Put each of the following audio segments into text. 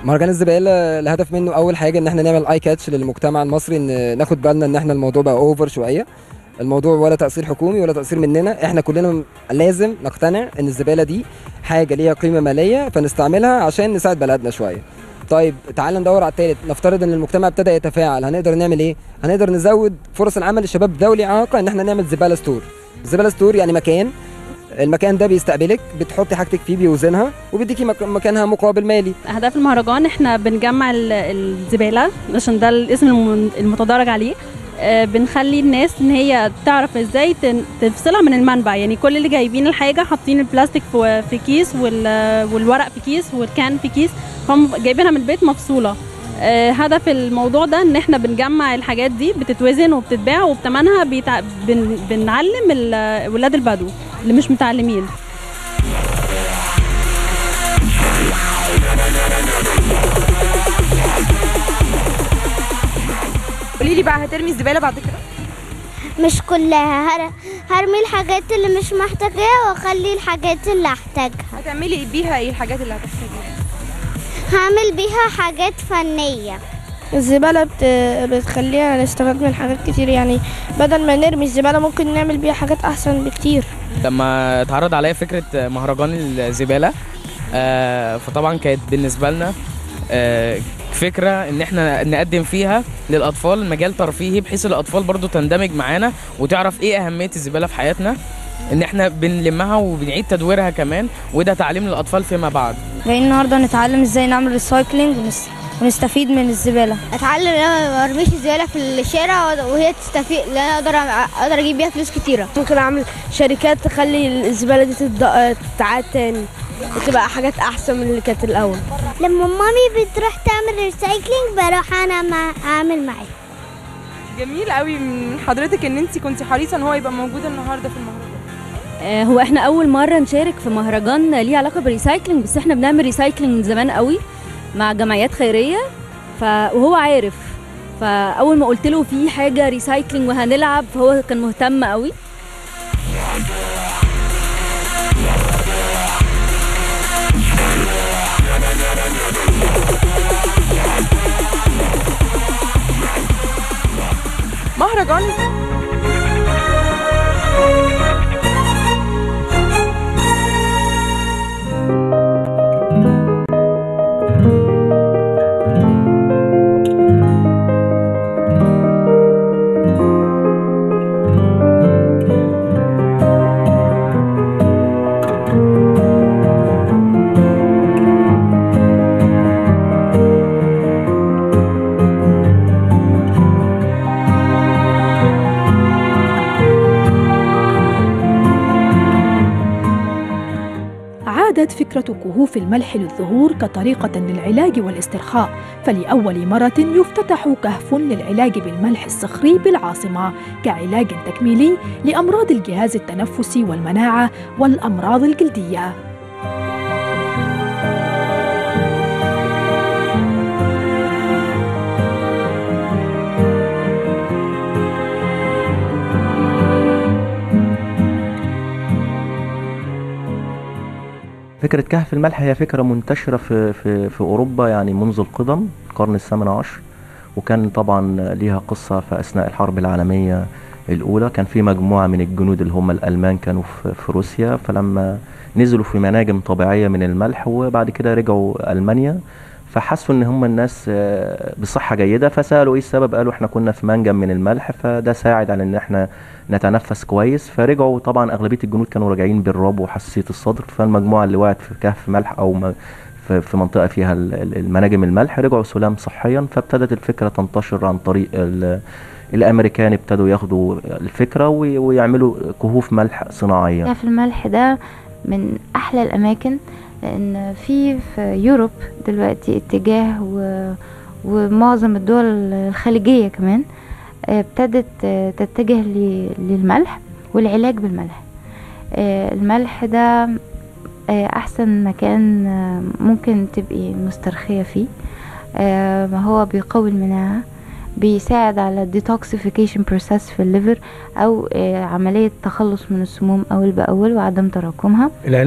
مهرجان الزباله الهدف منه اول حاجه ان احنا نعمل اي كاتش للمجتمع المصري ان ناخد بالنا ان احنا الموضوع بقى اوفر شويه الموضوع ولا تاثير حكومي ولا تاثير مننا احنا كلنا م- لازم نقتنع ان الزباله دي حاجه ليها قيمه ماليه فنستعملها عشان نساعد بلدنا شويه طيب تعال ندور على التالت نفترض ان المجتمع ابتدى يتفاعل هنقدر نعمل ايه هنقدر نزود فرص العمل للشباب ذوي اعاقه ان احنا نعمل زباله ستور زباله ستور يعني مكان المكان ده بيستقبلك بتحطي حاجتك فيه بيوزنها وبيديكي مك- مكانها مقابل مالي اهداف المهرجان احنا بنجمع ال- الزباله عشان ده الاسم الم- المتدرج عليه آه، بنخلي الناس ان هي تعرف ازاي تن- تفصلها من المنبع يعني كل اللي جايبين الحاجه حاطين البلاستيك في في كيس وال- والورق في كيس والكان في كيس هم جايبينها من البيت مفصوله آه، هدف الموضوع ده ان احنا بنجمع الحاجات دي بتتوزن وبتتباع وبتمنها بيتع... بن... بنعلم ال- ولاد البدو اللي مش متعلمين قولي لي بقى هترمي الزباله بعد كده مش كلها هر... هرمي الحاجات اللي مش محتاجاها واخلي الحاجات اللي احتاجها هتعملي بيها ايه الحاجات اللي هتحتاجيها هعمل بيها حاجات فنية الزبالة بت... بتخلينا نستفاد من حاجات كتير يعني بدل ما نرمي الزبالة ممكن نعمل بيها حاجات أحسن بكتير لما اتعرض عليا فكره مهرجان الزباله آه، فطبعا كانت بالنسبه لنا آه، فكره ان احنا نقدم فيها للاطفال مجال ترفيهي بحيث الاطفال برضو تندمج معانا وتعرف ايه اهميه الزباله في حياتنا ان احنا بنلمها وبنعيد تدويرها كمان وده تعليم للاطفال فيما بعد جايين النهاردة نتعلم ازاي نعمل ريسايكلينج ونس... ونستفيد من الزبالة اتعلم ان انا ما ارميش الزبالة في الشارع وهي تستفيد لان انا اقدر اقدر اجيب بيها فلوس كتيرة ممكن أعمل شركات تخلي الزبالة دي تتد... تتعاد تاني وتبقى حاجات أحسن من اللي كانت الأول لما مامي بتروح تعمل ريسايكلينج بروح انا مع اعمل معاها جميل قوي من حضرتك ان انت كنت حريصه ان هو يبقى موجود النهارده في المهرجان آه، هو احنا اول مره نشارك في مهرجان ليه علاقه بالريسايكلينج بس احنا بنعمل ريسايكلينج من زمان قوي مع جمعيات خيريه ف... وهو عارف فاول ما قلت له في حاجه ريسايكلينج وهنلعب فهو كان مهتم قوي مهرجان عادت فكرة كهوف الملح للظهور كطريقة للعلاج والاسترخاء فلأول مرة يفتتح كهف للعلاج بالملح الصخري بالعاصمة كعلاج تكميلي لأمراض الجهاز التنفسي والمناعة والأمراض الجلدية فكرة كهف الملح هي فكرة منتشرة في في في أوروبا يعني منذ القدم القرن الثامن عشر وكان طبعا ليها قصة في أثناء الحرب العالمية الأولى كان في مجموعة من الجنود اللي هم الألمان كانوا في, في روسيا فلما نزلوا في مناجم طبيعية من الملح وبعد كده رجعوا ألمانيا فحسوا ان هم الناس آه، بصحة جيدة فسألوا ايه السبب قالوا احنا كنا في منجم من الملح فده ساعد على ان احنا نتنفس كويس فرجعوا طبعا اغلبية الجنود كانوا راجعين بالرعب وحساسية الصدر فالمجموعة اللي وقعت في كهف ملح او م- في في منطقة فيها ال- ال- المناجم الملح رجعوا سلام صحيا فابتدت الفكرة تنتشر عن طريق ال- الامريكان ابتدوا ياخدوا الفكرة وي- ويعملوا كهوف ملح صناعية كهف الملح ده من احلى الاماكن لان في في يوروب دلوقتي اتجاه و ومعظم الدول الخليجية كمان آه، ابتدت آه، تتجه ل- للملح والعلاج بالملح آه، الملح ده آه، احسن مكان آه، ممكن تبقي مسترخية فيه آه، هو بيقوي المناعة بيساعد على الديتوكسيفيكيشن بروسيس في الليفر او آه، عملية تخلص من السموم اول باول وعدم تراكمها العلاج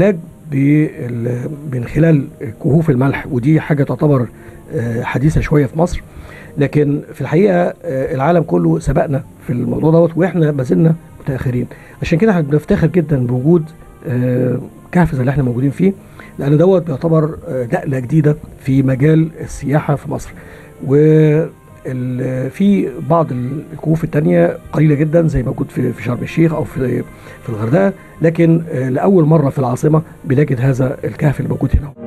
بال- من خلال كهوف الملح ودي حاجه تعتبر آه، حديثه شويه في مصر لكن في الحقيقه آه، العالم كله سبقنا في الموضوع دوت واحنا ما زلنا متاخرين عشان كده احنا بنفتخر جدا بوجود آه، كهف زي اللي احنا موجودين فيه لان دوت بيعتبر آه، نقله جديده في مجال السياحه في مصر و ال- في بعض الكهوف التانية قليلة جدا زي موجود في في شرم الشيخ أو في في الغردقة لكن آه، لأول مرة في العاصمة بنجد هذا الكهف اللي موجود هنا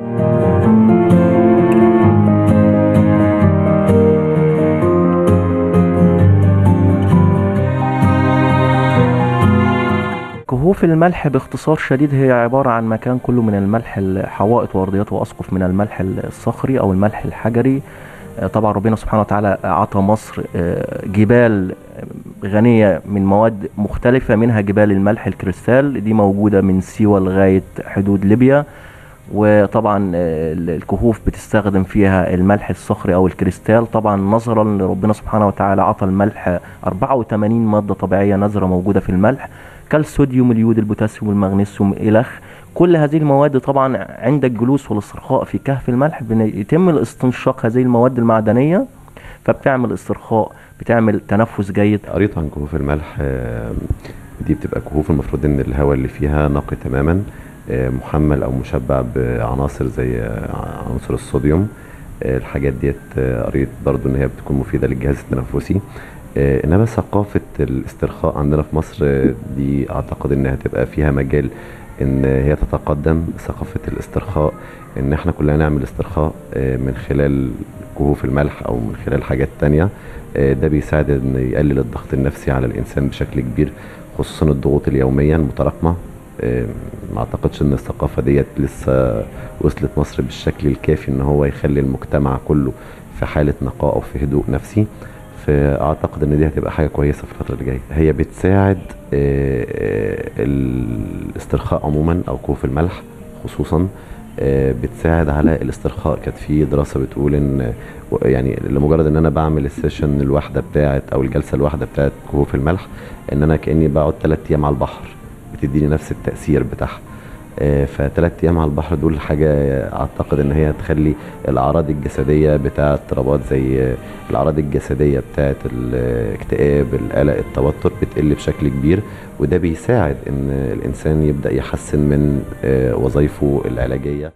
كهوف الملح باختصار شديد هي عبارة عن مكان كله من الملح الحوائط وأرضيات وأسقف من الملح الصخري أو الملح الحجري آه، طبعا ربنا سبحانه وتعالى عطى مصر آه، جبال غنية من مواد مختلفة منها جبال الملح الكريستال دي موجودة من سيوة لغاية حدود ليبيا وطبعا آه، الكهوف بتستخدم فيها الملح الصخري او الكريستال طبعا نظرا لربنا سبحانه وتعالى عطى الملح 84 ماده طبيعيه نادره موجوده في الملح كالصوديوم اليود البوتاسيوم المغنيسيوم الخ كل هذه المواد طبعا عند الجلوس والاسترخاء في كهف الملح بن- يتم الاستنشاق هذه المواد المعدنيه فبتعمل استرخاء بتعمل تنفس جيد قريت عن كهوف الملح آه، دي بتبقى كهوف المفروض ان الهواء اللي فيها نقي تماما آه، محمل او مشبع بعناصر زي آه، عنصر الصوديوم آه، الحاجات ديت آه، قريت برضو ان هي بتكون مفيده للجهاز التنفسي آه، انما ثقافه الاسترخاء عندنا في مصر آه، دي اعتقد انها تبقى فيها مجال ان هي تتقدم ثقافه الاسترخاء ان احنا كلنا نعمل استرخاء آه، من خلال كهوف الملح او من خلال حاجات تانية آه، ده بيساعد ان يقلل الضغط النفسي على الانسان بشكل كبير خصوصا الضغوط اليوميه المتراكمه آه، ما اعتقدش ان الثقافه ديت لسه وصلت مصر بالشكل الكافي ان هو يخلي المجتمع كله في حاله نقاء او في هدوء نفسي فاعتقد ان دي هتبقى حاجه كويسه في الفتره اللي جايه هي بتساعد آه، آه، الاسترخاء عموما او كهوف الملح خصوصا آه، بتساعد على الاسترخاء كانت في دراسه بتقول ان و- يعني لمجرد ان انا بعمل السيشن الواحده بتاعت او الجلسه الواحده بتاعت كهوف الملح ان انا كاني بقعد ثلاث ايام على البحر بتديني نفس التاثير بتاعها آه، فثلاث ايام على البحر دول حاجه اعتقد ان هي تخلي الاعراض الجسديه بتاعه اضطرابات زي آه، الاعراض الجسديه بتاعه الاكتئاب القلق التوتر بتقل بشكل كبير وده بيساعد ان الانسان يبدا يحسن من آه، وظائفه العلاجيه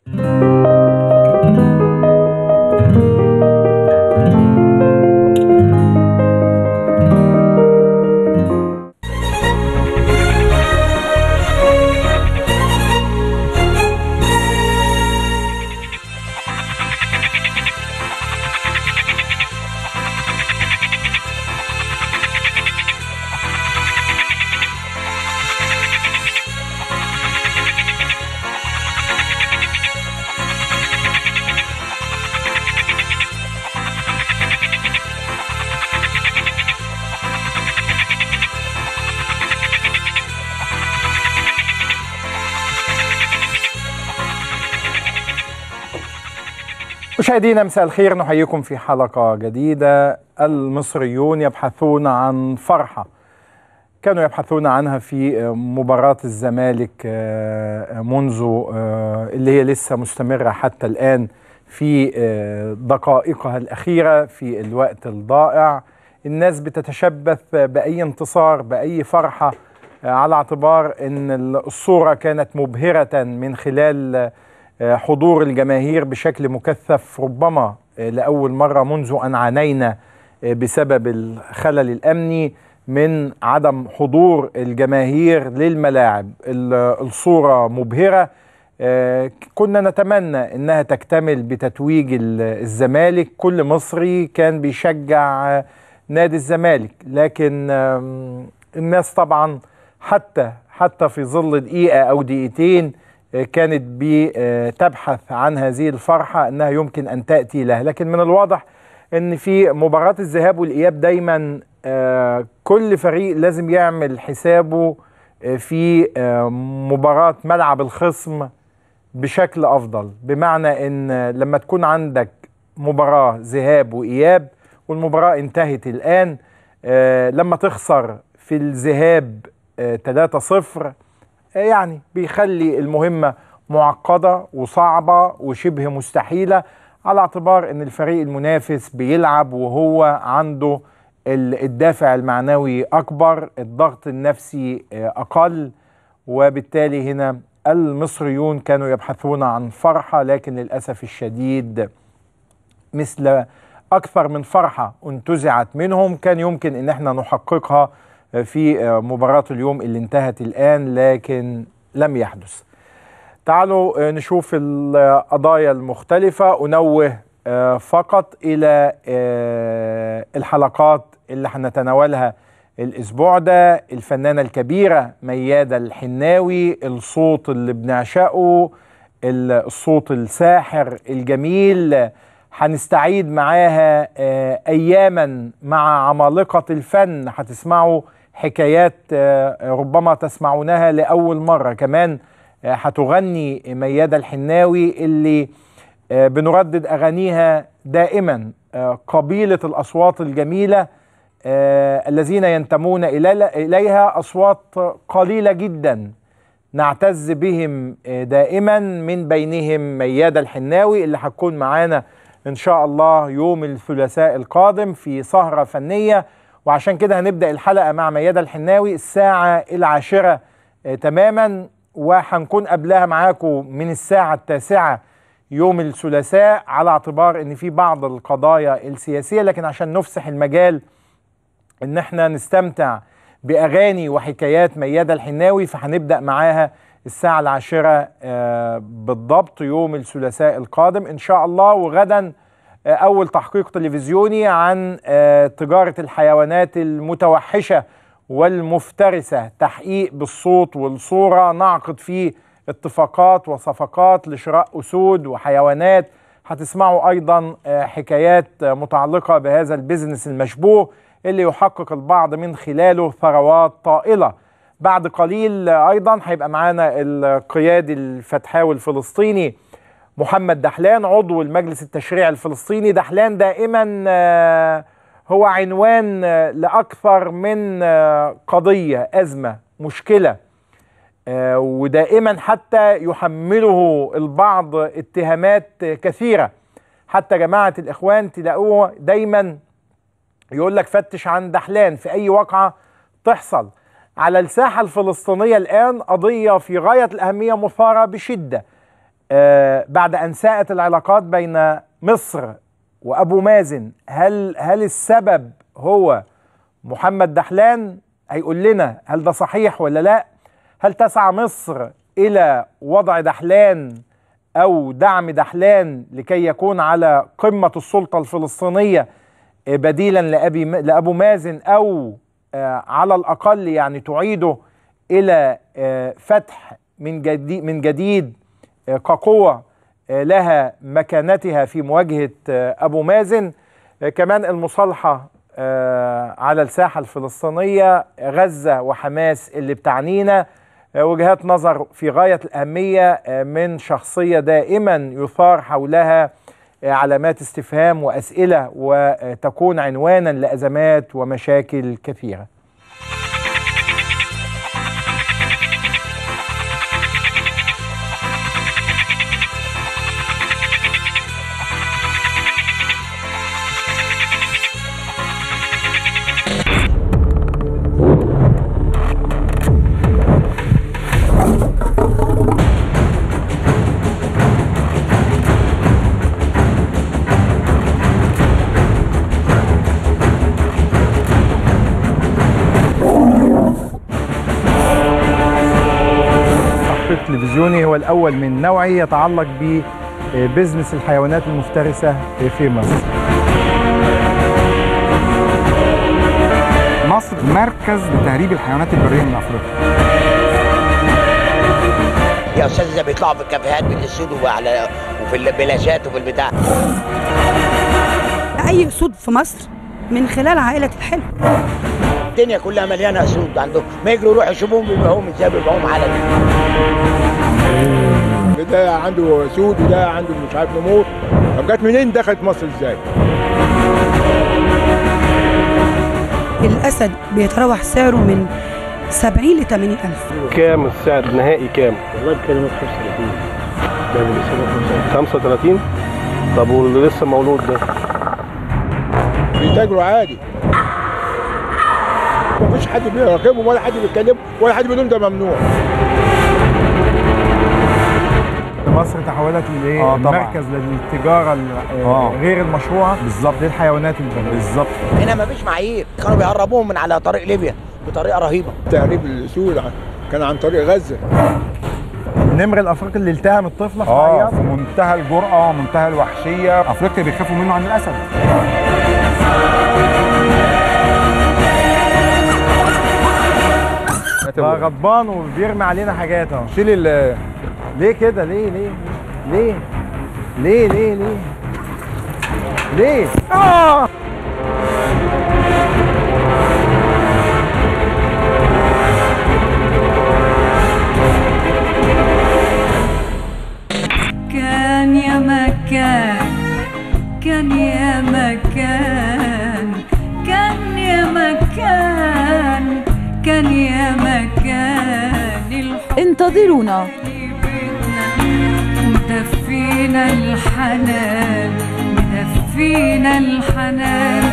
مشاهدينا مساء الخير نحييكم في حلقة جديدة المصريون يبحثون عن فرحة كانوا يبحثون عنها في مباراة الزمالك آه، منذ آه، اللي هي لسه مستمرة حتى الآن في آه، دقائقها الأخيرة في الوقت الضائع الناس بتتشبث بأي انتصار بأي فرحة آه، على اعتبار أن الصورة كانت مبهرة من خلال آه، حضور الجماهير بشكل مكثف ربما آه، لأول مرة منذ أن عانينا آه، بسبب الخلل الأمني من عدم حضور الجماهير للملاعب ال- الصورة مبهرة آه، كنا نتمنى انها تكتمل بتتويج ال- الزمالك كل مصري كان بيشجع آه، نادي الزمالك لكن آم، الناس طبعا حتى حتى في ظل دقيقة او دقيقتين آه، كانت بتبحث عن هذه الفرحة انها يمكن ان تأتي لها لكن من الواضح ان في مباراة الذهاب والاياب دايما آه، كل فريق لازم يعمل حسابه آه، في آه، مباراة ملعب الخصم بشكل افضل بمعنى ان لما تكون عندك مباراة ذهاب واياب والمباراة انتهت الان آه، لما تخسر في الذهاب آه، 3-0 آه، يعني بيخلي المهمة معقده وصعبه وشبه مستحيله على اعتبار ان الفريق المنافس بيلعب وهو عنده ال- الدافع المعنوي اكبر الضغط النفسي آه، اقل وبالتالي هنا المصريون كانوا يبحثون عن فرحه لكن للاسف الشديد مثل اكثر من فرحه انتزعت منهم كان يمكن ان احنا نحققها في مباراه اليوم اللي انتهت الان لكن لم يحدث تعالوا نشوف القضايا المختلفه انوه آه، فقط الى آه، الحلقات اللي هنتناولها الاسبوع ده الفنانه الكبيره مياده الحناوي الصوت اللي بنعشقه الصوت الساحر الجميل هنستعيد معاها آه، اياما مع عمالقه الفن هتسمعوا حكايات آه، ربما تسمعونها لاول مره كمان آه، هتغني مياده الحناوي اللي آه، بنردد اغانيها دائما آه، قبيله الاصوات الجميله آه، الذين ينتمون إلى- اليها اصوات قليله جدا نعتز بهم آه، دائما من بينهم مياده الحناوي اللي هتكون معانا ان شاء الله يوم الثلاثاء القادم في سهره فنيه وعشان كده هنبدا الحلقه مع مياده الحناوي الساعه العاشره آه، تماما وهنكون قبلها معاكم من الساعه التاسعه يوم الثلاثاء على اعتبار ان في بعض القضايا السياسيه لكن عشان نفسح المجال ان احنا نستمتع باغاني وحكايات مياده الحناوي فهنبدا معاها الساعه العاشره آه، بالضبط يوم الثلاثاء القادم ان شاء الله وغدا آه، اول تحقيق تلفزيوني عن آه، تجاره الحيوانات المتوحشه والمفترسه تحقيق بالصوت والصوره نعقد فيه اتفاقات وصفقات لشراء اسود وحيوانات هتسمعوا ايضا آه، حكايات آه، متعلقه بهذا البزنس المشبوه اللي يحقق البعض من خلاله ثروات طائله بعد قليل آه، ايضا هيبقى معانا القيادي الفتحاوي الفلسطيني محمد دحلان عضو المجلس التشريعي الفلسطيني دحلان دائما آه، هو عنوان آه، لاكثر من آه، قضيه ازمه مشكله آه، ودائما حتى يحمله البعض اتهامات كثيره حتى جماعه الاخوان تلاقوه دايما يقول لك فتش عن دحلان في اي واقعه تحصل على الساحه الفلسطينيه الان قضيه في غايه الاهميه مثاره بشده آه، بعد ان ساءت العلاقات بين مصر وابو مازن هل هل السبب هو محمد دحلان هيقول لنا هل ده صحيح ولا لا هل تسعى مصر الى وضع دحلان او دعم دحلان لكي يكون على قمه السلطه الفلسطينيه آه، بديلا لابي لابو مازن او آه، على الاقل يعني تعيده الى آه، فتح من جديد من جديد آه، كقوه آه، لها مكانتها في مواجهه آه، ابو مازن آه، كمان المصالحه آه، على الساحه الفلسطينيه غزه وحماس اللي بتعنينا آه، وجهات نظر في غايه الاهميه آه، من شخصيه دائما يثار حولها آه، علامات استفهام واسئله وتكون عنوانا لازمات ومشاكل كثيره تحقيق تلفزيوني هو الأول من نوعه يتعلق ببزنس الحيوانات المفترسة في مصر مصر مركز لتهريب الحيوانات البريه من افريقيا يا استاذ ده بيطلعوا في الكافيهات بالاسود وعلى وفي البلاشات وفي البتاع اي اسود في مصر من خلال عائله الحلم الدنيا كلها مليانه اسود عندهم ما يجروا يروحوا يشوفوهم بيبيعوهم ازاي بيبيعوهم على ده عنده سود وده عنده مش عارف نمور طب جت منين دخلت مصر ازاي؟ الاسد بيتراوح سعره من 70 ل 80 الف كام السعر النهائي كام؟ والله بكلمك 35 ده اللي سنه 35 طب واللي لسه مولود ده بيتاجروا عادي مفيش حد بيراقبهم ولا حد بيتكلم ولا حد بيقول لهم ده ممنوع مصر تحولت لايه؟ آه طبعاً. مركز للتجاره ال- آه. غير المشروعه بالظبط للحيوانات البريه بالظبط هنا مفيش معايير كانوا بيهربوهم من على طريق ليبيا بطريقه رهيبه تهريب الاسود كان عن طريق غزه النمر الافريقي اللي التهم الطفله في اه عياط في منتهى الجرأة منتهى الوحشية افريقيا بيخافوا منه عن الاسد بقى غضبان وبيرمي علينا حاجات اهو شيل ال ليه كده ليه ليه ليه ليه ليه ليه ليه اه كان يا مكان كان يا مكان كان يا مكان كان يا مكان الحب انتظرونا مدفينا الحنان مدفينا الحنان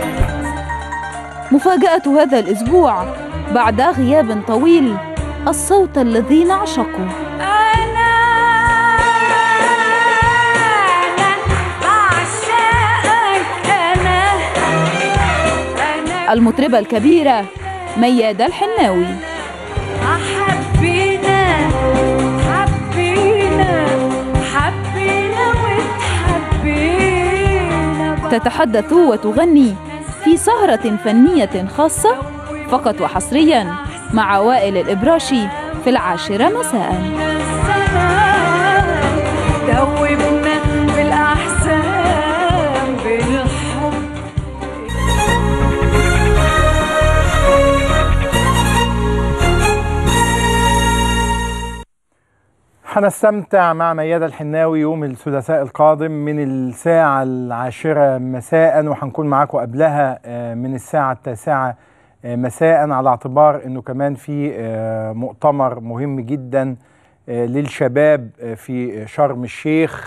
مفاجأة هذا الأسبوع بعد غياب طويل الصوت الذي نعشقه المطربة الكبيرة ميادة الحناوي حبينا حبينا حبينا وتحبينا تتحدث وتغني في سهرة فنية خاصة فقط وحصريا مع وائل الإبراشي في العاشرة مساءً دوبنا بالأحزان بالحب هنستمتع مع ميادة الحناوي يوم الثلاثاء القادم من الساعة العاشرة مساء وهنكون معاكم قبلها آه، من الساعة التاسعة آه، مساء على اعتبار انه كمان في آه، مؤتمر مهم جدا آه، للشباب آه، في شرم الشيخ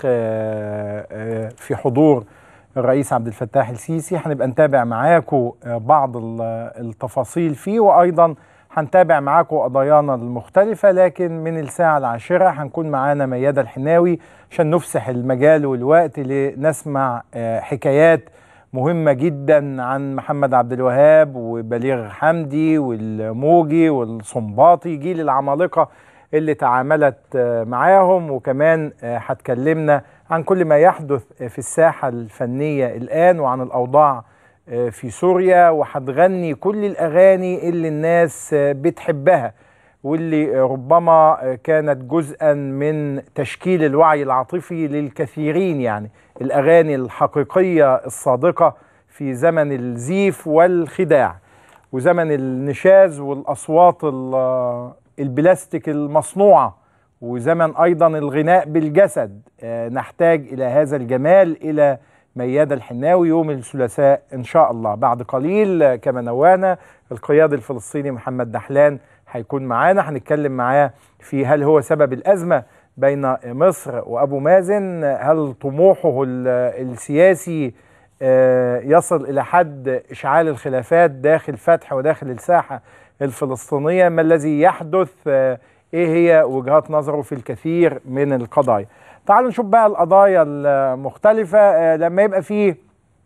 آه، آه، في حضور الرئيس عبد الفتاح السيسي هنبقى نتابع معاكم آه، بعض ال- التفاصيل فيه وايضا هنتابع معاكم قضايانا المختلفة لكن من الساعة العاشرة هنكون معانا ميادة الحناوي عشان نفسح المجال والوقت لنسمع آه، حكايات مهمة جدا عن محمد عبد الوهاب وبليغ حمدي والموجي والصنباطي جيل العمالقة اللي تعاملت آه، معاهم وكمان آه، هتكلمنا عن كل ما يحدث آه، في الساحة الفنية الآن وعن الأوضاع آه، في سوريا وهتغني كل الأغاني اللي الناس آه، بتحبها واللي آه، ربما آه، كانت جزءا من تشكيل الوعي العاطفي للكثيرين يعني الأغاني الحقيقية الصادقة في زمن الزيف والخداع وزمن النشاز والأصوات ال- البلاستيك المصنوعة وزمن أيضا الغناء بالجسد آه، نحتاج إلى هذا الجمال إلى ميادة الحناوي يوم الثلاثاء إن شاء الله بعد قليل آه، كما نوانا القيادي الفلسطيني محمد دحلان هيكون معانا هنتكلم معاه في هل هو سبب الأزمة بين مصر وأبو مازن هل طموحه ال- السياسي آه، يصل إلى حد إشعال الخلافات داخل فتح وداخل الساحة الفلسطينية ما الذي يحدث آه، إيه هي وجهات نظره في الكثير من القضايا تعالوا نشوف بقى القضايا المختلفة آه، لما يبقى فيه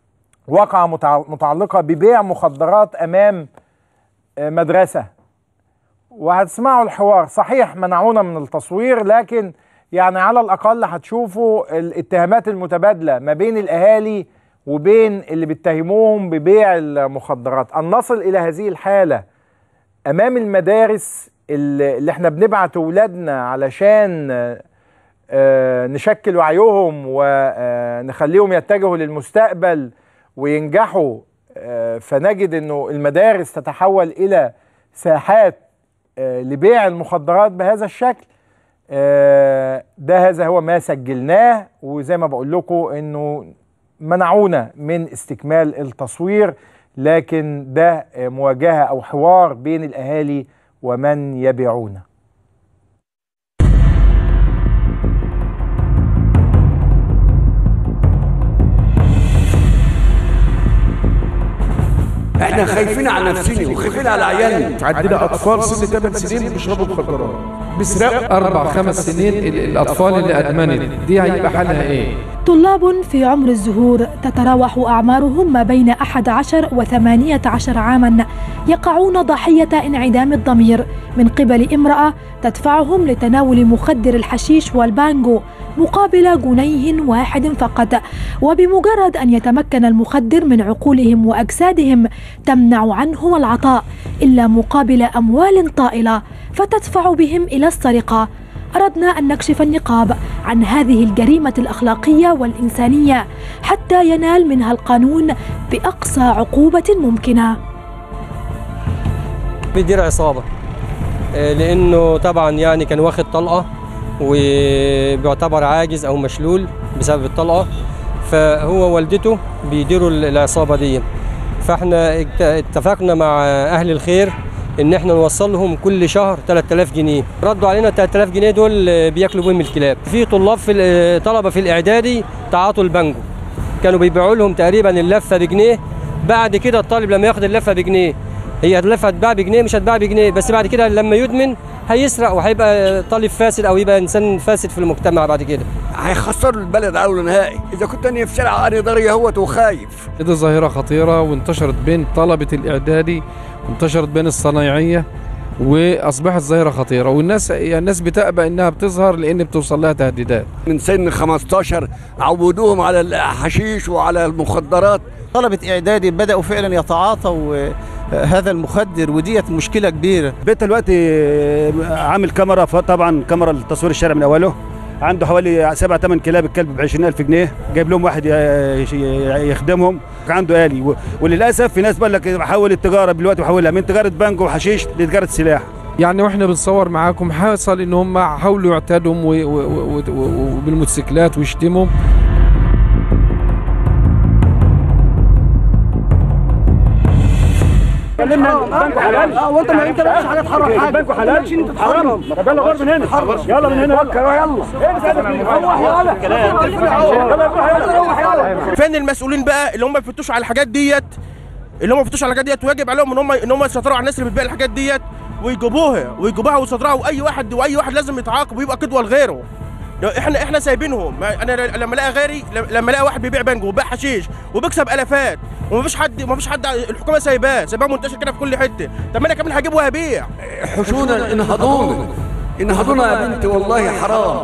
واقعة متع- متعلقة ببيع مخدرات أمام آه، مدرسة وهتسمعوا الحوار صحيح منعونا من التصوير لكن يعني على الأقل هتشوفوا الاتهامات المتبادلة ما بين الأهالي وبين اللي بيتهموهم ببيع المخدرات أن نصل إلى هذه الحالة أمام المدارس اللي اللي احنا بنبعت أولادنا علشان آه، آه، نشكل وعيهم ونخليهم يتجهوا للمستقبل وينجحوا آه، فنجد انه المدارس تتحول الى ساحات آه، لبيع المخدرات بهذا الشكل آه، ده هذا هو ما سجلناه وزي ما بقول لكم انه منعونا من استكمال التصوير لكن ده آه، مواجهه او حوار بين الاهالي ومن يبيعونه احنا خايفين على نفسنا وخايفين على عيالنا عندنا اطفال سن 8 سنين بيشربوا مخدرات بيسرقوا اربع خمس سنين ال- الاطفال اللي ادمنت دي هيبقى حالها ايه طلاب في عمر الزهور تتراوح أعمارهم ما بين 11 و 18 عاما يقعون ضحية انعدام الضمير من قبل امرأة تدفعهم لتناول مخدر الحشيش والبانجو مقابل جنيه واحد فقط وبمجرد أن يتمكن المخدر من عقولهم وأجسادهم تمنع عنهم العطاء إلا مقابل أموال طائلة فتدفع بهم إلى السرقة أردنا أن نكشف النقاب عن هذه الجريمة الأخلاقية والإنسانية حتى ينال منها القانون بأقصى عقوبة ممكنة بيدير عصابة آه، لأنه طبعا يعني كان واخد طلقة وبيعتبر عاجز أو مشلول بسبب الطلقة فهو والدته بيديروا العصابة دي فاحنا ات- اتفقنا مع أهل الخير إن احنا نوصل لهم كل شهر 3000 جنيه ردوا علينا 3000 جنيه دول آه، بياكلوا بهم الكلاب في طلاب في ال- طلبة في الإعدادي تعاطوا البانجو كانوا بيبيعوا لهم تقريبا اللفة بجنيه بعد كده الطالب لما ياخد اللفة بجنيه هي اللفه هتباع بجنيه مش هتباع بجنيه بس بعد كده لما يدمن هيسرق وهيبقى طالب فاسد او يبقى انسان فاسد في المجتمع بعد كده هيخسروا البلد اول نهائي اذا كنت انا في شارع انا ضري اهوت وخايف دي ظاهرة خطيرة وانتشرت بين طلبة الإعدادي وانتشرت بين الصنايعية وأصبحت ظاهرة خطيرة والناس يعني الناس بتأبى إنها بتظهر لأن بتوصل لها تهديدات من سن 15 عودوهم على الحشيش وعلى المخدرات طلبة إعدادي بدأوا فعلا يتعاطوا آه، هذا المخدر وديت مشكلة كبيرة بيت دلوقتي عامل كاميرا طبعا كاميرا لتصوير الشارع من اوله عنده حوالي سبع ثمان كلاب الكلب ب 20000 جنيه جايب لهم واحد ي- ي- يخدمهم عنده آلي و- وللاسف في ناس بقول لك بحول التجاره دلوقتي بحولها من تجاره بنك وحشيش لتجاره سلاح يعني واحنا بنصور معاكم حصل ان هم حاولوا يعتادوا و- و- و- و- وبالموتوسيكلات ويشتموا كلمنا البنك حلال اه وانت ما انت مالكش حاجه تحرك حاجه البنك حلال انت حرام طب يلا غور من هنا يلا من هنا فكر يلا فين المسؤولين بقى اللي هم بيفتشوا على الحاجات ديت اللي هم بيفتشوا على الحاجات ديت ويجب عليهم ان هم ان هم يسيطروا على الناس اللي بتبيع الحاجات ديت ويجيبوها ويجيبوها ويسيطروا واي واحد واي واحد لازم يتعاقب ويبقى قدوه لغيره لو احنا احنا سايبينهم ما- انا لما الاقي غيري لما الاقي واحد بيبيع بنجو وبيع حشيش وبيكسب الافات ومفيش حد مفيش حد الحكومه سايباه سايباه منتشر كده في كل حته طب ما انا كمان هجيبه وهبيع حشونا انهضونا انهضونا يا بنتي والله حرام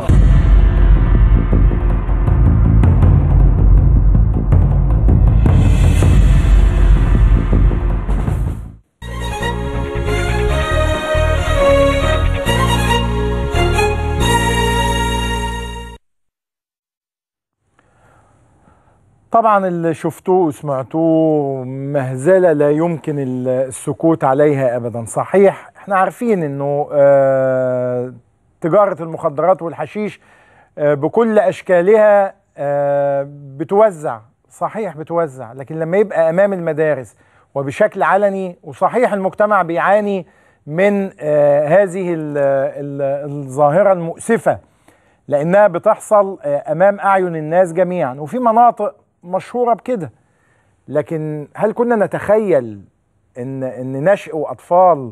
طبعا اللي شفتوه وسمعتوه مهزله لا يمكن ال- السكوت عليها ابدا صحيح احنا عارفين انه آه، تجاره المخدرات والحشيش آه، بكل اشكالها آه، بتوزع صحيح بتوزع لكن لما يبقى امام المدارس وبشكل علني وصحيح المجتمع بيعاني من آه، هذه ال- ال- الظاهره المؤسفه لانها بتحصل آه، امام اعين الناس جميعا وفي مناطق مشهوره بكده لكن هل كنا نتخيل ان ان نشأ اطفال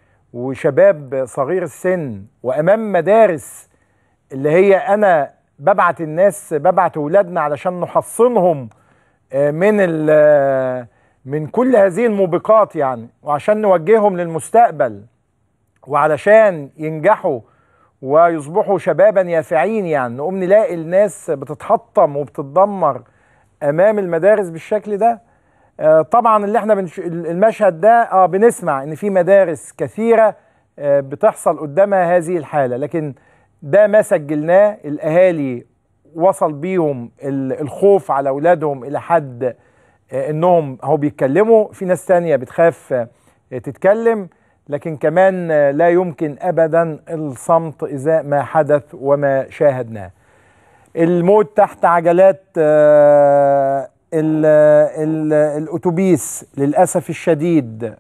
وشباب صغير السن وامام مدارس اللي هي انا ببعت الناس ببعت اولادنا علشان نحصنهم آه، من ال- من كل هذه الموبقات يعني وعشان نوجههم للمستقبل وعلشان ينجحوا ويصبحوا شبابا يافعين يعني نقوم نلاقي الناس بتتحطم وبتتدمر امام المدارس بالشكل ده آه، طبعا اللي احنا بنش... المشهد ده اه بنسمع ان في مدارس كثيره آه، بتحصل قدامها هذه الحاله لكن ده ما سجلناه الاهالي وصل بيهم ال- الخوف على اولادهم الى حد آه، انهم هو بيتكلموا في ناس تانية بتخاف آه، تتكلم لكن كمان آه، لا يمكن ابدا الصمت ازاء ما حدث وما شاهدناه الموت تحت عجلات آه، ال- ال- الاتوبيس للاسف الشديد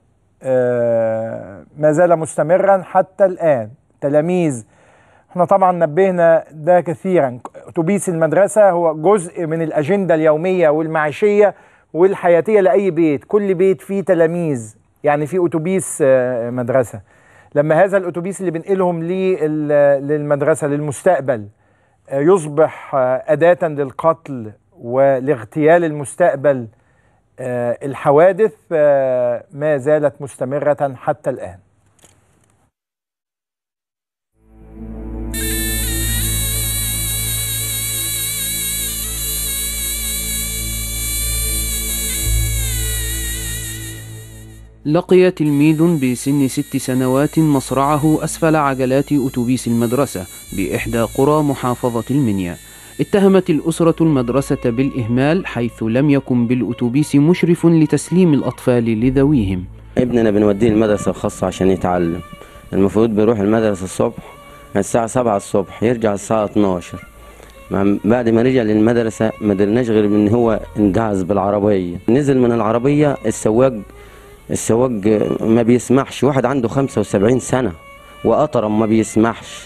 آه، ما زال مستمرا حتى الان تلاميذ احنا طبعا نبهنا ده كثيرا اتوبيس المدرسه هو جزء من الاجنده اليوميه والمعيشيه والحياتيه لاي بيت كل بيت فيه تلاميذ يعني في اتوبيس آه، مدرسه لما هذا الاتوبيس اللي بنقلهم لل- للمدرسه للمستقبل آه، يصبح آه، اداه للقتل ولاغتيال المستقبل آه، الحوادث آه، ما زالت مستمره حتى الان لقي تلميذ بسن ست سنوات مصرعه أسفل عجلات أتوبيس المدرسة بإحدى قرى محافظة المنيا اتهمت الأسرة المدرسة بالإهمال حيث لم يكن بالأتوبيس مشرف لتسليم الأطفال لذويهم ابننا بنوديه المدرسة الخاصة عشان يتعلم المفروض بيروح المدرسة الصبح الساعة سبعة الصبح يرجع الساعة 12 مع- بعد ما رجع للمدرسة ما قدرناش غير ان هو اندعس بالعربية نزل من العربية السواق السواق ما بيسمحش واحد عنده 75 سنة وأطرم ما بيسمحش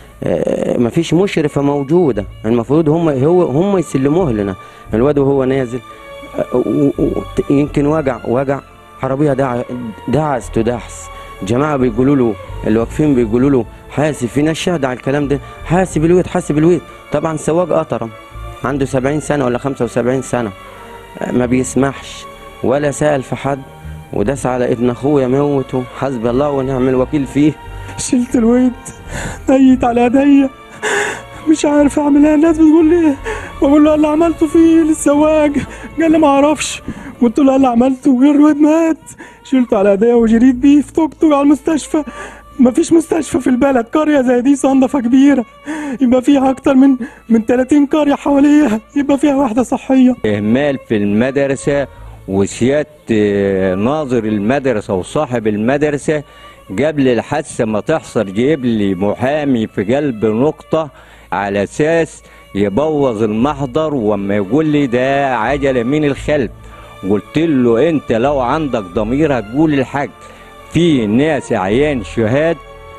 آه، ما فيش مشرفة موجودة المفروض هم هو هم يسلموه لنا الواد وهو نازل آه، و- و- يمكن وجع وجع عربية دع- دعس تدعس جماعة بيقولوا له اللي واقفين بيقولوا له حاسب في ناس شاهدة على الكلام ده حاسب الويت حاسب الويت طبعا سواق أطرم عنده 70 سنة ولا 75 سنة آه، ما بيسمحش ولا سأل في حد وداس على ابن اخويا موته حسبي الله ونعم الوكيل فيه شلت الويد نيت على ايديا مش عارف اعمل ايه الناس بتقول لي ايه بقول له اللي عملته فيه للسواق قال لي ما اعرفش قلت له اللي عملته غير الواد مات شلته على ايديا وجريت بيه في توك توك على المستشفى ما فيش مستشفى في البلد قرية زي دي صندفة كبيرة يبقى فيها أكتر من من 30 قرية حواليها يبقى فيها واحدة صحية إهمال في المدرسة وسيادة آه، ناظر المدرسة وصاحب المدرسة قبل الحادثة ما تحصل جايب لي محامي في قلب نقطة على أساس يبوظ المحضر وما يقول لي ده عجلة من الخلف قلت له أنت لو عندك ضمير هتقول الحق في ناس عيان شهاد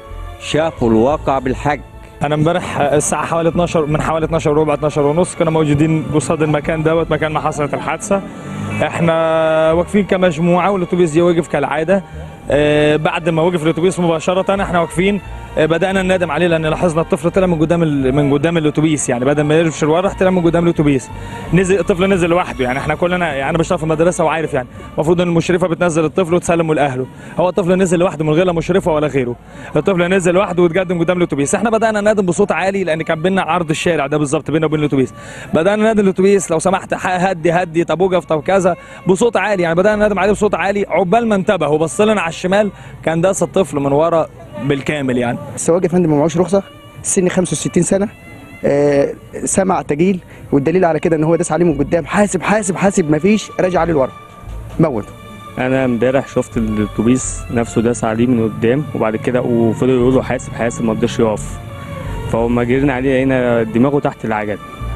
شافوا الواقع بالحق انا امبارح الساعه حوالي 12 من حوالي 12 وربع 12 ونص كنا موجودين قصاد المكان دوت مكان ما حصلت الحادثه احنا واقفين كمجموعه والاتوبيس جه وقف كالعاده آه، بعد ما وقف الاتوبيس مباشره احنا واقفين آه، بدانا ننادم عليه لان لاحظنا الطفل طلع من قدام ال- من قدام الاتوبيس يعني بدل ما يرمش لورا طلع من قدام الاتوبيس نزل الطفل نزل لوحده يعني احنا كلنا يعني انا بشتغل في المدرسه وعارف يعني المفروض ان المشرفه بتنزل الطفل وتسلمه لاهله هو الطفل نزل لوحده من غير لا مشرفه ولا غيره الطفل نزل لوحده وتقدم قدام الاتوبيس احنا بدانا ننادم بصوت عالي لان كان بينا عرض الشارع ده بالظبط بيننا وبين الاتوبيس بدانا ننادي الاتوبيس لو سمحت ح- هدي هدي طب وقف طب كذا بصوت عالي يعني بدانا ننادم عليه بصوت عالي عقبال ما انتبه وبص لنا على الشمال كان داس الطفل من ورا بالكامل يعني السواق يا فندم ما معهوش رخصه سن 65 سنه آه سمع تجيل والدليل على كده ان هو داس عليه من قدام حاسب حاسب حاسب مفيش راجع عليه لورا موت انا امبارح شفت الاتوبيس نفسه داس عليه من قدام وبعد كده وفضل يقول له حاسب حاسب ما رضاش يقف فهم جرينا عليه لقينا دماغه تحت العجل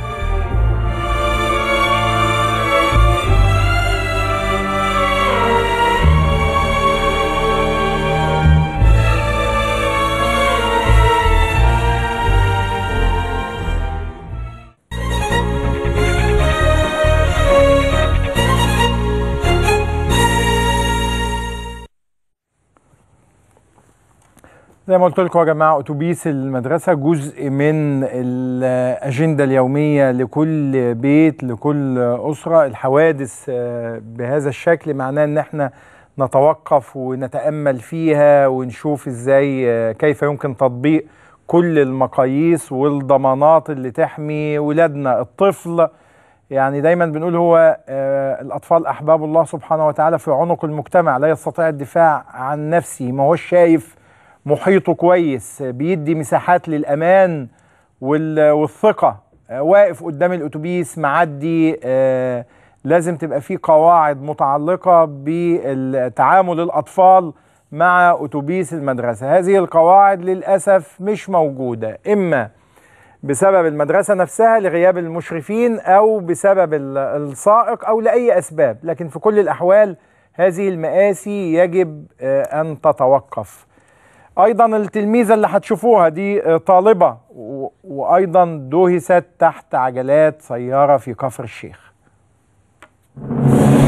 زي ما قلت لكم يا جماعه اتوبيس المدرسه جزء من الاجنده اليوميه لكل بيت لكل اسره الحوادث آه، بهذا الشكل معناه ان احنا نتوقف ونتامل فيها ونشوف ازاي آه، كيف يمكن تطبيق كل المقاييس والضمانات اللي تحمي ولادنا الطفل يعني دايما بنقول هو آه، الاطفال احباب الله سبحانه وتعالى في عنق المجتمع لا يستطيع الدفاع عن نفسه ما هوش شايف محيطه كويس بيدي مساحات للامان وال- والثقه آه، واقف قدام الاتوبيس معدي آه، لازم تبقى في قواعد متعلقه بتعامل الاطفال مع اتوبيس المدرسه هذه القواعد للاسف مش موجوده اما بسبب المدرسة نفسها لغياب المشرفين أو بسبب ال- السائق أو لأي أسباب لكن في كل الأحوال هذه المآسي يجب آه، أن تتوقف أيضا التلميذة اللي هتشوفوها دي آه، طالبة و- وأيضا دهست تحت عجلات سيارة في كفر الشيخ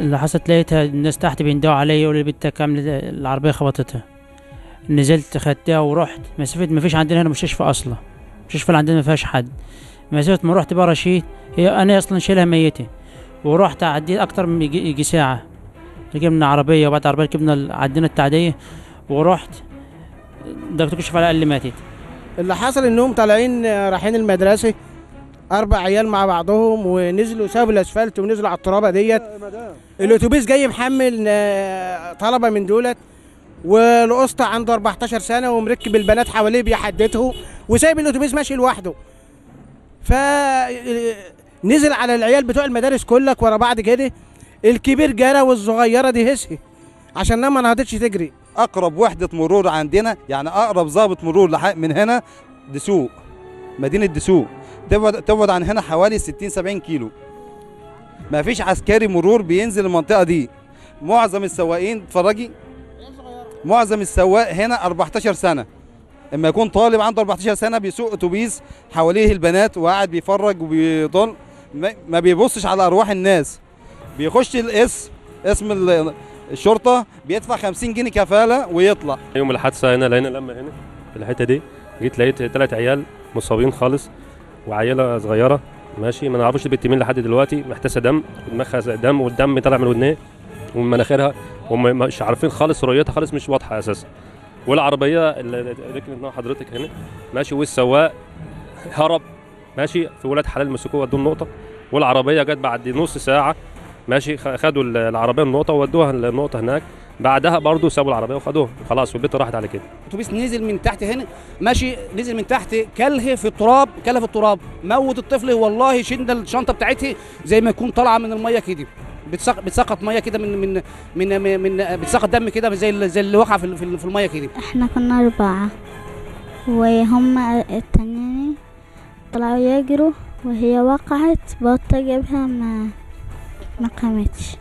اللي حصلت لقيتها الناس تحت بيندوا عليا يقولوا لي بنتك كامل العربية خبطتها نزلت خدتها ورحت مسافة ما فيش عندنا هنا مستشفى أصلا مستشفى اللي عندنا ما فيهاش حد مسافة ما رحت بقى رشيد هي أنا أصلا شايلها ميتة ورحت عديت أكتر من يجي يجي ساعة ركبنا عربية وبعد عربية ركبنا ال- عدينا التعدية ورحت دكتور كشف على اللي ماتت اللي حصل انهم طالعين آه، رايحين المدرسه اربع عيال مع بعضهم ونزلوا سابوا الاسفلت ونزلوا على الترابه ديت الاتوبيس جاي محمل آه، طلبه من دولت والاسطى عنده 14 سنه ومركب البنات حواليه بيحدته وسايب الاتوبيس ماشي لوحده ف نزل على العيال بتوع المدارس كلك ورا بعض كده الكبير جرى والصغيره دي هسي عشان ما نهضتش تجري اقرب وحده مرور عندنا يعني اقرب ضابط مرور لح- من هنا دسوق مدينه دسوق تبعد تبعد عن هنا حوالي 60 70 كيلو ما فيش عسكري مرور بينزل المنطقه دي معظم السواقين اتفرجي معظم السواق هنا 14 سنه اما يكون طالب عنده 14 سنه بيسوق اتوبيس حواليه البنات وقاعد بيفرج وبيضل ما- ما بيبصش على ارواح الناس بيخش الاسم اسم ال- الشرطه بيدفع 50 جنيه كفاله ويطلع يوم الحادثه هنا لقينا لما هنا في الحته دي جيت لقيت ثلاث عيال مصابين خالص وعيله صغيره ماشي ما نعرفش البنت مين لحد دلوقتي محتاسه دم ودماغها زي دم والدم طالع من ودنها ومن مناخيرها ومش عارفين خالص رؤيتها خالص مش واضحه اساسا والعربيه اللي ركنت مع حضرتك هنا ماشي والسواق هرب ماشي في ولاد حلال مسكوه ودوه النقطه والعربيه جت بعد نص ساعه ماشي خ- خدوا ال- العربيه النقطه وودوها النقطه هناك بعدها برضو سابوا العربيه وخدوها خلاص والبيت راحت على كده اتوبيس نزل من تحت هنا ماشي نزل من تحت كله في التراب كله في التراب موت الطفل والله شد الشنطه بتاعتها زي ما يكون طالعه من الميه كده بتسق- بتسقط ميه كده من من من من, من بتسقط دم كده زي ال- زي اللي وقع في ال- في ال- في الميه كده احنا كنا أربعة وهم التانيين طلعوا يجروا وهي وقعت بطة جابها ما ما قامتش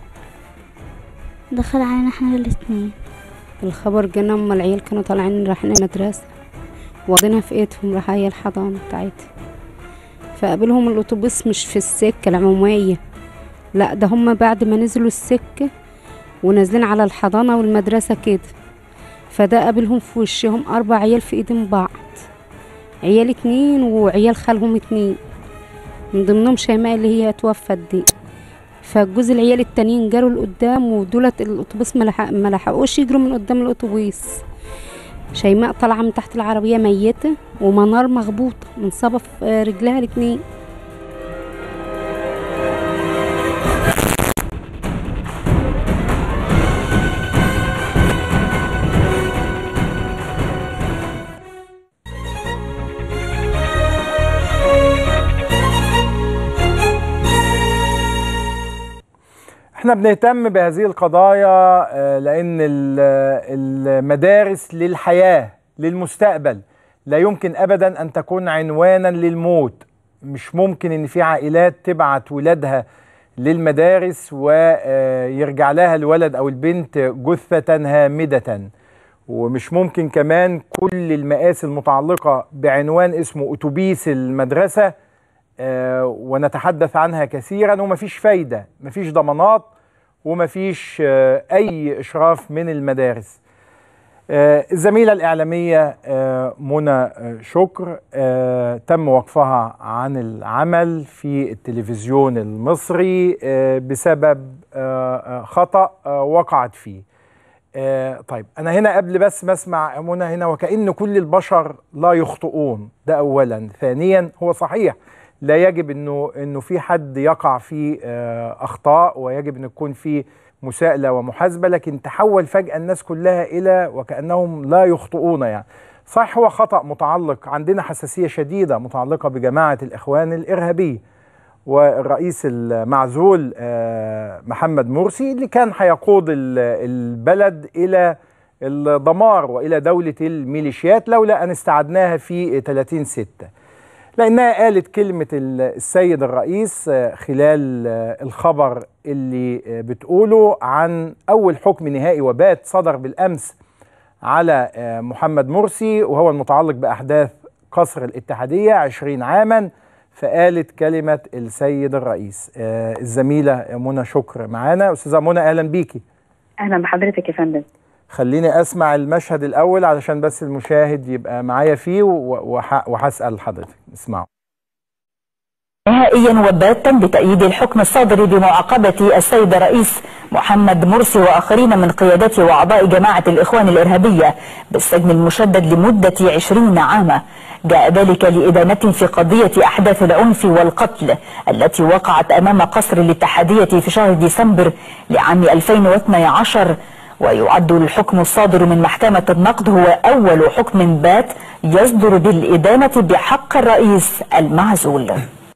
دخل علينا احنا الاتنين الخبر جانا اما العيال كانوا طالعين رايحين المدرسة واخدينها في ايدهم راح هي الحضانة بتاعتها فقابلهم الاتوبيس مش في السكة العمومية لا ده هم بعد ما نزلوا السكة ونازلين على الحضانة والمدرسة كده فده قابلهم في وشهم أربع عيال في ايدين بعض عيال اتنين وعيال خالهم اتنين من ضمنهم شيماء اللي هي توفت دي فجوز العيال التانيين جروا لقدام ودولت الاتوبيس ما لحق- ما لحقوش يجروا من قدام الاتوبيس شيماء طالعه من تحت العربيه ميته ومنار مخبوطه منصابه في آه، رجلها الاتنين احنا بنهتم بهذه القضايا آه، لان ال- المدارس للحياه للمستقبل لا يمكن ابدا ان تكون عنوانا للموت مش ممكن ان في عائلات تبعت ولادها للمدارس ويرجع لها الولد او البنت جثه هامده ومش ممكن كمان كل المآسي المتعلقه بعنوان اسمه اتوبيس المدرسه آه، ونتحدث عنها كثيرا ومفيش فايدة مفيش ضمانات ومفيش آه، أي إشراف من المدارس آه، الزميلة الإعلامية آه، منى آه، شكر آه، تم وقفها عن العمل في التلفزيون المصري آه، بسبب آه، آه، خطأ آه، وقعت فيه آه، طيب أنا هنا قبل بس ما أسمع منى هنا وكأن كل البشر لا يخطئون ده أولا ثانيا هو صحيح لا يجب انه انه في حد يقع في آه، اخطاء ويجب ان يكون في مساءله ومحاسبه لكن تحول فجاه الناس كلها الى وكانهم لا يخطئون يعني صح هو خطا متعلق عندنا حساسيه شديده متعلقه بجماعه الاخوان الارهابيه والرئيس المعزول آه، محمد مرسي اللي كان هيقود ال- البلد الى الدمار والى دوله الميليشيات لولا ان استعدناها في 30 6 لانها قالت كلمه ال- السيد الرئيس آه، خلال آه، الخبر اللي آه، بتقوله عن اول حكم نهائي وبات صدر بالامس على آه، محمد مرسي وهو المتعلق باحداث قصر الاتحاديه 20 عاما فقالت كلمة السيد الرئيس آه الزميلة منى شكر معانا أستاذة منى أهلا بيكي اهلا بحضرتك يا فندم خليني أسمع المشهد الأول علشان بس المشاهد يبقى معايا فيه و- وح- وهسأل حضرتك اسمعوا نهائيا وباتا بتأييد الحكم الصادر بمعاقبة السيد الرئيس محمد مرسي وآخرين من قيادته وأعضاء جماعة الإخوان الإرهابية بالسجن المشدد لمدة عشرين عاما جاء ذلك لإدانة في قضية أحداث العنف والقتل التي وقعت أمام قصر الاتحادية في شهر ديسمبر لعام 2012 ويعد الحكم الصادر من محكمة النقد هو أول حكم بات يصدر بالإدانة بحق الرئيس المعزول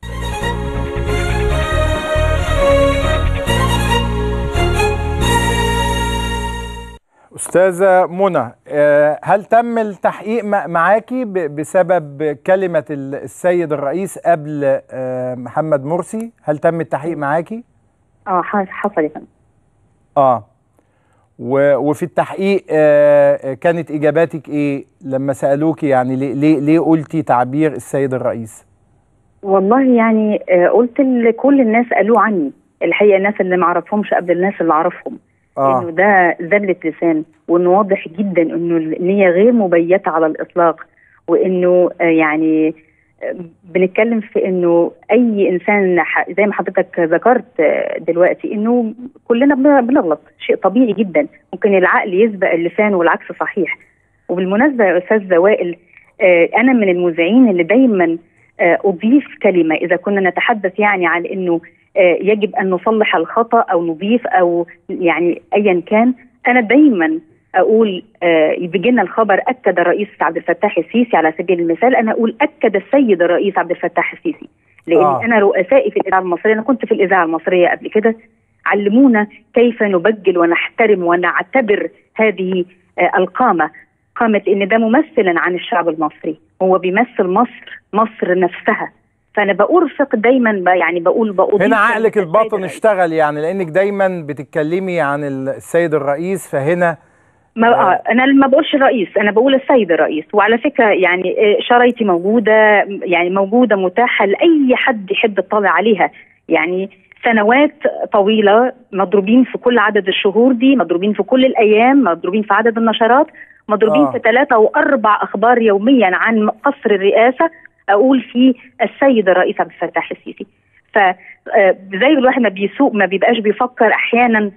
أستاذة منى آه، هل تم التحقيق مع- معاكي ب- بسبب كلمة ال- السيد الرئيس قبل آه، محمد مرسي هل تم التحقيق معاكي؟ اه ح- حصل يا فندم اه و- وفي التحقيق آه، آه، كانت اجاباتك ايه لما سالوكي يعني ليه ليه, ليه قلتي تعبير السيد الرئيس والله يعني آه، قلت لكل الناس قالوا عني الحقيقه الناس اللي ما اعرفهمش قبل الناس اللي اعرفهم اه انه ده ذله لسان وانه واضح جدا انه النيه غير مبيته على الاطلاق وانه آه، يعني آه، بنتكلم في انه اي انسان ح- زي ما حضرتك ذكرت آه، دلوقتي انه كلنا بن- بنغلط شيء طبيعي جدا ممكن العقل يسبق اللسان والعكس صحيح وبالمناسبه يا استاذ وائل آه، انا من المذيعين اللي دايما آه، اضيف كلمه اذا كنا نتحدث يعني عن انه آه، يجب ان نصلح الخطا او نضيف او يعني ايا كان انا دايما اقول آه، بيجي لنا الخبر اكد الرئيس عبد الفتاح السيسي على سبيل المثال انا اقول اكد السيد الرئيس عبد الفتاح السيسي لان آه. آه. انا رؤسائي في الاذاعه المصريه انا كنت في الاذاعه المصريه قبل كده علمونا كيف نبجل ونحترم ونعتبر هذه آه، القامه قامه ان ده ممثلا عن الشعب المصري هو بيمثل مصر مصر نفسها فانا بأرفق دايما ب- يعني بقول بأضيف هنا عقلك كلمة الباطن اشتغل يعني لانك دايما بتتكلمي عن السيد الرئيس فهنا ما آه. انا ما بقولش الرئيس انا بقول السيد الرئيس وعلى فكره يعني آه، شرايطي موجوده يعني موجوده متاحه لاي حد يحب يطلع عليها يعني سنوات طويله مضروبين في كل عدد الشهور دي مضروبين في كل الايام مضروبين في عدد النشرات مضروبين آه. في ثلاثه واربع اخبار يوميا عن قصر الرئاسه اقول فيه السيد الرئيس عبد الفتاح السيسي فزي الواحد ما بيسوق ما بيبقاش بيفكر احيانا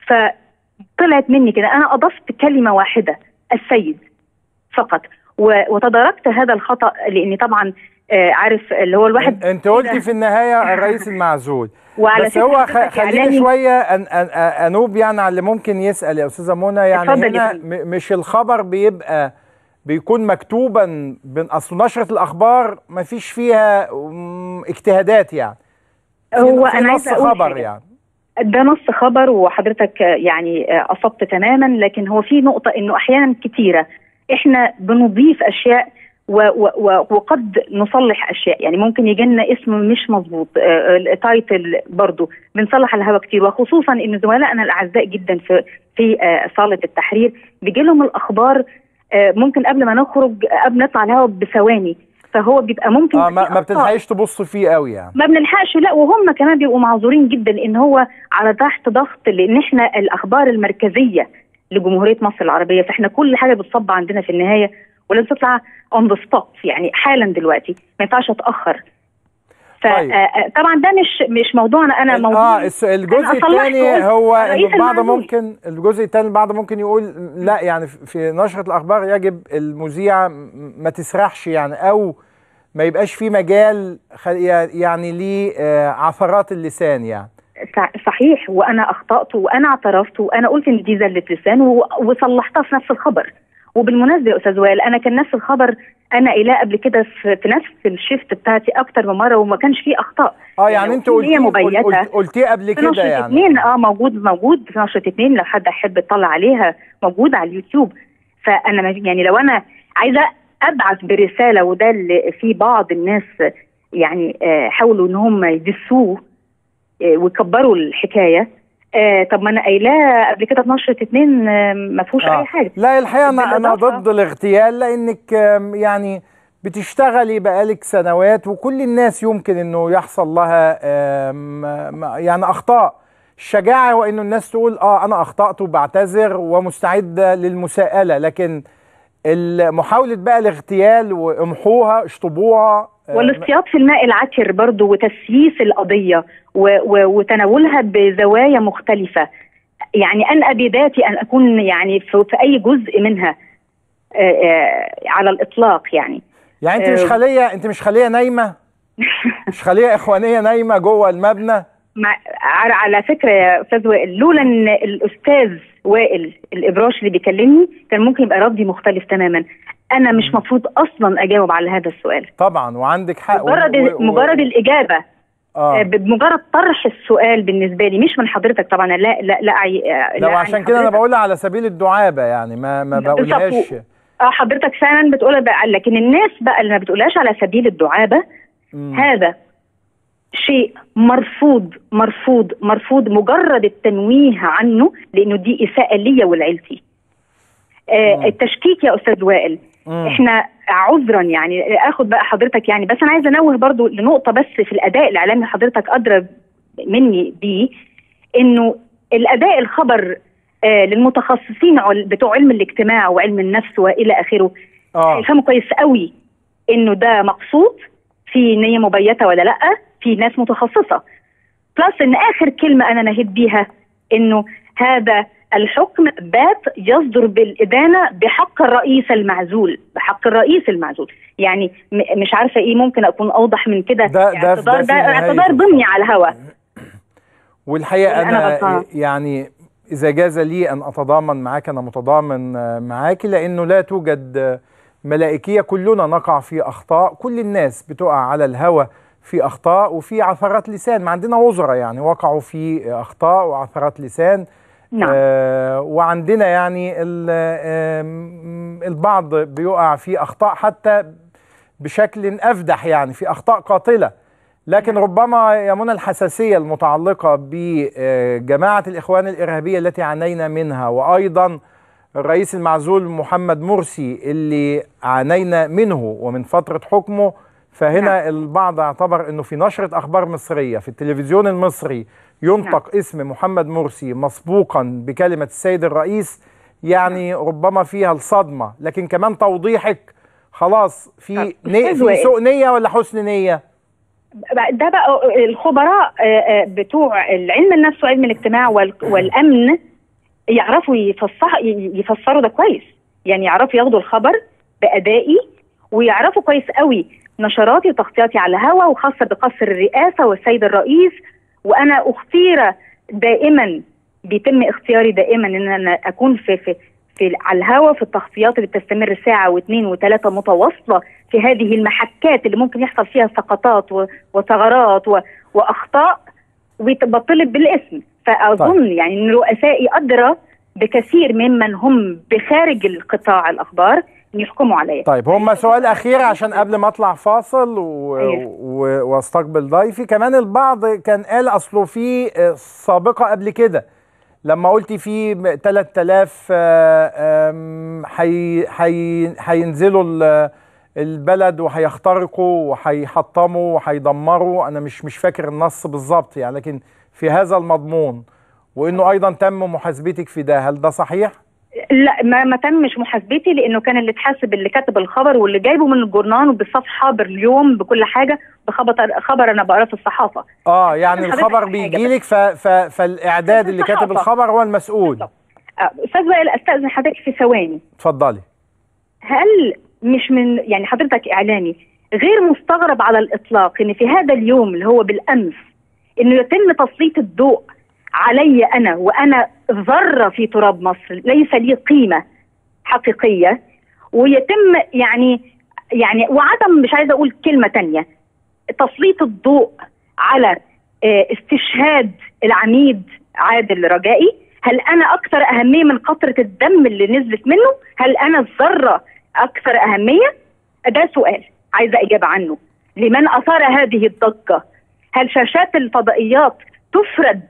فطلعت مني كده انا اضفت كلمه واحده السيد فقط و- وتداركت هذا الخطا لاني طبعا آه، عارف اللي هو الواحد انت قلتي في النهايه الرئيس المعزول وعلى بس فكرة هو حضرتك خ- خليني إعلامي- شويه أن أن أن- انوب يعني على اللي ممكن يسال يا استاذه منى يعني اتفضل يا هنا م- مش الخبر بيبقى بيكون مكتوبا بين اصل نشره الاخبار ما فيش فيها مم، اجتهادات يعني في- هو في انا نص عايزه اقول خبر حاجة. يعني ده نص خبر وحضرتك آه، يعني آه، اصبت تماما لكن هو في نقطه انه احيانا كتيره احنا بنضيف اشياء و و و وقد نصلح اشياء يعني ممكن يجي لنا اسم مش مظبوط آه، التايتل برضو بنصلح على الهوا كتير وخصوصا ان زملائنا الاعزاء جدا في في آه، صاله التحرير بيجي لهم الاخبار آه، ممكن قبل ما نخرج قبل نطلع الهوا بثواني فهو بيبقى ممكن اه في ما, ما أخطاء. بتلحقيش تبص فيه قوي يعني ما بنلحقش لا وهم كمان بيبقوا معذورين جدا لان هو على تحت ضغط لان احنا الاخبار المركزيه لجمهوريه مصر العربيه فاحنا كل حاجه بتصب عندنا في النهايه ولازم تطلع اون ذا سبوت يعني حالا دلوقتي ما ينفعش اتاخر طيب. فطبعا ده مش مش موضوعنا انا موضوع اه الس- الجزء الثاني هو إن البعض ممكن الجزء الثاني البعض ممكن يقول لا يعني في- في نشرة الأخبار يجب المذيع م- ما تسرحش يعني أو ما يبقاش في مجال خ- يعني لعثرات اللسان يعني صح- صحيح وانا اخطات وانا اعترفت وانا قلت ان دي زله لسان و- وصلحتها في نفس الخبر وبالمناسبه يا استاذ وائل انا كان نفس الخبر انا قايلاه قبل كده في, في نفس الشيفت بتاعتي اكتر من مره وما كانش فيه اخطاء اه يعني انت لو في قلتيه نية مبيتة قلت- قلتيه قبل في كده نشرة يعني اتنين اه موجود موجود في نشرة اتنين لو حد يحب يطلع عليها موجود على اليوتيوب فانا ما- يعني لو انا عايزه ابعث برساله وده اللي في بعض الناس يعني آه، حاولوا ان هم يدسوه آه، ويكبروا الحكايه آه طب ما انا قايلاه قبل كده في نشرة اتنين آه ما فيهوش آه. اي حاجه لا الحقيقه انا انا بالإضافة- ضد الاغتيال لانك آم، يعني بتشتغلي بقالك سنوات وكل الناس يمكن انه يحصل لها آم، م- يعني اخطاء الشجاعه هو انه الناس تقول اه انا اخطات وبعتذر ومستعده للمساءله لكن محاوله بقى الاغتيال وامحوها اشطبوها آه، والاصطياد في الماء العكر برضو وتسييس القضية و و وتناولها بزوايا مختلفة يعني أنا بذاتي أن أكون يعني في, في أي جزء منها آه، آه، على الإطلاق يعني يعني انت مش آه، خليه انت مش خليه نايمه مش خليه اخوانيه نايمه جوه المبنى مع على على فكره يا استاذ وائل لولا ان الاستاذ وائل الابراش اللي بيكلمني كان ممكن يبقى ردي مختلف تماما انا مش مفروض اصلا اجاوب على هذا السؤال طبعا وعندك حق مجرد و- و- مجرد الاجابه آه. آه، بمجرد طرح السؤال بالنسبه لي مش من حضرتك طبعا لا لا لا أعي- آه، لو لا عشان أعني كده انا حضرتك. بقولها على سبيل الدعابه يعني ما ما بقولهاش بالظبط. اه حضرتك فعلا بتقولها بقى لكن الناس بقى اللي ما بتقولهاش على سبيل الدعابه هذا شيء مرفوض مرفوض مرفوض مجرد التنويه عنه لانه دي اساءه ليا ولعيلتي آه التشكيك يا استاذ وائل مم. احنا عذرا يعني اخد بقى حضرتك يعني بس انا عايزه انوه برضو لنقطه بس في الاداء الاعلامي حضرتك ادرى مني بيه انه الاداء الخبر آه للمتخصصين عل- بتوع علم الاجتماع وعلم النفس والى اخره اه هيفهموا كويس قوي انه ده مقصود في نيه مبيته ولا لا في ناس متخصصه بلس ان اخر كلمه انا نهيت بيها انه هذا الحكم بات يصدر بالادانه بحق الرئيس المعزول بحق الرئيس المعزول يعني م- مش عارفه ايه ممكن اكون اوضح من كده ده- ده- اعتذار ده في ده نهاية اعتذار ضمني على الهوا والحقيقه أنا انا غلطانة. يعني اذا جاز لي ان اتضامن معاك انا متضامن آه، معاك لانه لا توجد آه، ملائكيه كلنا نقع في اخطاء كل الناس بتقع على الهوى في اخطاء وفي عثرات لسان ما عندنا وزراء يعني وقعوا في اخطاء وعثرات لسان نعم. آه وعندنا يعني ال- آم، البعض بيقع في اخطاء حتى بشكل افدح يعني في اخطاء قاتله لكن ربما يا منى الحساسيه المتعلقه بجماعه الاخوان الارهابيه التي عانينا منها وايضا الرئيس المعزول محمد مرسي اللي عانينا منه ومن فتره حكمه فهنا البعض اعتبر انه في نشره اخبار مصريه في التلفزيون المصري ينطق اسم محمد مرسي مسبوقا بكلمه السيد الرئيس يعني ربما فيها الصدمه لكن كمان توضيحك خلاص في ني- أستاذ في وائل. سوء نيه ولا حسن نيه ده بقى الخبراء آه، آه، بتوع علم النفس وعلم الاجتماع وال- والامن يعرفوا يفصح يفسروا ده كويس يعني يعرفوا ياخدوا الخبر بادائي ويعرفوا كويس قوي نشراتي وتغطياتي على الهوا وخاصه بقصر الرئاسه والسيد الرئيس وانا اختير دائما بيتم اختياري دائما ان انا اكون في في في على الهوا في التغطيات اللي بتستمر ساعه واثنين وثلاثه متواصله في هذه المحكات اللي ممكن يحصل فيها سقطات و- وثغرات و- واخطاء وبطلب بالاسم فاظن طيب. يعني ان رؤسائي ادرى بكثير ممن هم بخارج القطاع الاخبار ان يحكموا عليا طيب هم سؤال اخير عشان قبل ما اطلع فاصل و... و... واستقبل ضيفي كمان البعض كان قال اصله في آه، سابقه قبل كده لما قلتي في 3000 آه، آم، حي... حي... هينزلوا ال- البلد وهيخترقوا وهيحطموا وهيدمروا انا مش مش فاكر النص بالظبط يعني لكن في هذا المضمون وانه ايضا تم محاسبتك في ده هل ده صحيح؟ لا ما ما تمش محاسبتي لانه كان اللي اتحاسب اللي كتب الخبر واللي جايبه من الجورنال وبالصفحه باليوم بكل حاجه بخبر خبر انا بقراه في الصحافه اه يعني حضرتك الخبر حاجة بيجي لك ف... ف... فالاعداد اللي كاتب الصحافة. الخبر هو المسؤول آه، استاذ وائل استاذن حضرتك في ثواني اتفضلي هل مش من يعني حضرتك اعلامي غير مستغرب على الاطلاق ان في هذا اليوم اللي هو بالامس انه يتم تسليط الضوء علي انا وانا ذره في تراب مصر ليس لي قيمه حقيقيه ويتم يعني يعني وعدم مش عايزه اقول كلمه تانية تسليط الضوء على آه، استشهاد العميد عادل رجائي هل انا اكثر اهميه من قطره الدم اللي نزلت منه هل انا الذره اكثر اهميه ده سؤال عايزه اجابه عنه لمن اثار هذه الضجه هل شاشات الفضائيات تفرد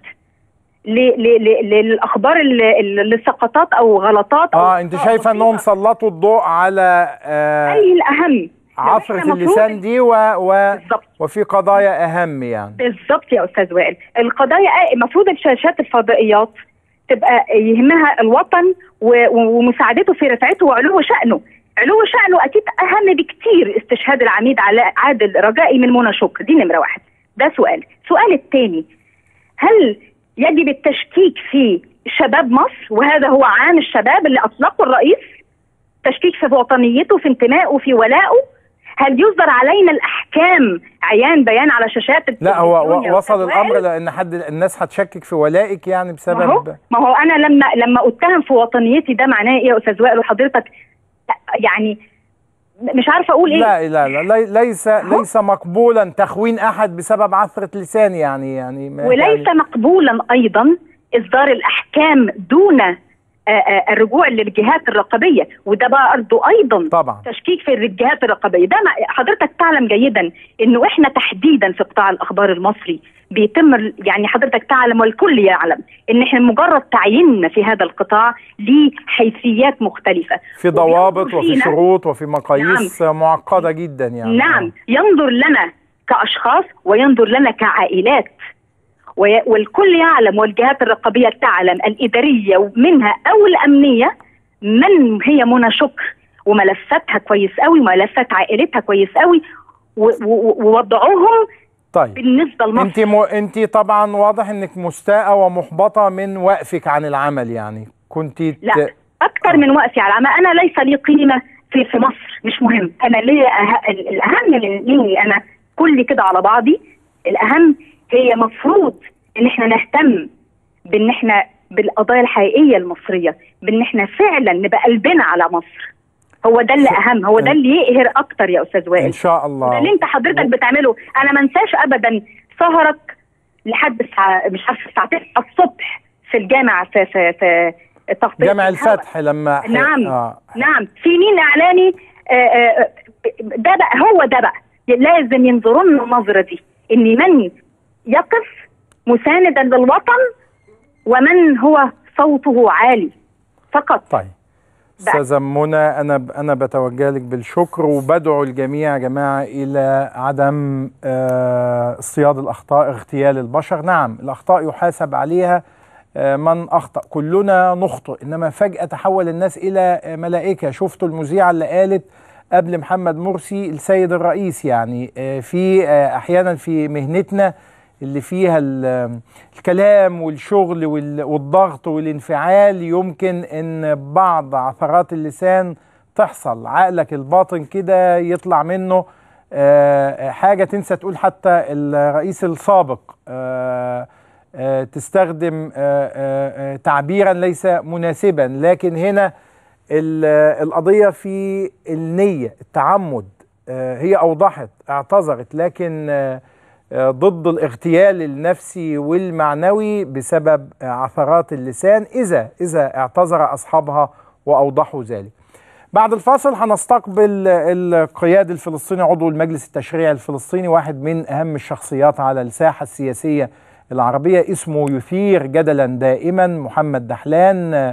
ل- ل- ل- للاخبار اللي اللي سقطات او غلطات أو اه انت شايفه انهم سلطوا الضوء على آه اي الاهم عثرة إحنا اللسان مفروض- دي و... و... وفي قضايا أهم يعني بالظبط يا استاذ وائل القضايا آه، المفروض الشاشات الفضائيات تبقى يهمها الوطن و- و- ومساعدته في رفعته وعلو شأنه علو شأنه أكيد أهم بكتير استشهاد العميد علاء عادل رجائي من منى شكر دي نمرة واحد ده سؤال السؤال الثاني هل يجب التشكيك في شباب مصر وهذا هو عام الشباب اللي أطلقه الرئيس تشكيك في وطنيته في انتمائه في ولائه هل يصدر علينا الأحكام عيان بيان على شاشات لا هو التلفزيون يا و- وصل أستاذ الأمر وائل؟ لأن حد الناس هتشكك في ولائك يعني ما هو بسبب ما هو انا لما لما اتهم في وطنيتي ده معناه ايه يا استاذ وائل وحضرتك يعني مش عارفه اقول ايه لا لا لا لي- ليس ليس مقبولا تخوين أحد بسبب عثرة لسان يعني يعني ما- وليس يعني مقبولا ايضا اصدار الاحكام دون آه، آه، الرجوع للجهات الرقابيه وده بقى برضه ايضا طبعا تشكيك في الجهات الرقابيه ده ما- حضرتك تعلم جيدا انه احنا تحديدا في قطاع الاخبار المصري بيتم ال- يعني حضرتك تعلم والكل يعلم ان احنا مجرد تعييننا في هذا القطاع ليه حيثيات مختلفه في ضوابط وفي فينا- شروط وفي مقاييس معقدة جدا يعني نعم ينظر لنا كأشخاص وينظر لنا كعائلات وي- والكل يعلم والجهات الرقابية تعلم الإدارية ومنها أو الأمنية من هي منى شكر وملفاتها كويس قوي وملفات عائلتها كويس قوي و- و- ووضعهم طيب بالنسبة لمصر انت م... انت طبعا واضح انك مستاءة ومحبطة من وقفك عن العمل يعني كنت لا اكتر من وقفي على العمل انا ليس لي قيمه في في مصر مش مهم انا ليا أه... ال- الاهم من مني انا كل كده على بعضي الاهم هي مفروض ان احنا نهتم بان احنا بالقضايا الحقيقيه المصريه بان احنا فعلا نبقى قلبنا على مصر هو ده اللي اهم هو ده اللي يقهر اكتر يا استاذ وائل ان شاء الله ده اللي انت حضرتك بتعمله انا ما انساش ابدا سهرك لحد الساعه مش عارفه الساعه 9 الصبح في الجامعه في في في تغطيه جامع الهواء. الفتح لما نعم آه. نعم في مين اعلاني آه، آه، ده بقى هو ده بقى لازم ينظروا لنا النظره دي ان من يقف مساندا للوطن ومن هو صوته عالي فقط طيب استاذه منى انا انا بتوجه لك بالشكر وبدعو الجميع يا جماعه الى عدم آه، اصطياد الاخطاء اغتيال البشر نعم الاخطاء يحاسب عليها آه، من اخطا كلنا نخطئ انما فجاه تحول الناس الى آه، ملائكه شفتوا المذيعه اللي قالت قبل محمد مرسي السيد الرئيس يعني آه، في آه، احيانا في مهنتنا اللي فيها ال- الكلام والشغل وال- والضغط والانفعال يمكن ان بعض عثرات اللسان تحصل عقلك الباطن كده يطلع منه آه، حاجة تنسى تقول حتى الرئيس السابق آه، آه، تستخدم آه، آه، آه، تعبيرا ليس مناسبا لكن هنا ال- القضية في النية التعمد آه، هي أوضحت اعتذرت لكن آه، آه، ضد الاغتيال النفسي والمعنوي بسبب آه، عثرات اللسان إذا إذا اعتذر أصحابها وأوضحوا ذلك بعد الفاصل هنستقبل القيادي الفلسطيني عضو المجلس التشريعي الفلسطيني واحد من أهم الشخصيات على الساحة السياسية العربية اسمه يثير جدلا دائما محمد دحلان آه،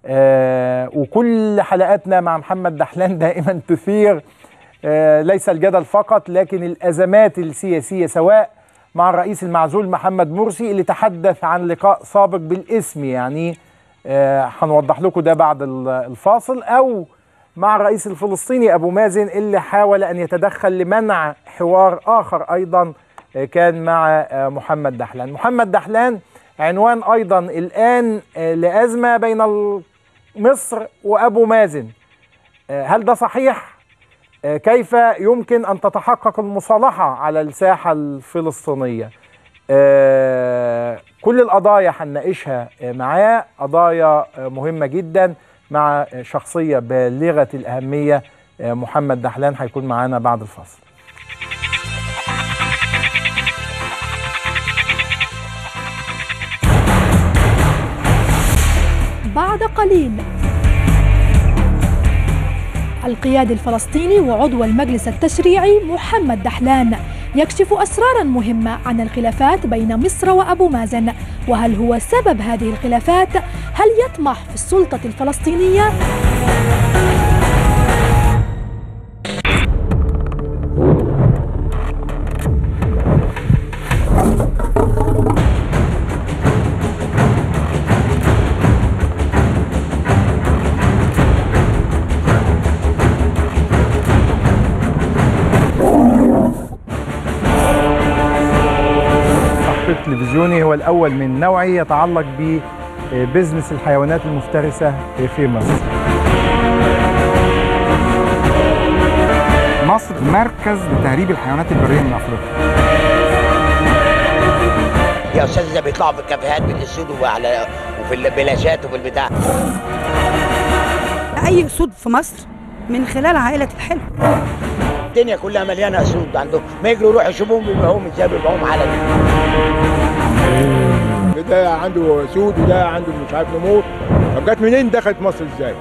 آه، وكل حلقاتنا مع محمد دحلان دائما تثير آه، ليس الجدل فقط لكن الأزمات السياسية سواء مع الرئيس المعزول محمد مرسي اللي تحدث عن لقاء سابق بالاسم يعني آه، هنوضح لكم ده بعد ال- الفاصل أو مع الرئيس الفلسطيني أبو مازن اللي حاول أن يتدخل لمنع حوار آخر أيضا آه، كان مع آه، محمد دحلان محمد دحلان عنوان أيضا الآن آه، لأزمة بين ال- مصر وأبو مازن آه، هل ده صحيح؟ آه، كيف يمكن أن تتحقق المصالحة على الساحة الفلسطينية آه، كل القضايا هنناقشها آه، معاه قضايا آه، مهمة جدا مع آه، شخصية بالغة الأهمية آه، محمد دحلان هيكون معانا بعد الفاصل بعد قليل القيادي الفلسطيني وعضو المجلس التشريعي محمد دحلان يكشف أسرارا مهمة عن الخلافات بين مصر وأبو مازن وهل هو سبب هذه الخلافات؟ هل يطمح في السلطة الفلسطينية؟ التلفزيوني هو الأول من نوعه يتعلق ببزنس الحيوانات المفترسة في مصر مصر مركز لتهريب الحيوانات البريه من افريقيا يا استاذ ده بيطلعوا في الكافيهات بالاسود وعلى وفي البلاشات وفي البتاع اي اسود في مصر من خلال عائله الحلم الدنيا كلها مليانه اسود عندهم ما يجروا يروحوا يشوفوهم بيبيعوهم ازاي بيبيعوهم علني ده عنده سود وده عنده مش عارف نمور طب جت منين دخلت مصر ازاي؟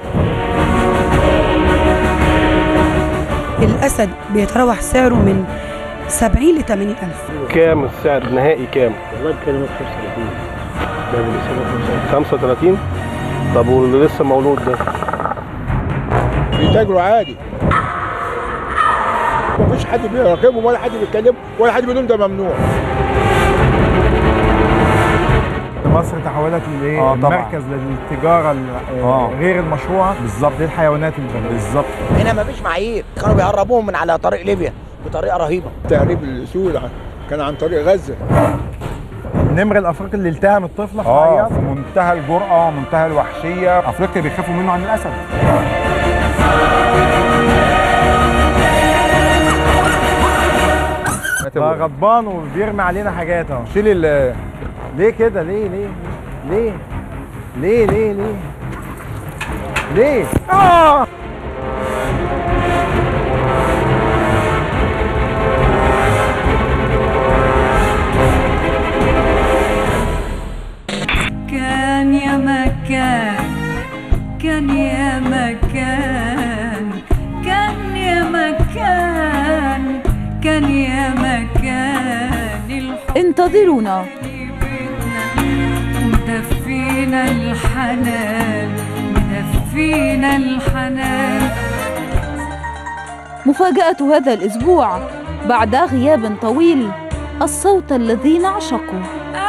الاسد بيتراوح سعره من 70 ل 80 الف كام السعر النهائي كام؟ والله بكلمك 35 ده اللي 35 طب واللي لسه مولود ده؟ بيتاجروا عادي مفيش حد بيراقبهم ولا حد بيتكلم ولا حد بيقول لهم ده ممنوع مصر تحولت لايه؟ آه طبعاً. مركز للتجاره ال- آه. غير المشروعه بالظبط للحيوانات البريه بالظبط هنا مفيش معايير كانوا بيهربوهم من على طريق ليبيا بطريقه رهيبه تهريب الاسود كان عن طريق غزه النمر الافريقي اللي التهم الطفله في اه العياط في منتهى الجرأه ومنتهى الوحشيه افريقيا بيخافوا منه عن الاسد بقى غضبان وبيرمي علينا حاجات اهو شيل ال ليه كده ليه ليه ليه ليه ليه ليه ليه اه كان يا مكان كان يا مكان كان يا مكان كان يا مكان انتظرونا مدفينا الحنان مدفينا الحنان مفاجأة هذا الأسبوع بعد غياب طويل الصوت الذي نعشقه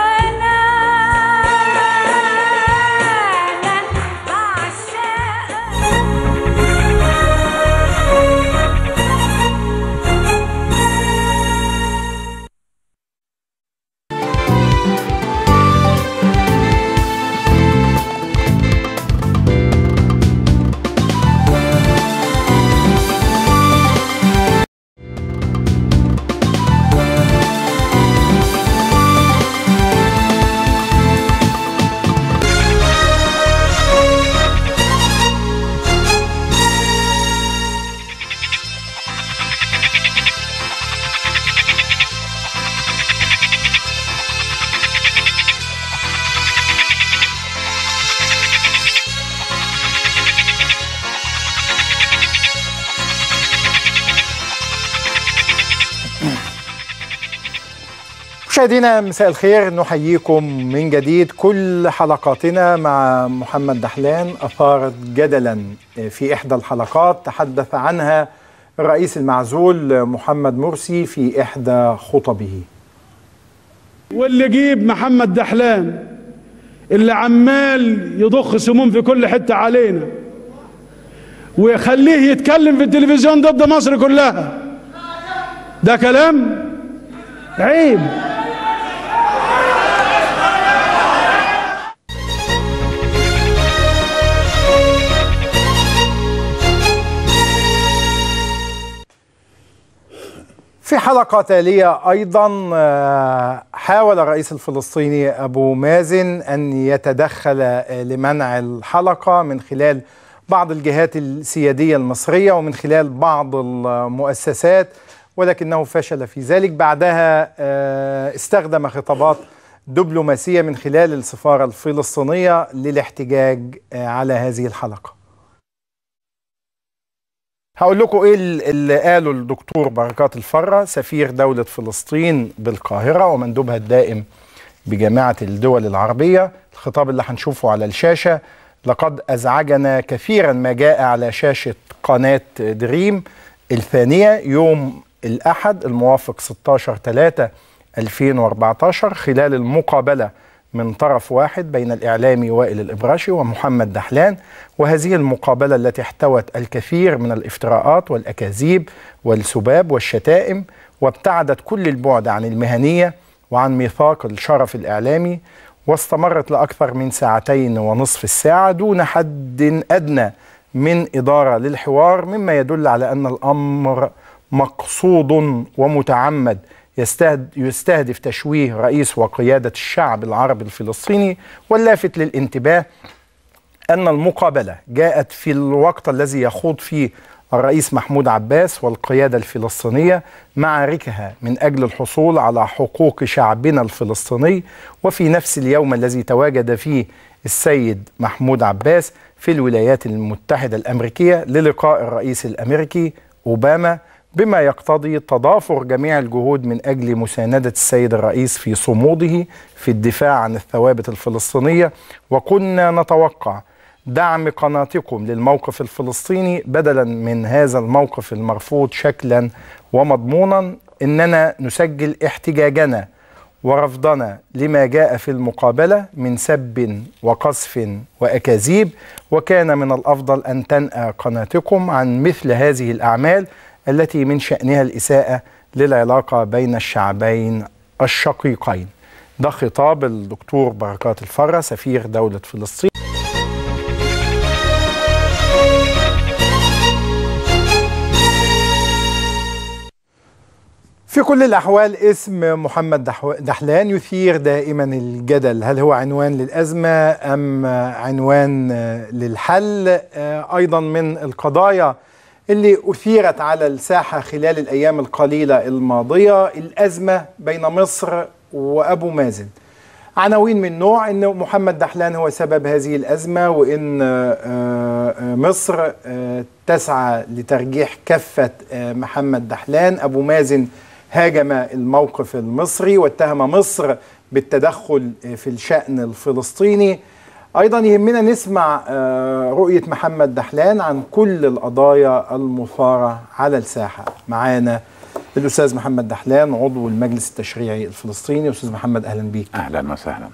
مشاهدينا مساء الخير نحييكم من جديد كل حلقاتنا مع محمد دحلان أثارت جدلا في إحدى الحلقات تحدث عنها الرئيس المعزول محمد مرسي في إحدى خطبه واللي يجيب محمد دحلان اللي عمال يضخ سموم في كل حتة علينا ويخليه يتكلم في التلفزيون ضد مصر كلها ده كلام عيب في حلقة تالية أيضا آه، حاول الرئيس الفلسطيني أبو مازن أن يتدخل آه، لمنع الحلقة من خلال بعض الجهات السيادية المصرية ومن خلال بعض المؤسسات ولكنه فشل في ذلك بعدها آه، استخدم خطابات دبلوماسية من خلال السفارة الفلسطينية للاحتجاج آه، على هذه الحلقة هقول لكم ايه اللي قاله الدكتور بركات الفرة سفير دولة فلسطين بالقاهرة ومندوبها الدائم بجامعة الدول العربية الخطاب اللي هنشوفه على الشاشة لقد أزعجنا كثيرا ما جاء على شاشة قناة دريم الثانية يوم الأحد الموافق 16 3 2014 خلال المقابلة من طرف واحد بين الإعلامي وائل الإبراشي ومحمد دحلان وهذه المقابلة التي احتوت الكثير من الافتراءات والأكاذيب والسباب والشتائم وابتعدت كل البعد عن المهنية وعن ميثاق الشرف الإعلامي واستمرت لأكثر من ساعتين ونصف الساعة دون حد أدنى من إدارة للحوار مما يدل على أن الأمر مقصود ومتعمد يستهد يستهدف تشويه رئيس وقيادة الشعب العربي الفلسطيني واللافت للانتباه أن المقابلة جاءت في الوقت الذي يخوض فيه الرئيس محمود عباس والقيادة الفلسطينية معاركها من أجل الحصول على حقوق شعبنا الفلسطيني وفي نفس اليوم الذي تواجد فيه السيد محمود عباس في الولايات المتحدة الأمريكية للقاء الرئيس الأمريكي أوباما بما يقتضي تضافر جميع الجهود من أجل مساندة السيد الرئيس في صموده في الدفاع عن الثوابت الفلسطينية وكنا نتوقع دعم قناتكم للموقف الفلسطيني بدلا من هذا الموقف المرفوض شكلا ومضمونا اننا نسجل احتجاجنا ورفضنا لما جاء في المقابله من سب وقذف واكاذيب وكان من الافضل ان تنأى قناتكم عن مثل هذه الاعمال التي من شانها الاساءه للعلاقه بين الشعبين الشقيقين. ده خطاب الدكتور بركات الفره سفير دوله فلسطين في كل الأحوال اسم محمد دحو- دحلان يثير دائما الجدل هل هو عنوان للأزمة أم عنوان آه، للحل آه، أيضا من القضايا اللي أثيرت على الساحة خلال الأيام القليلة الماضية الأزمة بين مصر وأبو مازن عناوين من نوع ان محمد دحلان هو سبب هذه الازمه وان آه، آه، مصر آه، تسعى لترجيح كفه آه، محمد دحلان ابو مازن هاجم الموقف المصري واتهم مصر بالتدخل آه، في الشان الفلسطيني ايضا يهمنا نسمع آه، رؤيه محمد دحلان عن كل القضايا المثاره على الساحه معانا الاستاذ محمد دحلان عضو المجلس التشريعي الفلسطيني استاذ محمد اهلا بيك اهلا وسهلا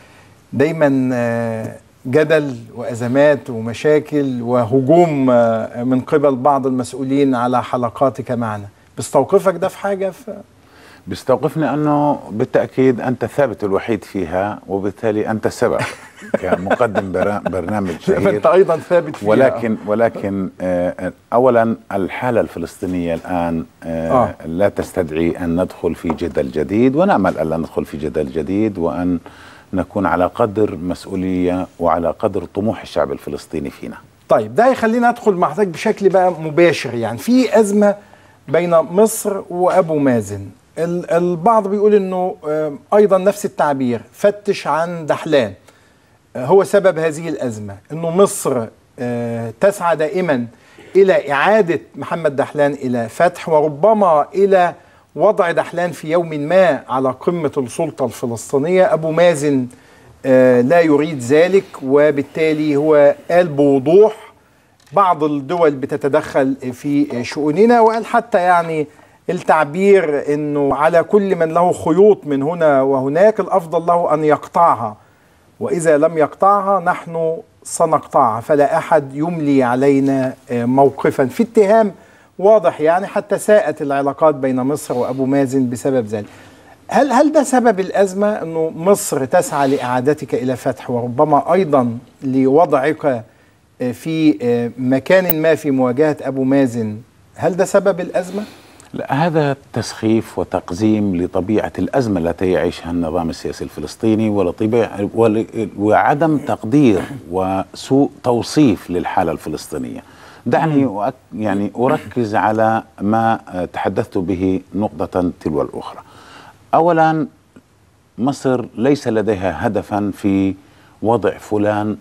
دايما آه، جدل وازمات ومشاكل وهجوم آه، من قبل بعض المسؤولين على حلقاتك معنا بيستوقفك ده في حاجه في بيستوقفني انه بالتاكيد انت الثابت الوحيد فيها وبالتالي انت السبب كمقدم برا- برنامج شهير فانت ايضا ثابت فيها ولكن ولكن آه، اولا الحاله الفلسطينيه الان آه، آه. لا تستدعي ان ندخل في جدل جديد ونامل الا ندخل في جدل جديد وان نكون على قدر مسؤوليه وعلى قدر طموح الشعب الفلسطيني فينا طيب ده يخلينا ادخل مع حضرتك بشكل بقى مباشر يعني في ازمه بين مصر وابو مازن ال- البعض بيقول انه آه، ايضا نفس التعبير فتش عن دحلان آه، هو سبب هذه الازمه انه مصر آه، تسعى دائما الى اعاده محمد دحلان الى فتح وربما الى وضع دحلان في يوم ما على قمه السلطه الفلسطينيه ابو مازن آه، لا يريد ذلك وبالتالي هو قال بوضوح بعض الدول بتتدخل في شؤوننا وقال حتى يعني التعبير انه على كل من له خيوط من هنا وهناك الافضل له ان يقطعها واذا لم يقطعها نحن سنقطعها فلا احد يملي علينا آه، موقفا في اتهام واضح يعني حتى ساءت العلاقات بين مصر وابو مازن بسبب ذلك هل هل ده سبب الازمه انه مصر تسعى لاعادتك الى فتح وربما ايضا لوضعك آه، في آه، مكان ما في مواجهه ابو مازن هل ده سبب الازمه؟ لا هذا تسخيف وتقزيم لطبيعة الأزمة التي يعيشها النظام السياسي الفلسطيني ولطبيعة ول- وعدم تقدير وسوء توصيف للحالة الفلسطينية دعني أؤك يعني أركز على ما آه، تحدثت به نقطة تلو الأخرى أولا مصر ليس لديها هدفا في وضع فلان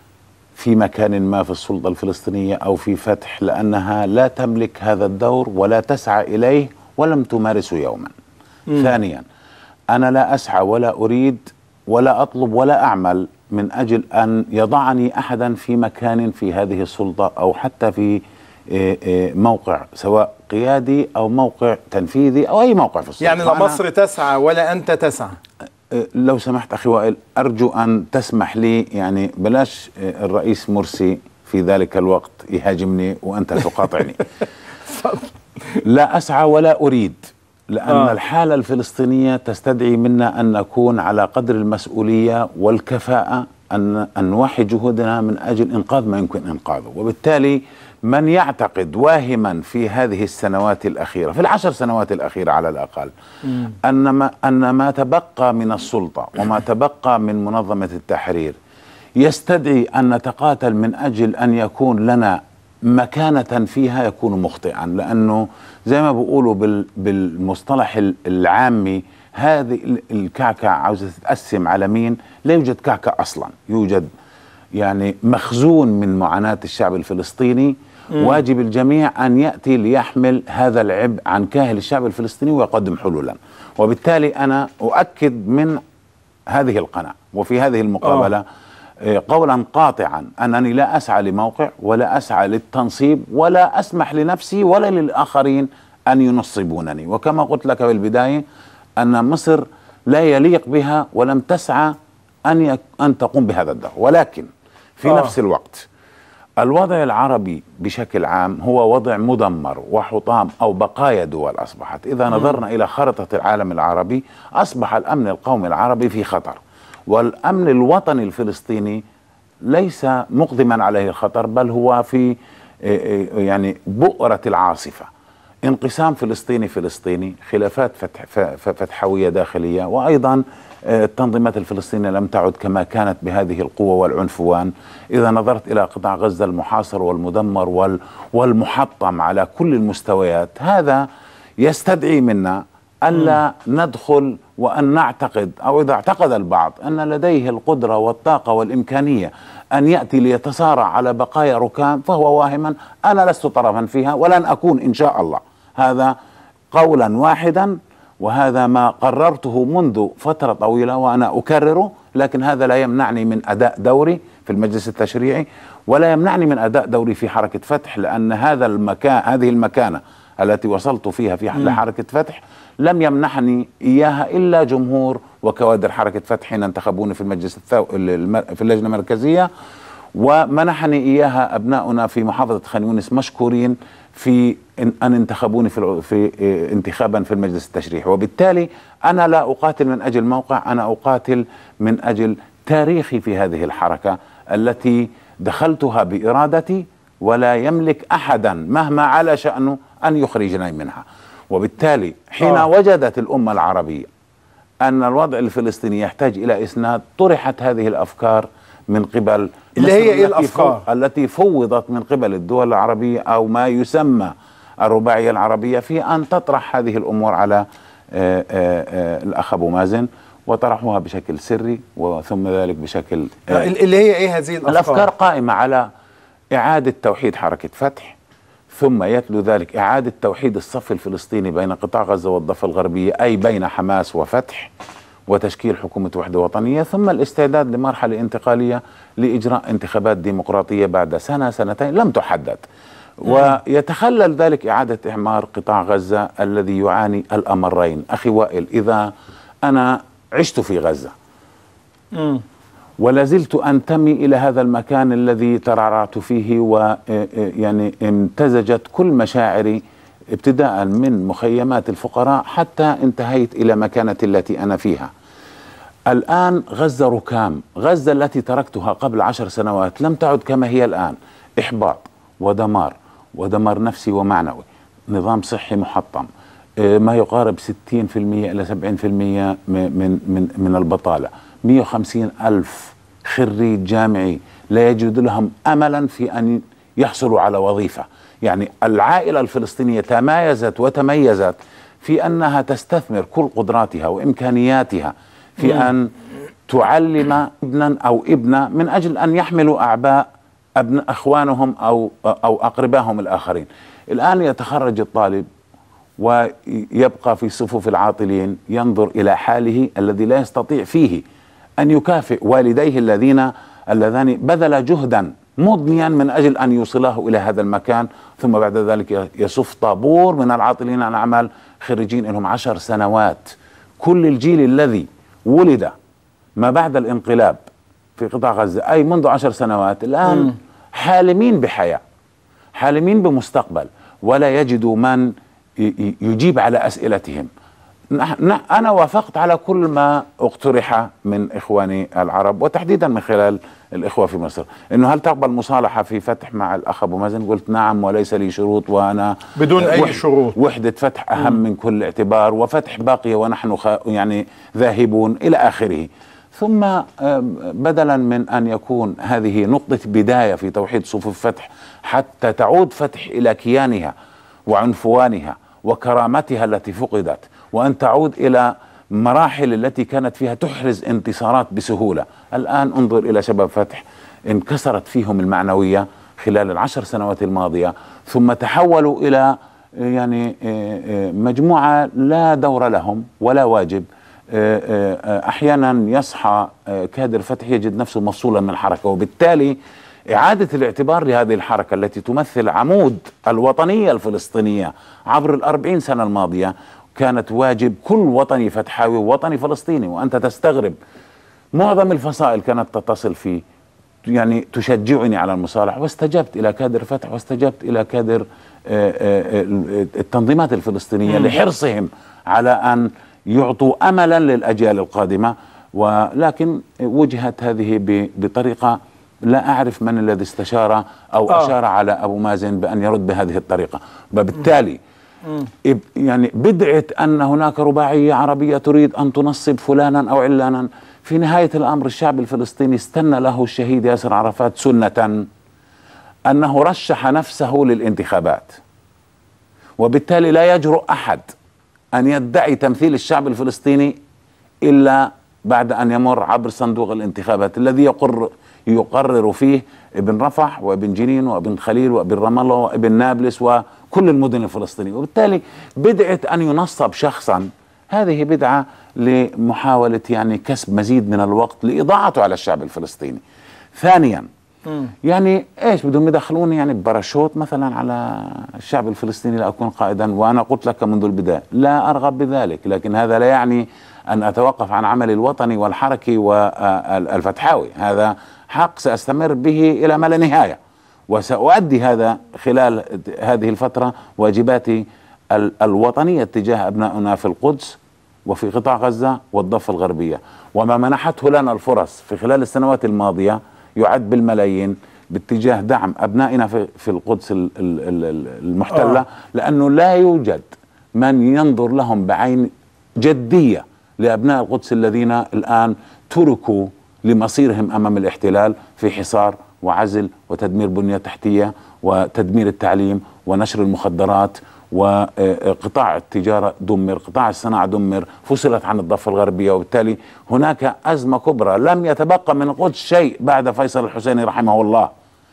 في مكان ما في السلطة الفلسطينية أو في فتح لأنها لا تملك هذا الدور ولا تسعى إليه ولم تمارسه يوما مم. ثانيا أنا لا أسعى ولا أريد ولا أطلب ولا أعمل من أجل أن يضعني أحدا في مكان في هذه السلطة أو حتى في إيه، إيه، موقع سواء قيادي أو موقع تنفيذي أو أي موقع في السلطة يعني لا فأنا- مصر تسعى ولا انت تسعى أه، لو سمحت اخي وائل ارجو ان تسمح لي يعني بلاش أه، الرئيس مرسي في ذلك الوقت يهاجمني وانت تقاطعني لا اسعى ولا اريد لأن آه. آه. الحالة الفلسطينية تستدعي منا أن نكون على قدر المسؤولية والكفاءة أن أن نوحي جهودنا من أجل إنقاذ ما يمكن إنقاذه وبالتالي من يعتقد واهما في هذه السنوات الأخيرة في العشر سنوات الأخيرة على الأقل أن ما, أن ما تبقى من السلطة وما تبقى من منظمة التحرير يستدعي أن نتقاتل من أجل أن يكون لنا مكانة فيها يكون مخطئا لأنه زي ما بيقولوا بال بالمصطلح ال- العامي هذه ال- الكعكة عاوزة تتقسم على مين لا يوجد كعكة أصلا يوجد يعني مخزون من معاناة الشعب الفلسطيني مم. واجب الجميع أن يأتي ليحمل هذا العبء عن كاهل الشعب الفلسطيني ويقدم حلولا وبالتالي أنا أؤكد من هذه القناة وفي هذه المقابلة آه، قولا قاطعا أنني لا أسعى لموقع ولا أسعى للتنصيب ولا أسمح لنفسي ولا للآخرين أن ينصبونني وكما قلت لك في البداية أن مصر لا يليق بها ولم تسعى أن يك أن تقوم بهذا الدور ولكن في آه. نفس الوقت الوضع العربي بشكل عام هو وضع مدمر وحطام او بقايا دول اصبحت، اذا مم. نظرنا الى خريطه العالم العربي اصبح الامن القومي العربي في خطر، والامن الوطني الفلسطيني ليس مقدما عليه الخطر بل هو في إيه إيه يعني بؤره العاصفه. انقسام فلسطيني فلسطيني، خلافات فتح ف- ف- فتحويه داخليه، وايضا آه، التنظيمات الفلسطينيه لم تعد كما كانت بهذه القوه والعنفوان، اذا نظرت الى قطاع غزه المحاصر والمدمر وال والمحطم على كل المستويات، هذا يستدعي منا الا ندخل وان نعتقد او اذا اعتقد البعض ان لديه القدره والطاقه والامكانيه ان ياتي ليتصارع على بقايا ركام فهو واهما انا لست طرفا فيها ولن اكون ان شاء الله هذا قولا واحدا وهذا ما قررته منذ فتره طويله وانا اكرره لكن هذا لا يمنعني من اداء دوري في المجلس التشريعي ولا يمنعني من اداء دوري في حركه فتح لان هذا المكان هذه المكانه التي وصلت فيها في مم. حركه فتح لم يمنحني اياها الا جمهور وكوادر حركه فتح حين انتخبوني في المجلس الثو... الم- في اللجنه المركزيه ومنحني اياها ابناؤنا في محافظه خان يونس مشكورين في إن, ان انتخبوني في الع- في إيه، انتخابا في المجلس التشريعي وبالتالي انا لا اقاتل من اجل موقع انا اقاتل من اجل تاريخي في هذه الحركه التي دخلتها بارادتي ولا يملك احدا مهما على شانه ان يخرجني منها وبالتالي حين آه. وجدت الامه العربيه ان الوضع الفلسطيني يحتاج الى اسناد طرحت هذه الافكار من قبل اللي مصر هي إيه التي الأفكار؟ فو- التي فوضت من قبل الدول العربيه او ما يسمى الرباعيه العربيه في ان تطرح هذه الامور على آه، آه، آه، الاخ ابو مازن وطرحوها بشكل سري وثم ذلك بشكل آه، اللي هي ايه هذه الافكار؟ الافكار قائمه على اعاده توحيد حركه فتح ثم يتلو ذلك اعاده توحيد الصف الفلسطيني بين قطاع غزه والضفه الغربيه اي بين حماس وفتح وتشكيل حكومه وحده وطنيه ثم الاستعداد لمرحله انتقاليه لاجراء انتخابات ديمقراطيه بعد سنه سنتين لم تحدد ويتخلل ذلك اعاده اعمار قطاع غزه الذي يعاني الامرين اخي وائل اذا انا عشت في غزه مم. ولا زلت انتمي الى هذا المكان الذي ترعرعت فيه ويعني امتزجت كل مشاعري ابتداء من مخيمات الفقراء حتى انتهيت الى مكانتي التي انا فيها. الان غزه ركام، غزه التي تركتها قبل عشر سنوات لم تعد كما هي الان، احباط ودمار ودمار نفسي ومعنوي، نظام صحي محطم، آه، ما يقارب 60% إلى 70% م- من, من, من البطالة 150 ألف خريج جامعي لا يجد لهم أملا في أن يحصلوا على وظيفة يعني العائلة الفلسطينية تمايزت وتميزت في أنها تستثمر كل قدراتها وإمكانياتها في مم. أن تعلم ابنا أو ابنة من أجل أن يحملوا أعباء أبن أخوانهم أو أو أقربائهم الآخرين الآن يتخرج الطالب ويبقى في صفوف العاطلين ينظر الى حاله الذي لا يستطيع فيه ان يكافئ والديه الذين اللذان بذل جهدا مضنيا من اجل ان يوصلاه الى هذا المكان ثم بعد ذلك يصف طابور من العاطلين عن اعمال خريجين لهم عشر سنوات كل الجيل الذي ولد ما بعد الانقلاب في قطاع غزه اي منذ عشر سنوات الان مم. حالمين بحياه حالمين بمستقبل ولا يجدوا من ي- ي- يجيب على اسئلتهم نح- نح- انا وافقت على كل ما اقترح من اخواني العرب وتحديدا من خلال الاخوه في مصر انه هل تقبل مصالحه في فتح مع الاخ ابو مازن قلت نعم وليس لي شروط وانا بدون أي وح- شروط. وحده فتح اهم من كل اعتبار وفتح باقيه ونحن خ... يعني ذاهبون الى اخره ثم آم، بدلا من ان يكون هذه نقطه بدايه في توحيد صفوف فتح حتى تعود فتح الى كيانها وعنفوانها وكرامتها التي فقدت وان تعود الى مراحل التي كانت فيها تحرز انتصارات بسهوله الان انظر الى شباب فتح انكسرت فيهم المعنويه خلال العشر سنوات الماضيه ثم تحولوا الى يعني آه، آه، مجموعه لا دور لهم ولا واجب آه، آه، احيانا يصحى آه، كادر فتح يجد نفسه مفصولا من الحركه وبالتالي إعادة الاعتبار لهذه الحركة التي تمثل عمود الوطنية الفلسطينية عبر الأربعين سنة الماضية كانت واجب كل وطني فتحاوي ووطني فلسطيني وأنت تستغرب معظم الفصائل كانت تتصل في يعني تشجعني على المصالحة واستجبت إلى كادر فتح واستجبت إلى كادر آه، آه، آه، التنظيمات الفلسطينية مم. لحرصهم على أن يعطوا أملا للأجيال القادمة ولكن وجهت هذه ب- بطريقة لا أعرف من الذي استشار أو آه. أشار على أبو مازن بأن يرد بهذه الطريقة وبالتالي إب- يعني بدعة أن هناك رباعية عربية تريد أن تنصب فلانا أو علانا في نهاية الأمر الشعب الفلسطيني استنى له الشهيد ياسر عرفات سنة أنه رشح نفسه للانتخابات وبالتالي لا يجرؤ أحد أن يدعي تمثيل الشعب الفلسطيني إلا بعد أن يمر عبر صندوق الانتخابات الذي يقر يقرر فيه ابن رفح وابن جنين وابن خليل وابن رام الله وابن نابلس وكل المدن الفلسطينية وبالتالي بدعة أن ينصب شخصا هذه بدعة لمحاولة يعني كسب مزيد من الوقت لإضاعته على الشعب الفلسطيني ثانيا يعني ايش بدهم يدخلوني يعني بباراشوت مثلا على الشعب الفلسطيني لاكون قائدا وانا قلت لك منذ البدايه لا ارغب بذلك لكن هذا لا يعني ان اتوقف عن عملي الوطني والحركي والفتحاوي هذا حق ساستمر به الى ما لا نهايه وسأؤدي هذا خلال هذه الفترة واجباتي ال- الوطنية تجاه أبنائنا في القدس وفي قطاع غزة والضفة الغربية وما منحته لنا الفرص في خلال السنوات الماضية يعد بالملايين باتجاه دعم أبنائنا في, في القدس ال- ال- ال- المحتلة آه. لأنه لا يوجد من ينظر لهم بعين جدية لأبناء القدس الذين الآن تركوا لمصيرهم أمام الاحتلال في حصار وعزل وتدمير بنية تحتية وتدمير التعليم ونشر المخدرات وقطاع التجارة دمر قطاع الصناعة دمر فصلت عن الضفة الغربية وبالتالي هناك أزمة كبرى لم يتبقى من القدس شيء بعد فيصل الحسيني رحمه الله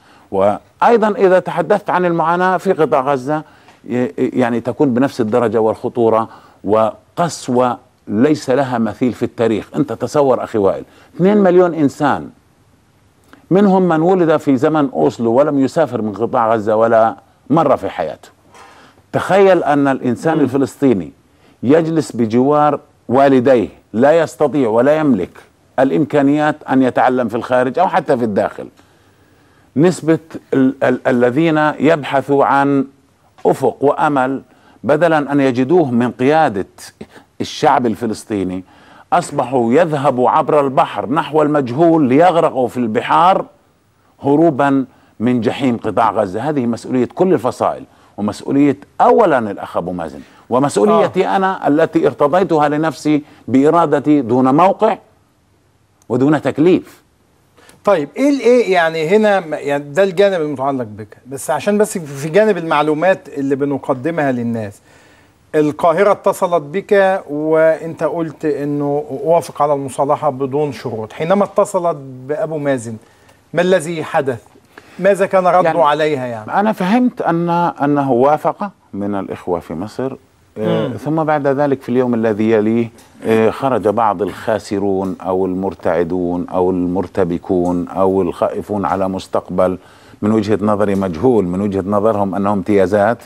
وايضا اذا تحدثت عن المعاناه في قطاع غزه ي- يعني تكون بنفس الدرجه والخطوره وقسوه ليس لها مثيل في التاريخ انت تصور اخي وائل 2 مليون انسان منهم من ولد في زمن اوسلو ولم يسافر من قطاع غزه ولا مره في حياته تخيل ان الانسان الفلسطيني يجلس بجوار والديه لا يستطيع ولا يملك الامكانيات ان يتعلم في الخارج او حتى في الداخل نسبة ال- ال- الذين يبحثوا عن أفق وأمل بدلا أن يجدوه من قيادة الشعب الفلسطيني أصبحوا يذهبوا عبر البحر نحو المجهول ليغرقوا في البحار هروبا من جحيم قطاع غزة هذه مسؤولية كل الفصائل ومسؤولية أولا الأخ أبو مازن ومسؤوليتي أنا التي ارتضيتها لنفسي بإرادتي دون موقع ودون تكليف طيب ايه الايه يعني هنا م- يعني ده الجانب المتعلق بك بس عشان بس في جانب المعلومات اللي بنقدمها للناس القاهرة اتصلت بك وانت قلت انه وافق على المصالحة بدون شروط حينما اتصلت بأبو مازن ما الذي حدث ماذا كان رده يعني عليها يعني أنا فهمت أن أنه وافق من الإخوة في مصر آه، مم. ثم بعد ذلك في اليوم الذي يليه آه، خرج بعض الخاسرون أو المرتعدون أو المرتبكون أو الخائفون على مستقبل من وجهة نظري مجهول من وجهة نظرهم أنهم امتيازات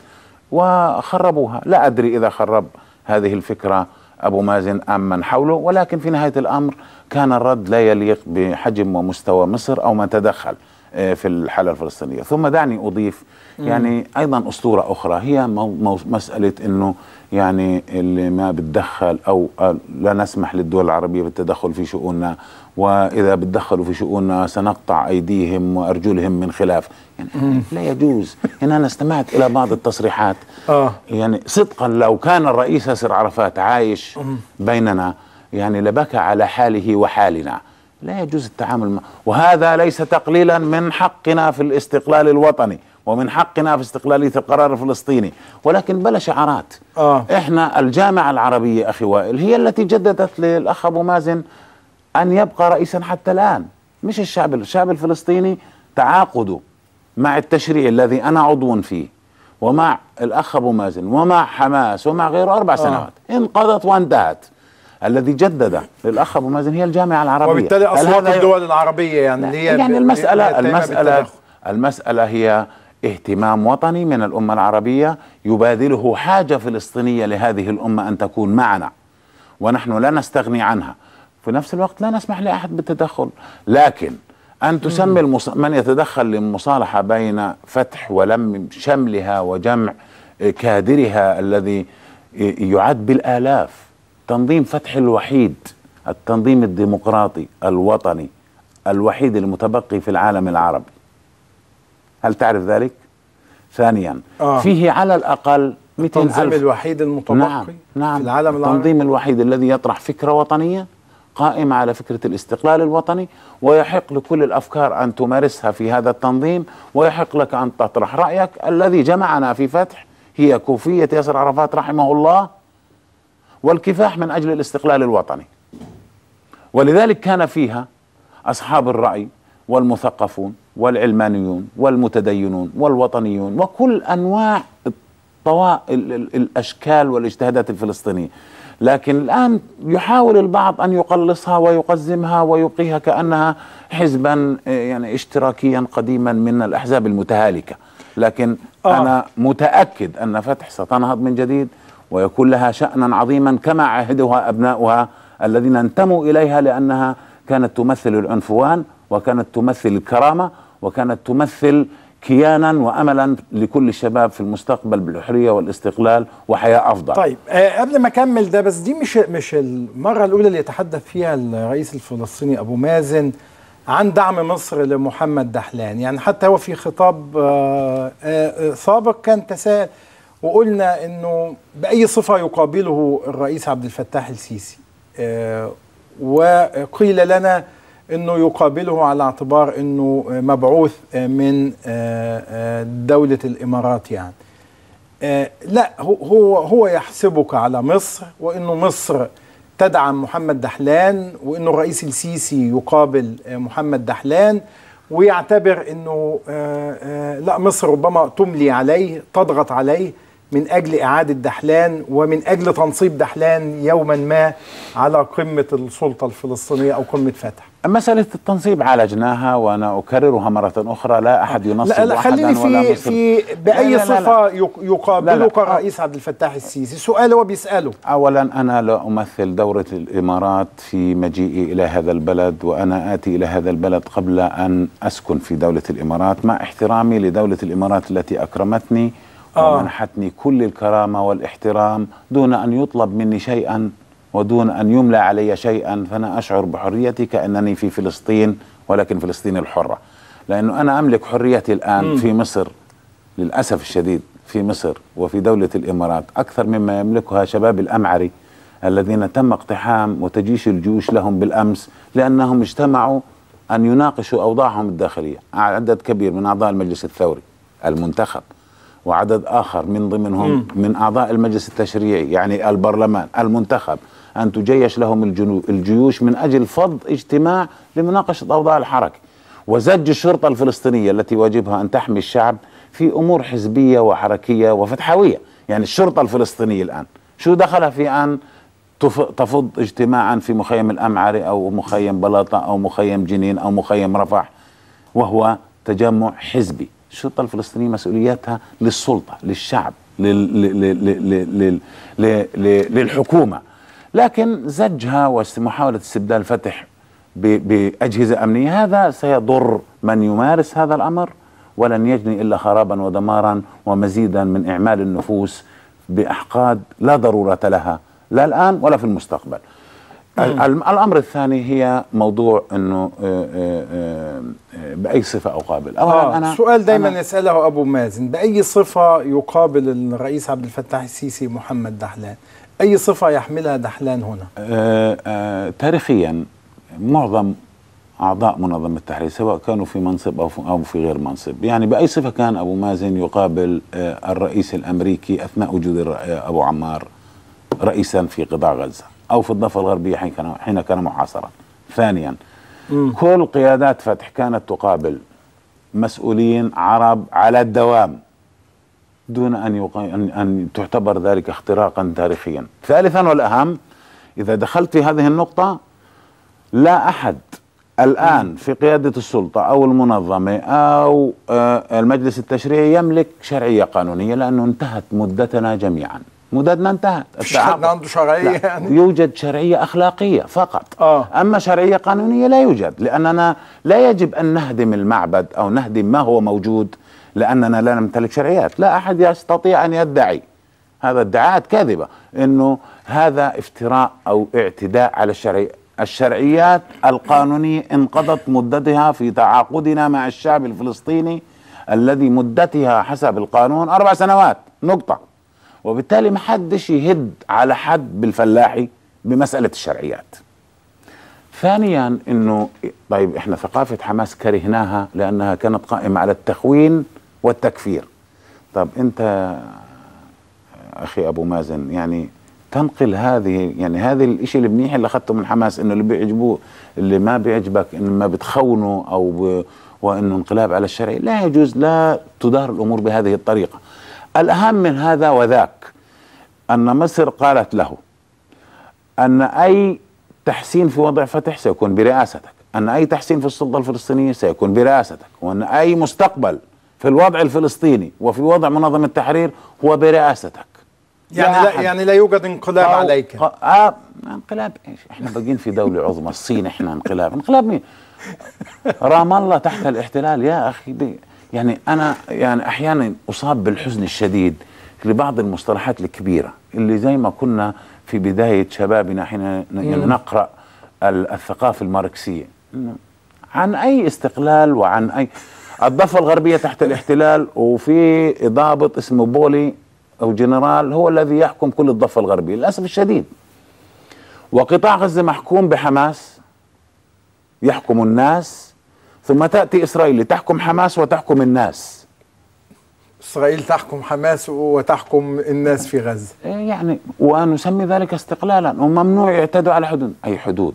وخربوها لا أدري إذا خرب هذه الفكرة أبو مازن أم من حوله ولكن في نهاية الأمر كان الرد لا يليق بحجم ومستوى مصر أو من تدخل آه، في الحالة الفلسطينية ثم دعني أضيف يعني أيضا أسطورة أخرى هي مو مو مسألة أنه يعني اللي ما بتدخل أو آه، لا نسمح للدول العربية بالتدخل في شؤوننا وإذا بتدخلوا في شؤوننا سنقطع أيديهم وأرجلهم من خلاف يعني لا يجوز هنا أنا استمعت إلى بعض التصريحات آه. يعني صدقا لو كان الرئيس ياسر عرفات عايش بيننا يعني لبكى على حاله وحالنا لا يجوز التعامل مع وهذا ليس تقليلا من حقنا في الاستقلال الوطني ومن حقنا في استقلالية القرار الفلسطيني ولكن بلا شعارات آه. احنا الجامعة العربية أخي وائل هي التي جددت للأخ أبو مازن أن يبقى رئيسا حتى الآن مش الشعب الشعب الفلسطيني تعاقده مع التشريع الذي أنا عضو فيه ومع الأخ أبو مازن ومع حماس ومع غيره أربع سنوات انقضت وانتهت الذي جدد للأخ أبو مازن هي الجامعة العربية وبالتالي هل اصوات هذا ي- الدول العربيه يعني اللي هي يعني ب- المسألة بتهتم المسألة بالتدخل. المسألة هي اهتمام وطني من الأمة العربية يبادله حاجة فلسطينية لهذه الأمة أن تكون معنا ونحن لا نستغني عنها في نفس الوقت لا نسمح لأحد بالتدخل لكن أن تسمي المص... من يتدخل للمصالحة بين فتح ولم شملها وجمع كادرها الذي يعد بالآلاف تنظيم فتح الوحيد التنظيم الديمقراطي الوطني الوحيد المتبقي في العالم العربي هل تعرف ذلك؟ ثانيا آه. فيه على الأقل 200 التنظيم ألف الوحيد المتبقي نعم نعم في العالم العربي التنظيم الوحيد الذي يطرح فكرة وطنية قائمة على فكرة الاستقلال الوطني ويحق لكل الأفكار أن تمارسها في هذا التنظيم ويحق لك أن تطرح رأيك الذي جمعنا في فتح هي كوفية ياسر عرفات رحمه الله والكفاح من أجل الاستقلال الوطني ولذلك كان فيها أصحاب الرأي والمثقفون والعلمانيون والمتدينون والوطنيون وكل أنواع الطوا... ال- ال- الأشكال والاجتهادات الفلسطينية لكن الآن يحاول البعض أن يقلصها ويقزمها ويبقيها كأنها حزبا آه، يعني اشتراكيا قديما من الأحزاب المتهالكة لكن آه. أنا متأكد أن فتح ستنهض من جديد ويكون لها شأنا عظيما كما عهدها أبناؤها الذين انتموا إليها لأنها كانت تمثل العنفوان وكانت تمثل الكرامة وكانت تمثل كيانا وأملا لكل الشباب في المستقبل بالحرية والاستقلال وحياة أفضل طيب آه قبل ما اكمل ده بس دي مش مش المره الاولى اللي يتحدث فيها الرئيس الفلسطيني ابو مازن عن دعم مصر لمحمد دحلان يعني حتى هو في خطاب آه آه سابق كان تساءل وقلنا انه باي صفه يقابله الرئيس عبد الفتاح السيسي آه وقيل لنا انه يقابله على اعتبار انه مبعوث من آه، آه، دوله الامارات يعني آه، لا هو هو هو يحسبك على مصر وانه مصر تدعم محمد دحلان وانه الرئيس السيسي يقابل آه، محمد دحلان ويعتبر انه آه، آه، لا مصر ربما تملي عليه تضغط عليه من اجل اعاده دحلان ومن اجل تنصيب دحلان يوما ما على قمه السلطه الفلسطينيه او قمه فتح مسألة التنصيب عالجناها وأنا أكررها مرة أخرى لا أحد ينصب لا, لا أحدا خليني ولا في مصر في لا، باي لا، لا، لا. صفه يق- يقابلك لا، لا. الرئيس عبد الفتاح السيسي سؤال هو بيساله أولا أنا لا أمثل دورة الإمارات في مجيئي إلى هذا البلد وأنا آتي إلى هذا البلد قبل أن أسكن في دولة الإمارات مع احترامي لدولة الإمارات التي أكرمتني آه. ومنحتني كل الكرامة والاحترام دون أن يطلب مني شيئا ودون أن يملى علي شيئا فأنا أشعر بحريتي كأنني في فلسطين ولكن فلسطين الحرة لأنه أنا أملك حريتي الآن مم. في مصر للأسف الشديد في مصر وفي دولة الإمارات أكثر مما يملكها شباب الأمعري الذين تم اقتحام وتجيش الجيوش لهم بالأمس لأنهم اجتمعوا أن يناقشوا أوضاعهم الداخلية عدد كبير من أعضاء المجلس الثوري المنتخب وعدد آخر من ضمنهم مم. من أعضاء المجلس التشريعي يعني البرلمان المنتخب أن تجيش لهم الجنو- الجيوش من أجل فض اجتماع لمناقشة أوضاع الحركة وزج الشرطة الفلسطينية التي واجبها أن تحمي الشعب في أمور حزبية وحركية وفتحوية يعني الشرطة الفلسطينية الآن شو دخلها في أن تف- تفض اجتماعا في مخيم الأمعري أو مخيم بلاطة أو مخيم جنين أو مخيم رفح وهو تجمع حزبي الشرطة الفلسطينية مسؤوليتها للسلطة للشعب لل لل لل لل لل لل للحكومة لكن زجها ومحاولة استبدال فتح ب- بأجهزة أمنية هذا سيضر من يمارس هذا الأمر ولن يجني إلا خرابا ودمارا ومزيدا من إعمال النفوس بأحقاد لا ضرورة لها لا الآن ولا في المستقبل ال- ال- الأمر الثاني هي موضوع أنه آه، آه، آه، آه، بأي صفة أقابل أولا آه أنا سؤال دايما أنا يسأله أبو مازن بأي صفة يقابل الرئيس عبد الفتاح السيسي محمد دحلان أي صفة يحملها دحلان هنا آه، آه، تاريخيا معظم اعضاء منظمه التحرير سواء كانوا في منصب او في, أو في غير منصب، يعني باي صفه كان ابو مازن يقابل آه، الرئيس الامريكي اثناء وجود الر- آه، ابو عمار رئيسا في قطاع غزه او في الضفه الغربيه حين كان حين كان محاصرا. ثانيا كل قيادات فتح كانت تقابل مسؤولين عرب على الدوام دون ان يق... ان ان تعتبر ذلك اختراقا تاريخيا. ثالثا والاهم اذا دخلت في هذه النقطه لا احد الان في قياده السلطه او المنظمه او آه، المجلس التشريعي يملك شرعيه قانونيه لانه انتهت مدتنا جميعا. مدتنا انتهت. مفيش حد عنده شرعية لا، يعني؟ يوجد شرعيه اخلاقيه فقط. آه. اما شرعيه قانونيه لا يوجد لاننا لا يجب ان نهدم المعبد او نهدم ما هو موجود لاننا لا نمتلك شرعيات، لا احد يستطيع ان يدعي هذا ادعاءات كاذبه انه هذا افتراء او اعتداء على الشرعي الشرعيات القانونيه انقضت مدتها في تعاقدنا مع الشعب الفلسطيني الذي مدتها حسب القانون اربع سنوات نقطه وبالتالي ما حدش يهد على حد بالفلاحي بمساله الشرعيات ثانيا انه طيب احنا ثقافه حماس كرهناها لانها كانت قائمه على التخوين والتكفير طب انت اخي ابو مازن يعني تنقل هذه يعني هذه الشيء المنيح اللي اخذته من حماس انه اللي بيعجبوه اللي ما بيعجبك انه ما بتخونه او ب وانه انقلاب على الشرع لا يجوز لا تدار الامور بهذه الطريقه الاهم من هذا وذاك ان مصر قالت له ان اي تحسين في وضع فتح سيكون برئاستك ان اي تحسين في السلطه الفلسطينيه سيكون برئاستك وان اي مستقبل في الوضع الفلسطيني وفي وضع منظمه التحرير هو برئاستك يعني لا لا أحد. يعني لا يوجد انقلاب أو- عليك ق- آه انقلاب ايش احنا باقيين في دوله عظمى الصين احنا انقلاب انقلاب مين رام الله تحت الاحتلال يا اخي بي يعني انا يعني احيانا اصاب بالحزن الشديد لبعض المصطلحات الكبيره اللي زي ما كنا في بدايه شبابنا حين ن- يعني مم. نقرا ال- الثقافه الماركسيه إنه عن اي استقلال وعن اي الضفه الغربيه تحت الاحتلال وفي ضابط اسمه بولي او جنرال هو الذي يحكم كل الضفه الغربيه للاسف الشديد وقطاع غزه محكوم بحماس يحكم الناس ثم تاتي اسرائيل لتحكم حماس وتحكم الناس اسرائيل تحكم حماس وتحكم الناس في غزه يعني ونسمي ذلك استقلالا وممنوع يعتدوا على حدود اي حدود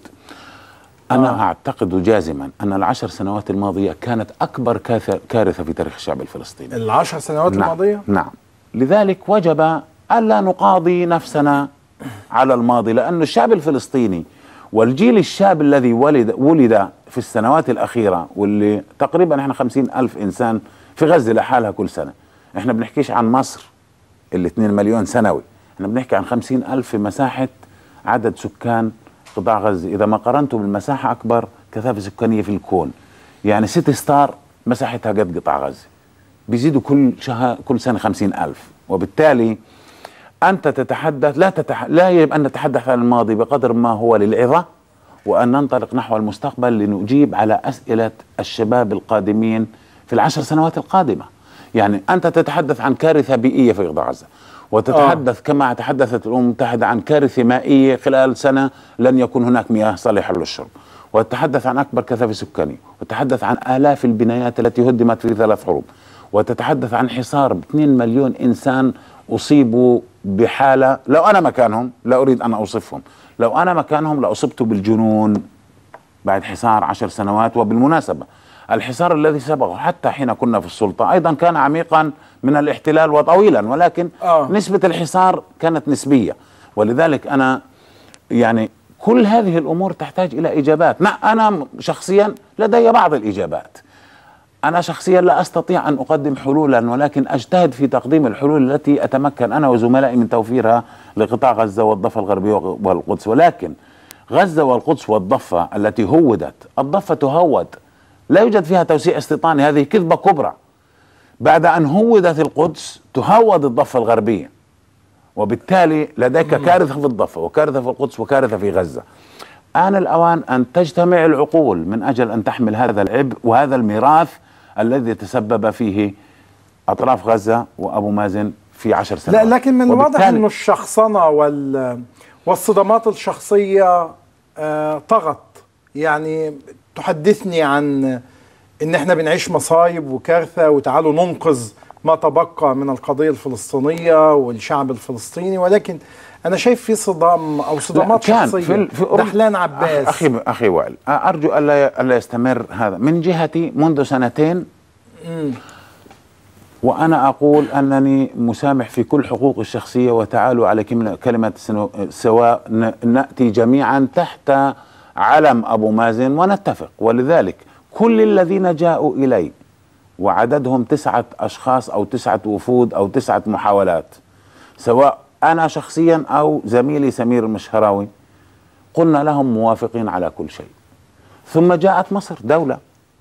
انا آه. اعتقد جازما ان العشر سنوات الماضيه كانت اكبر كاث- كارثه في تاريخ الشعب الفلسطيني العشر سنوات نعم الماضيه نعم لذلك وجب الا نقاضي نفسنا على الماضي لأن الشعب الفلسطيني والجيل الشاب الذي ولد ولد في السنوات الأخيرة واللي تقريبا احنا خمسين ألف إنسان في غزة لحالها كل سنة احنا بنحكيش عن مصر اللي 2 مليون سنوي احنا بنحكي عن خمسين ألف في مساحة عدد سكان قطاع غزة إذا ما قارنته بالمساحة أكبر كثافة سكانية في الكون يعني سيتي ستار مساحتها قد قطاع غزة بيزيدوا كل شهر كل سنة خمسين ألف وبالتالي أنت تتحدث لا تتح... لا يجب أن نتحدث عن الماضي بقدر ما هو للعظة وأن ننطلق نحو المستقبل لنجيب على أسئلة الشباب القادمين في العشر سنوات القادمة يعني أنت تتحدث عن كارثة بيئية في قطاع غزة وتتحدث آه. كما تحدثت الأمم المتحدة عن كارثة مائية خلال سنة لن يكون هناك مياه صالحة للشرب وتتحدث عن أكبر كثافة سكانية وتتحدث عن آلاف البنايات التي هدمت في ثلاث حروب وتتحدث عن حصار 2 مليون إنسان أصيبوا بحالة لو أنا مكانهم لا أريد أن أوصفهم لو أنا مكانهم لأصبت بالجنون بعد حصار عشر سنوات وبالمناسبة الحصار الذي سبقه حتى حين كنا في السلطة أيضا كان عميقا من الاحتلال وطويلا ولكن آه. نسبة الحصار كانت نسبية ولذلك أنا يعني كل هذه الأمور تحتاج إلى إجابات ما أنا شخصيا لدي بعض الإجابات أنا شخصيا لا أستطيع أن أقدم حلولا ولكن أجتهد في تقديم الحلول التي أتمكن أنا وزملائي من توفيرها لقطاع غزة والضفة الغربية والقدس ولكن غزة والقدس والضفة التي هودت الضفة تهود لا يوجد فيها توسيع استيطاني هذه كذبة كبرى بعد أن هودت القدس تهود الضفة الغربية وبالتالي لديك كارثة في الضفة وكارثة في القدس وكارثة في غزة آن الأوان أن تجتمع العقول من أجل أن تحمل هذا العبء وهذا الميراث الذي تسبب فيه أطراف غزة وأبو مازن في عشر سنوات لا لكن من الواضح وبالتالي- انه الشخصنه وال والصدمات الشخصيه آه، طغت يعني تحدثني عن ان احنا بنعيش مصايب وكارثه وتعالوا ننقذ ما تبقى من القضيه الفلسطينيه والشعب الفلسطيني ولكن انا شايف في صدام او صدامات لا، كان شخصيه في, ال- في أوروبا- دحلان عباس أخ- اخي اخي وائل ارجو الا الا يستمر هذا من جهتي منذ سنتين مم. وانا اقول انني مسامح في كل حقوق الشخصيه وتعالوا على كلمه كلمة سنو- سواء ن- ناتي جميعا تحت علم ابو مازن ونتفق ولذلك كل الذين جاءوا الي وعددهم تسعه اشخاص او تسعه وفود او تسعه محاولات سواء انا شخصيا او زميلي سمير المشهراوي قلنا لهم موافقين على كل شيء ثم جاءت مصر دوله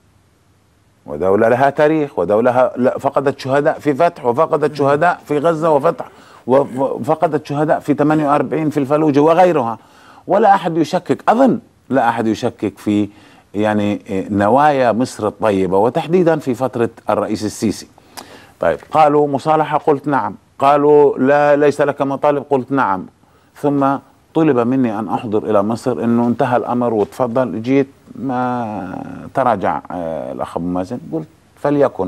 ودولة لها تاريخ ودولة لا- فقدت شهداء في فتح وفقدت شهداء في غزة وفتح وفقدت شهداء في 48 في الفلوجة وغيرها ولا أحد يشكك أظن لا أحد يشكك في يعني إيه، نوايا مصر الطيبة وتحديدا في فترة الرئيس السيسي طيب قالوا مصالحة قلت نعم قالوا لا ليس لك مطالب قلت نعم ثم طلب مني أن أحضر إلى مصر أنه انتهى الأمر وتفضل جيت ما تراجع آه، الأخ أبو مازن قلت فليكن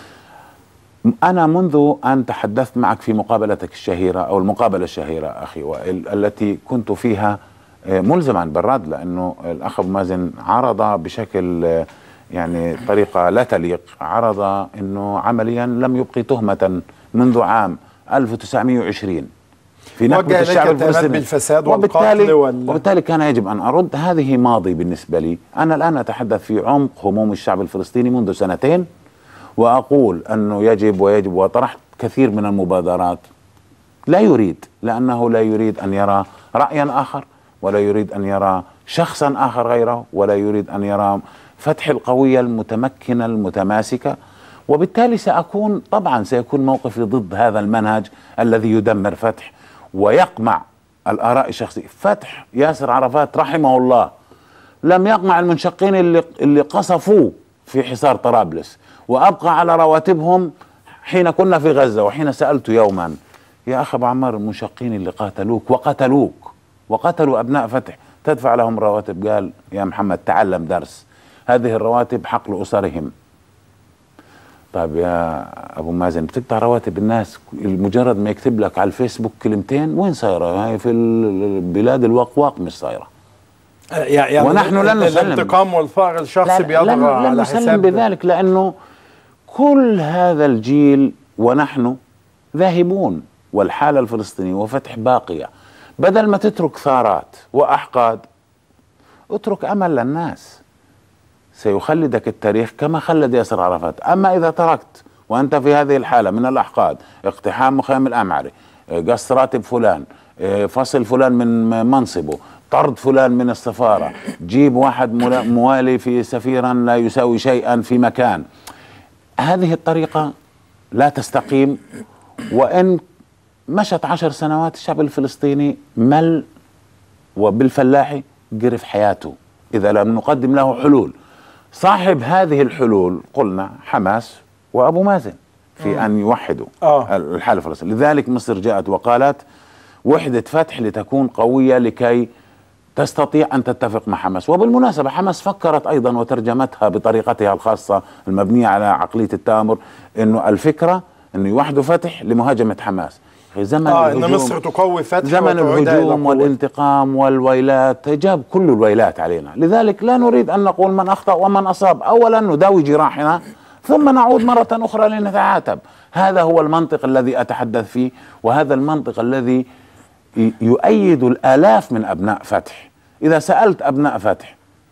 أنا منذ أن تحدثت معك في مقابلتك الشهيرة أو المقابلة الشهيرة أخي وائل التي كنت فيها آه، ملزما بالرد لأنه الأخ أبو مازن عرض بشكل آه، يعني طريقة لا تليق عرض أنه عمليا لم يبقي تهمة منذ عام 1920 في وجه نكبة إليك الشعب اتهامات الفلسطيني بالفساد وبالتالي والقتل وال- وبالتالي كان يجب أن أرد هذه ماضي بالنسبة لي أنا الآن أتحدث في عمق هموم الشعب الفلسطيني منذ سنتين وأقول أنه يجب ويجب وطرحت كثير من المبادرات لا يريد لأنه لا يريد أن يرى رأيا آخر ولا يريد أن يرى شخصا آخر غيره ولا يريد أن يرى فتح القوية المتمكنة المتماسكة وبالتالي سأكون طبعا سيكون موقفي ضد هذا المنهج الذي يدمر فتح ويقمع الآراء الشخصية فتح ياسر عرفات رحمه الله لم يقمع المنشقين اللي, اللي قصفوه في حصار طرابلس وأبقى على رواتبهم حين كنا في غزة وحين سألت يوما يا أخ أبو عمار المنشقين اللي قاتلوك وقتلوك وقتلوا أبناء فتح تدفع لهم رواتب قال يا محمد تعلم درس هذه الرواتب حق لأسرهم طيب يا ابو مازن بتقطع رواتب الناس مجرد ما يكتب لك على الفيسبوك كلمتين وين صايره هاي في البلاد الواقواق مش صايره يعني ونحن لن نسلم الانتقام والفقر الشخصي لا- بيضغى لن, لن على نسلم حساب بذلك لانه كل هذا الجيل ونحن ذاهبون والحاله الفلسطينيه وفتح باقيه بدل ما تترك ثارات واحقاد اترك امل للناس سيخلدك التاريخ كما خلد ياسر عرفات أما إذا تركت وأنت في هذه الحالة من الأحقاد اقتحام مخيم الأمعري قص راتب فلان فصل فلان من منصبه طرد فلان من السفارة جيب واحد ملا- موالي في سفيرا لا يساوي شيئا في مكان هذه الطريقة لا تستقيم وإن مشت عشر سنوات الشعب الفلسطيني مل وبالفلاحي قرف حياته إذا لم نقدم له حلول صاحب هذه الحلول قلنا حماس وأبو مازن في أن يوحدوا الحالة الفلسطينية لذلك مصر جاءت وقالت وحدة فتح لتكون قوية لكي تستطيع أن تتفق مع حماس وبالمناسبة حماس فكرت أيضا وترجمتها بطريقتها الخاصة المبنية على عقلية التآمر أنه الفكرة أنه يوحدوا فتح لمهاجمة حماس أخي زمن اه ان الهجوم- مصر تقوي فتح زمن وتعيدها إلى الهجوم قوة. والانتقام والويلات جاب كل الويلات علينا لذلك لا نريد أن نقول من أخطأ ومن أصاب أولا نداوي جراحنا ثم نعود مرة أخرى لنتعاتب هذا هو المنطق الذي أتحدث فيه وهذا المنطق الذي ي- يؤيد الآلاف من أبناء فتح إذا سألت أبناء فتح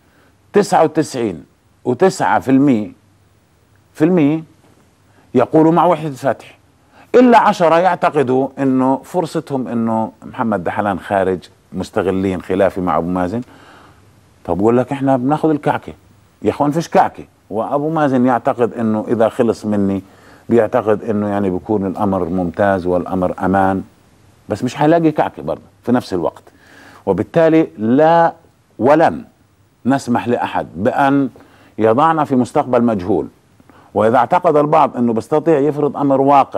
99 وتسعة في المية في المية يقولوا مع وحدة فتح إلا عشرة يعتقدوا أنه فرصتهم أنه محمد دحلان خارج مستغلين خلافي مع أبو مازن طب بقول لك إحنا بناخذ الكعكة يا أخوان فيش كعكة وابو مازن يعتقد انه اذا خلص مني بيعتقد انه يعني بيكون الامر ممتاز والامر امان بس مش هيلاقي كعكه برضه في نفس الوقت وبالتالي لا ولن نسمح لاحد بان يضعنا في مستقبل مجهول واذا اعتقد البعض انه بيستطيع يفرض امر واقع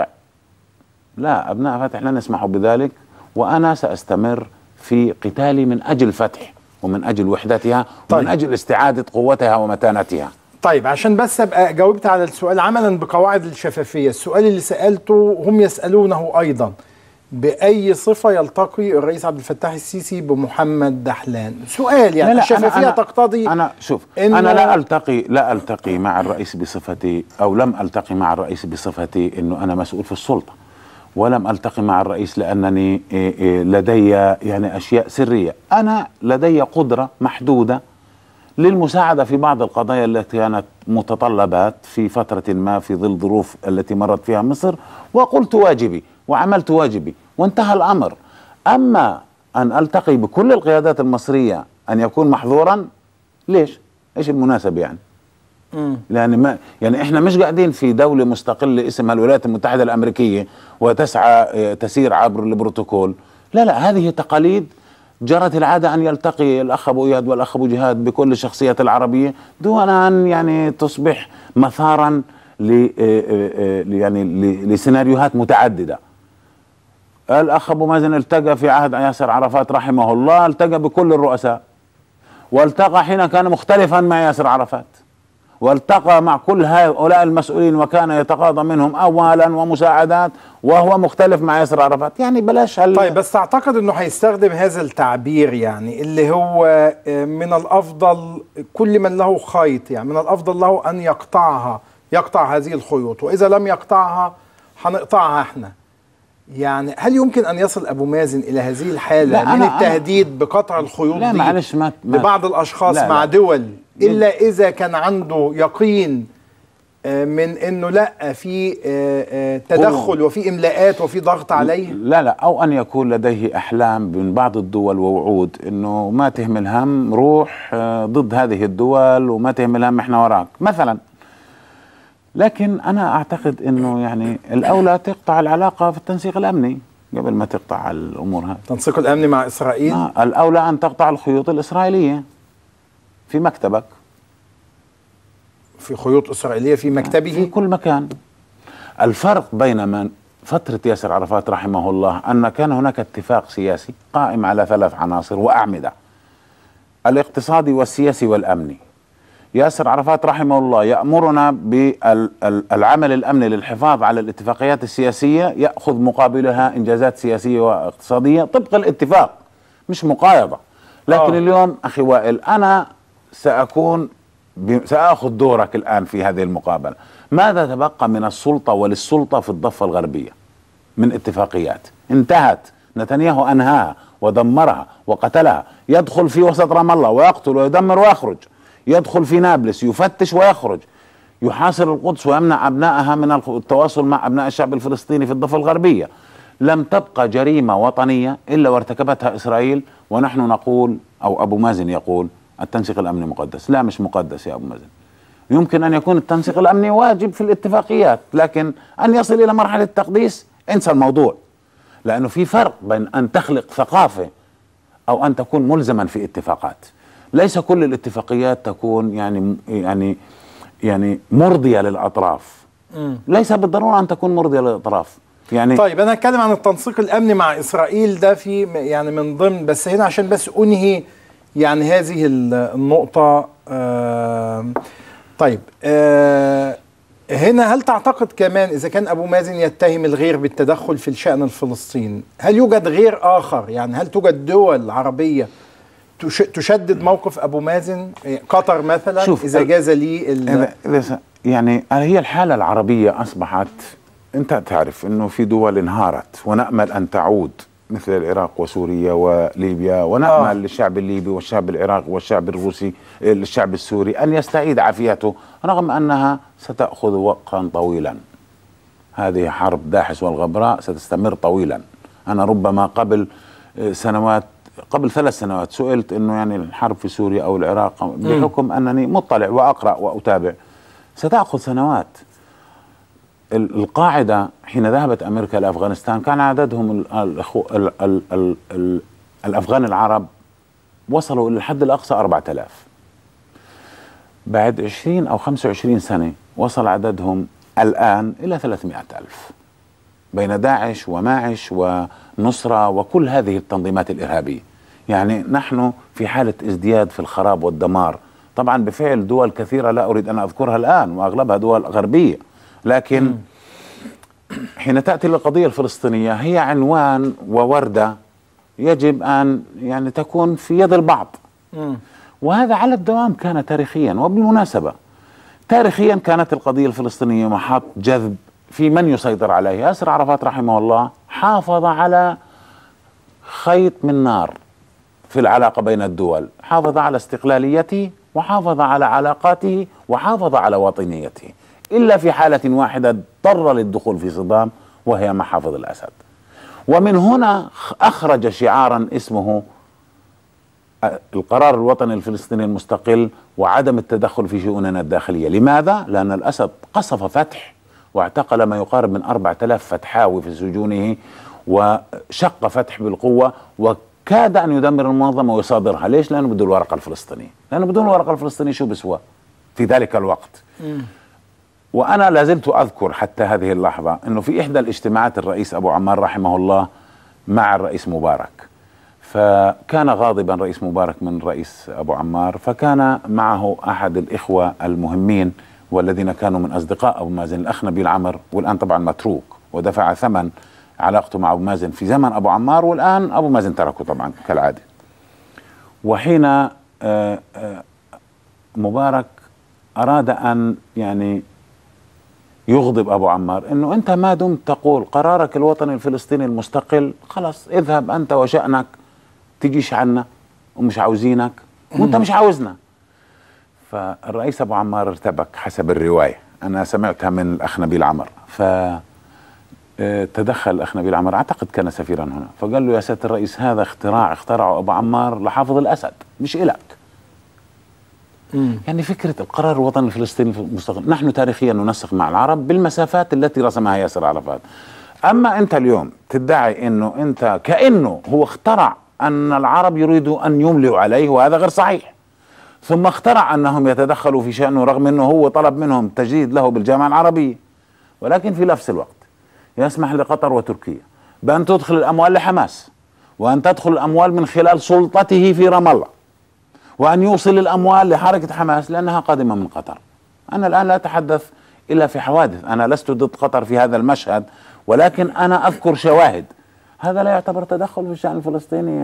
لا ابناء فتح لن يسمحوا بذلك وانا ساستمر في قتالي من اجل فتح ومن اجل وحدتها طيب. ومن اجل استعاده قوتها ومتانتها طيب عشان بس ابقى جاوبت على السؤال عملا بقواعد الشفافيه السؤال اللي سالته هم يسالونه ايضا باي صفه يلتقي الرئيس عبد الفتاح السيسي بمحمد دحلان سؤال يعني لا لا الشفافيه أنا أنا تقتضي انا شوف إنه- انا لا التقي لا التقي مع الرئيس بصفتي او لم التقي مع الرئيس بصفتي انه انا مسؤول في السلطه ولم التقي مع الرئيس لانني إيه إيه لدي يعني اشياء سريه انا لدي قدره محدوده للمساعده في بعض القضايا التي كانت متطلبات في فتره ما في ظل ظروف التي مرت فيها مصر وقلت واجبي وعملت واجبي وانتهى الامر اما ان التقي بكل القيادات المصريه ان يكون محظورا ليش؟ ايش المناسبه يعني؟ يعني ما يعني احنا مش قاعدين في دوله مستقله اسمها الولايات المتحده الامريكيه وتسعى آه، تسير عبر البروتوكول لا لا هذه تقاليد جرت العاده ان يلتقي الاخ ابو اياد والاخ ابو جهاد بكل الشخصيات العربيه دون ان يعني تصبح مثارا ل آه، آه، آه، يعني ل- لسيناريوهات متعدده الاخ ابو مازن التقى في عهد ياسر عرفات رحمه الله التقى بكل الرؤساء والتقى حين كان مختلفا مع ياسر عرفات والتقى مع كل هؤلاء المسؤولين وكان يتقاضى منهم اموالا ومساعدات وهو مختلف مع ياسر عرفات يعني بلاش هال طيب بس تعتقد انه هيستخدم هذا التعبير يعني اللي هو آه، من الافضل كل من له خيط يعني من الافضل له ان يقطعها يقطع هذه الخيوط واذا لم يقطعها هنقطعها احنا يعني هل يمكن ان يصل ابو مازن الى هذه الحاله لا، من أنا- أنا- التهديد بقطع الخيوط لا دي معلش ما ما- لبعض الاشخاص لا، مع لا. دول الا اذا كان عنده يقين آه، من انه لا في آه، آه، تدخل وفي املاءات وفي ضغط عليه لا لا او ان يكون لديه احلام من بعض الدول ووعود انه ما تهمل هم روح آه، ضد هذه الدول وما تهمل هم احنا وراك مثلا لكن انا اعتقد انه يعني الاولى تقطع العلاقه في التنسيق الامني قبل ما تقطع الامور هذه التنسيق الامني مع اسرائيل آه الاولى ان تقطع الخيوط الاسرائيليه في مكتبك في خيوط اسرائيليه في مكتبه في كل مكان الفرق بين من فترة ياسر عرفات رحمه الله أن كان هناك اتفاق سياسي قائم على ثلاث عناصر وأعمدة الاقتصادي والسياسي والأمني ياسر عرفات رحمه الله يأمرنا بالعمل الأمني للحفاظ على الاتفاقيات السياسية يأخذ مقابلها إنجازات سياسية واقتصادية طبق الاتفاق مش مقايضة لكن آه. اليوم أخي وائل أنا سأكون ب- سآخذ دورك الآن في هذه المقابلة ماذا تبقى من السلطة وللسلطة في الضفة الغربية من اتفاقيات انتهت نتنياهو أنهاها ودمرها وقتلها يدخل في وسط رام الله ويقتل ويدمر ويخرج يدخل في نابلس يفتش ويخرج يحاصر القدس ويمنع أبنائها من الخ- التواصل مع أبناء الشعب الفلسطيني في الضفة الغربية لم تبقى جريمة وطنية إلا وارتكبتها إسرائيل ونحن نقول أو أبو مازن يقول التنسيق الأمني مقدس لا مش مقدس يا أبو مازن يمكن أن يكون التنسيق الأمني واجب في الاتفاقيات لكن أن يصل إلى مرحلة التقديس انسى الموضوع لأنه في فرق بين أن تخلق ثقافة أو أن تكون ملزما في اتفاقات ليس كل الاتفاقيات تكون يعني يعني يعني مرضية للأطراف مم. ليس بالضرورة أن تكون مرضية للأطراف يعني طيب انا هتكلم عن التنسيق الامني مع اسرائيل ده في يعني من ضمن بس هنا عشان بس انهي يعني هذه ال- النقطه آه طيب آه هنا هل تعتقد كمان اذا كان ابو مازن يتهم الغير بالتدخل في الشان الفلسطيني هل يوجد غير اخر يعني هل توجد دول عربيه تش- تشدد موقف ابو مازن إيه، قطر مثلا شوف، اذا ال- جاز لي ال- إذا إذا س- يعني هي الحالة العربية أصبحت أنت تعرف أنه في دول انهارت ونأمل أن تعود مثل العراق وسوريا وليبيا ونأمل آه. آه. للشعب الليبي والشعب العراقي والشعب الروسي الشعب السوري أن يستعيد عافيته رغم أنها ستأخذ وقتا طويلا هذه حرب داحس والغبراء ستستمر طويلا أنا ربما قبل آه، سنوات قبل ثلاث سنوات سئلت أنه يعني الحرب في سوريا أو العراق بحكم أنني مطلع وأقرأ وأتابع ستأخذ سنوات ال- القاعدة حين ذهبت أمريكا لأفغانستان كان عددهم ال- الأخو- ال- ال- ال- ال- الأفغان العرب وصلوا إلى الحد الأقصى 4000 بعد 20 أو 25 سنة وصل عددهم الآن إلى 300 ألف بين داعش وماعش ونصرة وكل هذه التنظيمات الإرهابية يعني نحن في حالة ازدياد في الخراب والدمار طبعا بفعل دول كثيرة لا أريد أن أذكرها الآن وأغلبها دول غربية لكن حين تأتي للقضية الفلسطينية هي عنوان ووردة يجب أن يعني تكون في يد البعض وهذا على الدوام كان تاريخيا وبالمناسبة تاريخيا كانت القضية الفلسطينية محط جذب في من يسيطر عليه ياسر عرفات رحمه الله حافظ على خيط من نار في العلاقة بين الدول حافظ على استقلاليته وحافظ على علاقاته وحافظ على وطنيته إلا في حالة واحدة اضطر للدخول في صدام وهي محافظ الأسد ومن هنا أخرج شعارا اسمه القرار الوطني الفلسطيني المستقل وعدم التدخل في شؤوننا الداخلية لماذا؟ لأن الأسد قصف فتح واعتقل ما يقارب من 4000 فتحاوي في سجونه وشق فتح بالقوة وكاد أن يدمر المنظمة ويصادرها ليش؟ لأنه بده الورقة الفلسطينية لأنه بدون الورقة الفلسطينية شو بسوى في ذلك الوقت وأنا لازلت أذكر حتى هذه اللحظة أنه في إحدى الاجتماعات الرئيس أبو عمار رحمه الله مع الرئيس مبارك فكان غاضبا رئيس مبارك من رئيس ابو عمار فكان معه احد الاخوه المهمين والذين كانوا من اصدقاء ابو مازن الاخ نبيل عمر والان طبعا متروك ودفع ثمن علاقته مع ابو مازن في زمن ابو عمار والان ابو مازن تركه طبعا كالعاده وحين آه، آه، مبارك اراد ان يعني يغضب ابو عمار انه انت ما دمت تقول قرارك الوطني الفلسطيني المستقل خلاص اذهب انت وشانك تجيش عنا ومش عاوزينك وانت مش عاوزنا فالرئيس ابو عمار ارتبك حسب الروايه انا سمعتها من الاخ نبيل عمر ف آه، تدخل الاخ نبيل عمر اعتقد كان سفيرا هنا فقال له يا سياده الرئيس هذا اختراع اخترعه ابو عمار لحافظ الاسد مش الك يعني فكرة القرار الوطني الفلسطيني في المستقبل نحن تاريخيا ننسق مع العرب بالمسافات التي رسمها ياسر عرفات أما أنت اليوم تدعي أنه أنت كأنه هو اخترع أن العرب يريدوا أن يملوا عليه وهذا غير صحيح ثم اخترع أنهم يتدخلوا في شأنه رغم أنه هو طلب منهم تجديد له بالجامعة العربية ولكن في نفس الوقت يسمح لقطر وتركيا بأن تدخل الأموال لحماس وأن تدخل الأموال من خلال سلطته في رام الله وأن يوصل الأموال لحركة حماس لأنها قادمة من قطر أنا الآن لا أتحدث إلا في حوادث أنا لست ضد قطر في هذا المشهد ولكن أنا أذكر شواهد هذا لا يعتبر تدخل في الشأن الفلسطيني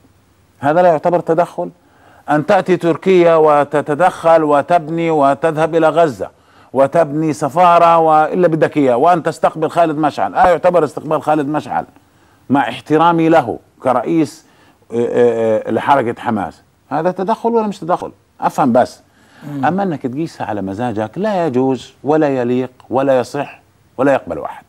هذا لا يعتبر تدخل أن تأتي تركيا وتتدخل وتبني وتذهب إلى غزة وتبني سفارة وإلا بدك إياه وأن تستقبل خالد مشعل آه يعتبر استقبال خالد مشعل مع احترامي له كرئيس آه، آه، لحركة حماس هذا تدخل ولا مش تدخل افهم بس اما انك تقيسها على مزاجك لا يجوز ولا يليق ولا يصح ولا يقبل احد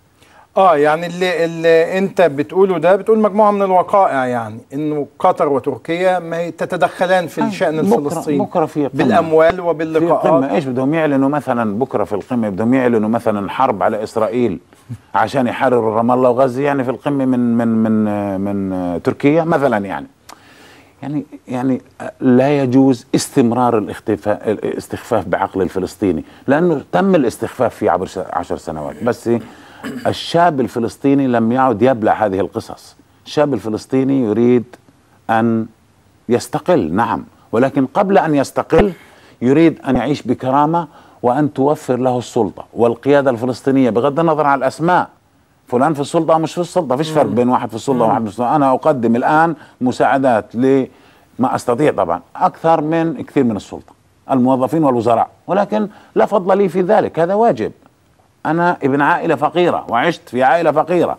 اه يعني اللي, اللي انت بتقوله ده بتقول مجموعه من الوقائع يعني انه قطر وتركيا ما هي تتدخلان في الشان بكرة- الفلسطيني بكرة في قمة. بالاموال في قمة وباللقاءات ايش بدهم يعلنوا مثلا بكره في القمه بدهم يعلنوا مثلا حرب على اسرائيل عشان يحرروا رام الله وغزه يعني في القمه من من من من تركيا مثلا يعني يعني يعني لا يجوز استمرار الاختفاء الاستخفاف بعقل الفلسطيني لانه تم الاستخفاف فيه عبر عشر سنوات بس الشاب الفلسطيني لم يعد يبلع هذه القصص الشاب الفلسطيني يريد ان يستقل نعم ولكن قبل ان يستقل يريد ان يعيش بكرامه وان توفر له السلطه والقياده الفلسطينيه بغض النظر عن الاسماء فلان في السلطه مش في السلطه فيش فرق بين واحد في السلطه وواحد في السلطه انا اقدم الان مساعدات لما استطيع طبعا اكثر من كثير من السلطه الموظفين والوزراء ولكن لا فضل لي في ذلك هذا واجب انا ابن عائله فقيره وعشت في عائله فقيره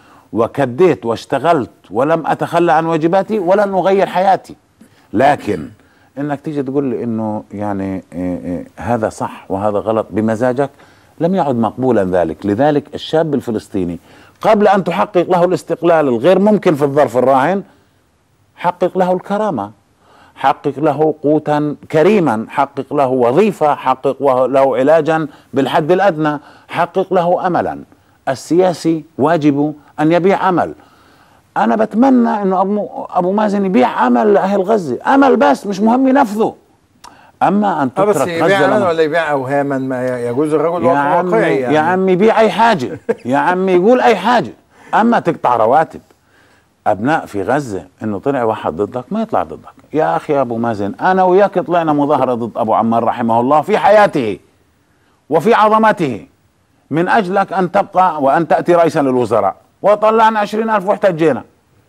وكديت واشتغلت ولم اتخلى عن واجباتي ولن اغير حياتي لكن انك تيجي تقول لي انه يعني إيه إيه هذا صح وهذا غلط بمزاجك لم يعد مقبولا ذلك لذلك الشاب الفلسطيني قبل ان تحقق له الاستقلال الغير ممكن في الظرف الراهن حقق له الكرامه حقق له قوتا كريما حقق له وظيفة حقق له علاجا بالحد الأدنى حقق له أملا السياسي واجب أن يبيع أمل أنا بتمنى أنه أبو, أبو مازن يبيع أمل لأهل غزة أمل بس مش مهم ينفذه أما أن اه بس تترك يبيع غزة أمل لما- ولا يبيع اوهاما ما يجوز الرجل يا واقع عمي واقعي يعني يا عمي بيع اي حاجه يا عمي يقول اي حاجه اما تقطع رواتب ابناء في غزه انه طلع واحد ضدك ما يطلع ضدك يا اخي ابو مازن انا وياك طلعنا مظاهره ضد ابو عمار رحمه الله في حياته وفي عظمته من اجلك ان تبقى وان تاتي رئيسا للوزراء وطلعنا عشرين الف واحتجينا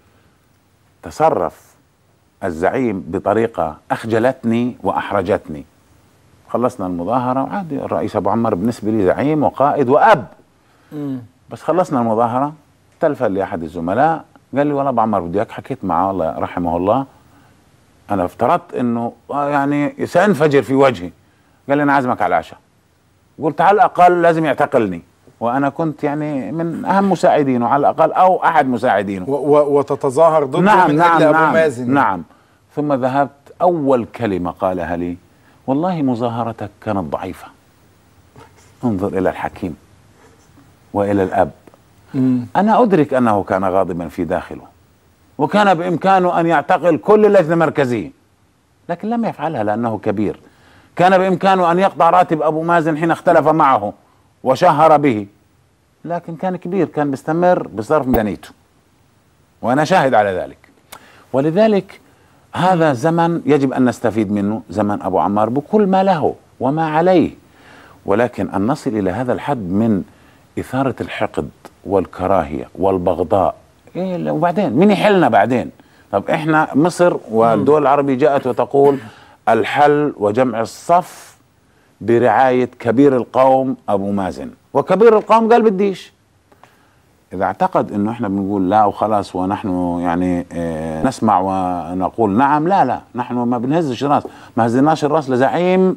تصرف الزعيم بطريقه اخجلتني واحرجتني خلصنا المظاهره وعادي الرئيس ابو عمار بالنسبه لي زعيم وقائد واب مم. بس خلصنا المظاهره تلفن لي احد الزملاء قال لي والله ابو عمار بدي اياك حكيت معه الله رحمه الله انا افترضت انه آه يعني سانفجر في وجهي قال لي انا عازمك على العشاء قلت على الاقل لازم يعتقلني وانا كنت يعني من اهم مساعدينه على الاقل او احد مساعدينه و- و- وتتظاهر ضده نعم من نعم اجل ابو نعم مازن نعم ثم ذهبت اول كلمه قالها لي والله مظاهرتك كانت ضعيفه انظر الى الحكيم والى الاب مم. انا ادرك انه كان غاضبا في داخله وكان بامكانه ان يعتقل كل لجنه مركزيه لكن لم يفعلها لانه كبير كان بامكانه ان يقطع راتب ابو مازن حين اختلف معه وشهر به لكن كان كبير كان بيستمر بصرف ميزانيته وانا شاهد على ذلك ولذلك هذا زمن يجب ان نستفيد منه زمن ابو عمار بكل ما له وما عليه ولكن ان نصل الى هذا الحد من اثاره الحقد والكراهيه والبغضاء إيه لا، وبعدين مين يحلنا بعدين طب احنا مصر والدول العربية جاءت وتقول الحل وجمع الصف برعاية كبير القوم أبو مازن وكبير القوم قال بديش إذا اعتقد أنه إحنا بنقول لا وخلاص ونحن يعني آه نسمع ونقول نعم لا لا نحن ما بنهزش راس ما هزناش الراس لزعيم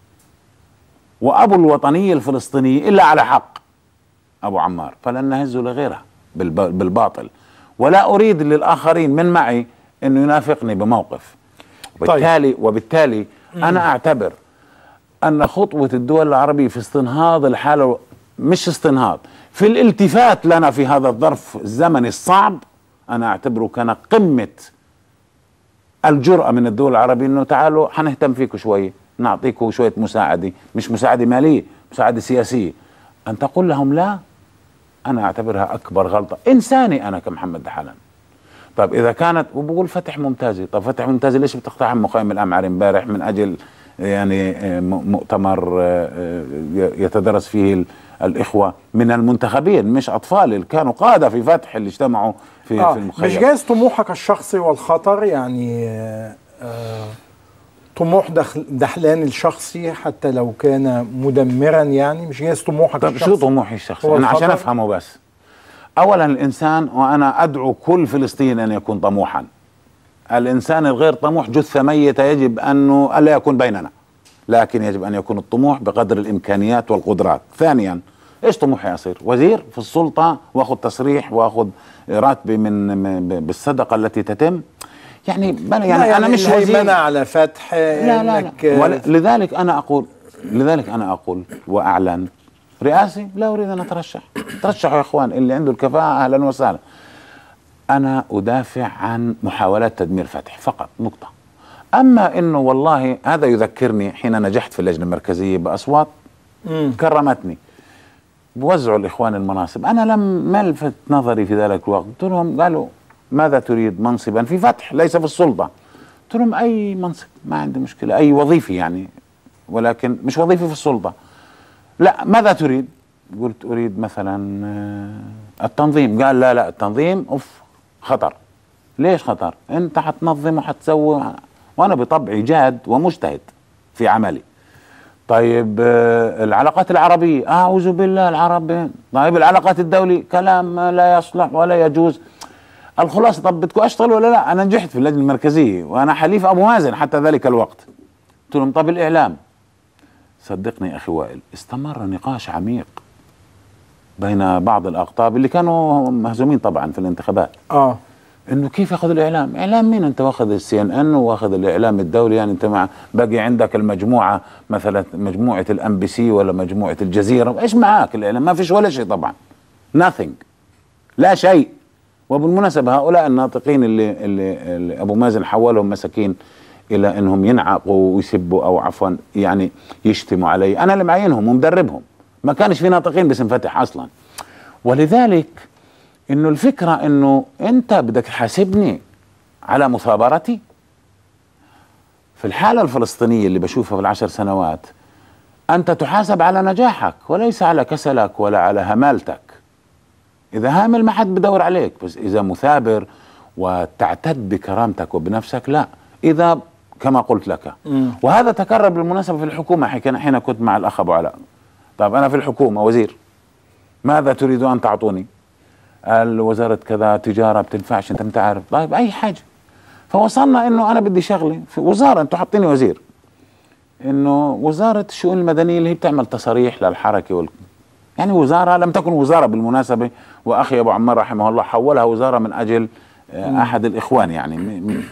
وأبو الوطنية الفلسطينية إلا على حق أبو عمار فلن نهزه لغيرها بالب- بالباطل ولا أريد للآخرين من معي أنه ينافقني بموقف وبالتالي وبالتالي أنا أعتبر أن خطوة الدول العربية في استنهاض الحالة مش استنهاض في الالتفات لنا في هذا الظرف الزمني الصعب أنا أعتبره كان قمة الجرأة من الدول العربية أنه تعالوا حنهتم فيكم شوية نعطيكم شوية مساعدة مش مساعدة مالية مساعدة سياسية أن تقول لهم لا أنا أعتبرها أكبر غلطة إنساني أنا كمحمد دحلان طيب إذا كانت وبقول فتح ممتازة طب فتح ممتازة ليش بتقتحم مخيم الأمعري امبارح من أجل يعني آه، م- مؤتمر آه، آه، يتدرس فيه ال- الإخوة من المنتخبين مش أطفال اللي كانوا قادة في فتح اللي اجتمعوا في, آه في المخيم مش جايز طموحك الشخصي والخطر يعني آه آه طموح دخل دحلان الشخصي حتى لو كان مدمرا يعني مش جايز طموحك طب الشخصي شو طموحي الشخصي هو انا عشان الخطر؟ افهمه بس اولا الانسان وانا ادعو كل فلسطيني ان يكون طموحا الانسان الغير طموح جثه ميته يجب انه الا يكون بيننا لكن يجب ان يكون الطموح بقدر الامكانيات والقدرات ثانيا ايش طموحي اصير وزير في السلطه واخذ تصريح واخذ راتبي من من- بالصدقه التي تتم يعني بنا يعني, لا انا مش الهيمنة وزير على فتح لا لا لا انك ول- لذلك انا اقول لذلك انا اقول واعلن رئاسي لا اريد ان اترشح ترشحوا يا اخوان اللي عنده الكفاءه اهلا وسهلا انا ادافع عن محاولات تدمير فتح فقط نقطه اما انه والله هذا يذكرني حين نجحت في اللجنه المركزيه باصوات مم. كرمتني بوزعوا الاخوان المناصب انا لم ما لفت نظري في ذلك الوقت قلت لهم قالوا ماذا تريد منصبا في فتح ليس في السلطه قلت لهم اي منصب ما عندي مشكله اي وظيفه يعني ولكن مش وظيفه في السلطه لا ماذا تريد قلت اريد مثلا آه، التنظيم قال لا لا التنظيم اوف خطر ليش خطر انت حتنظم وحتسوي وانا بطبعي جاد ومجتهد في عملي طيب آه، العلاقات العربية أعوذ بالله العرب طيب العلاقات الدولية كلام لا يصلح ولا يجوز الخلاصة طب بدكم أشتغل ولا لا أنا نجحت في اللجنة المركزية وأنا حليف أبو مازن حتى ذلك الوقت قلت لهم طب الإعلام صدقني أخي وائل استمر نقاش عميق بين بعض الأقطاب اللي كانوا مهزومين طبعا في الانتخابات اه انه كيف ياخذ الاعلام؟ اعلام مين انت واخذ السي ان ان واخذ الاعلام الدولي يعني انت مع باقي عندك المجموعه مثلا مجموعه الام بي سي ولا مجموعه الجزيره ايش معاك الاعلام؟ ما فيش ولا شيء طبعا nothing لا شيء وبالمناسبه هؤلاء الناطقين اللي, اللي, اللي ابو مازن حولهم مساكين الى انهم ينعقوا ويسبوا او عفوا يعني يشتموا علي انا اللي معينهم ومدربهم ما كانش في ناطقين باسم فتح اصلا ولذلك انه الفكره انه انت بدك تحاسبني على مثابرتي في الحاله الفلسطينيه اللي بشوفها في العشر سنوات انت تحاسب على نجاحك وليس على كسلك ولا على همالتك اذا هامل ما حد بدور عليك بس اذا مثابر وتعتد بكرامتك وبنفسك لا اذا كما قلت لك وهذا تكرر بالمناسبه في الحكومه حين حين كنت مع الاخ ابو علاء طيب انا في الحكومه وزير ماذا تريد ان تعطوني قال وزاره كذا تجاره بتنفعش انت انت عارف طيب اي حاجه فوصلنا انه انا بدي شغله في وزاره انتم حاطيني وزير انه وزاره الشؤون المدنيه اللي هي بتعمل تصاريح للحركه وال يعني وزاره لم تكن وزاره بالمناسبه واخي ابو عمار رحمه الله حولها وزاره من اجل آه، احد الاخوان يعني م- م-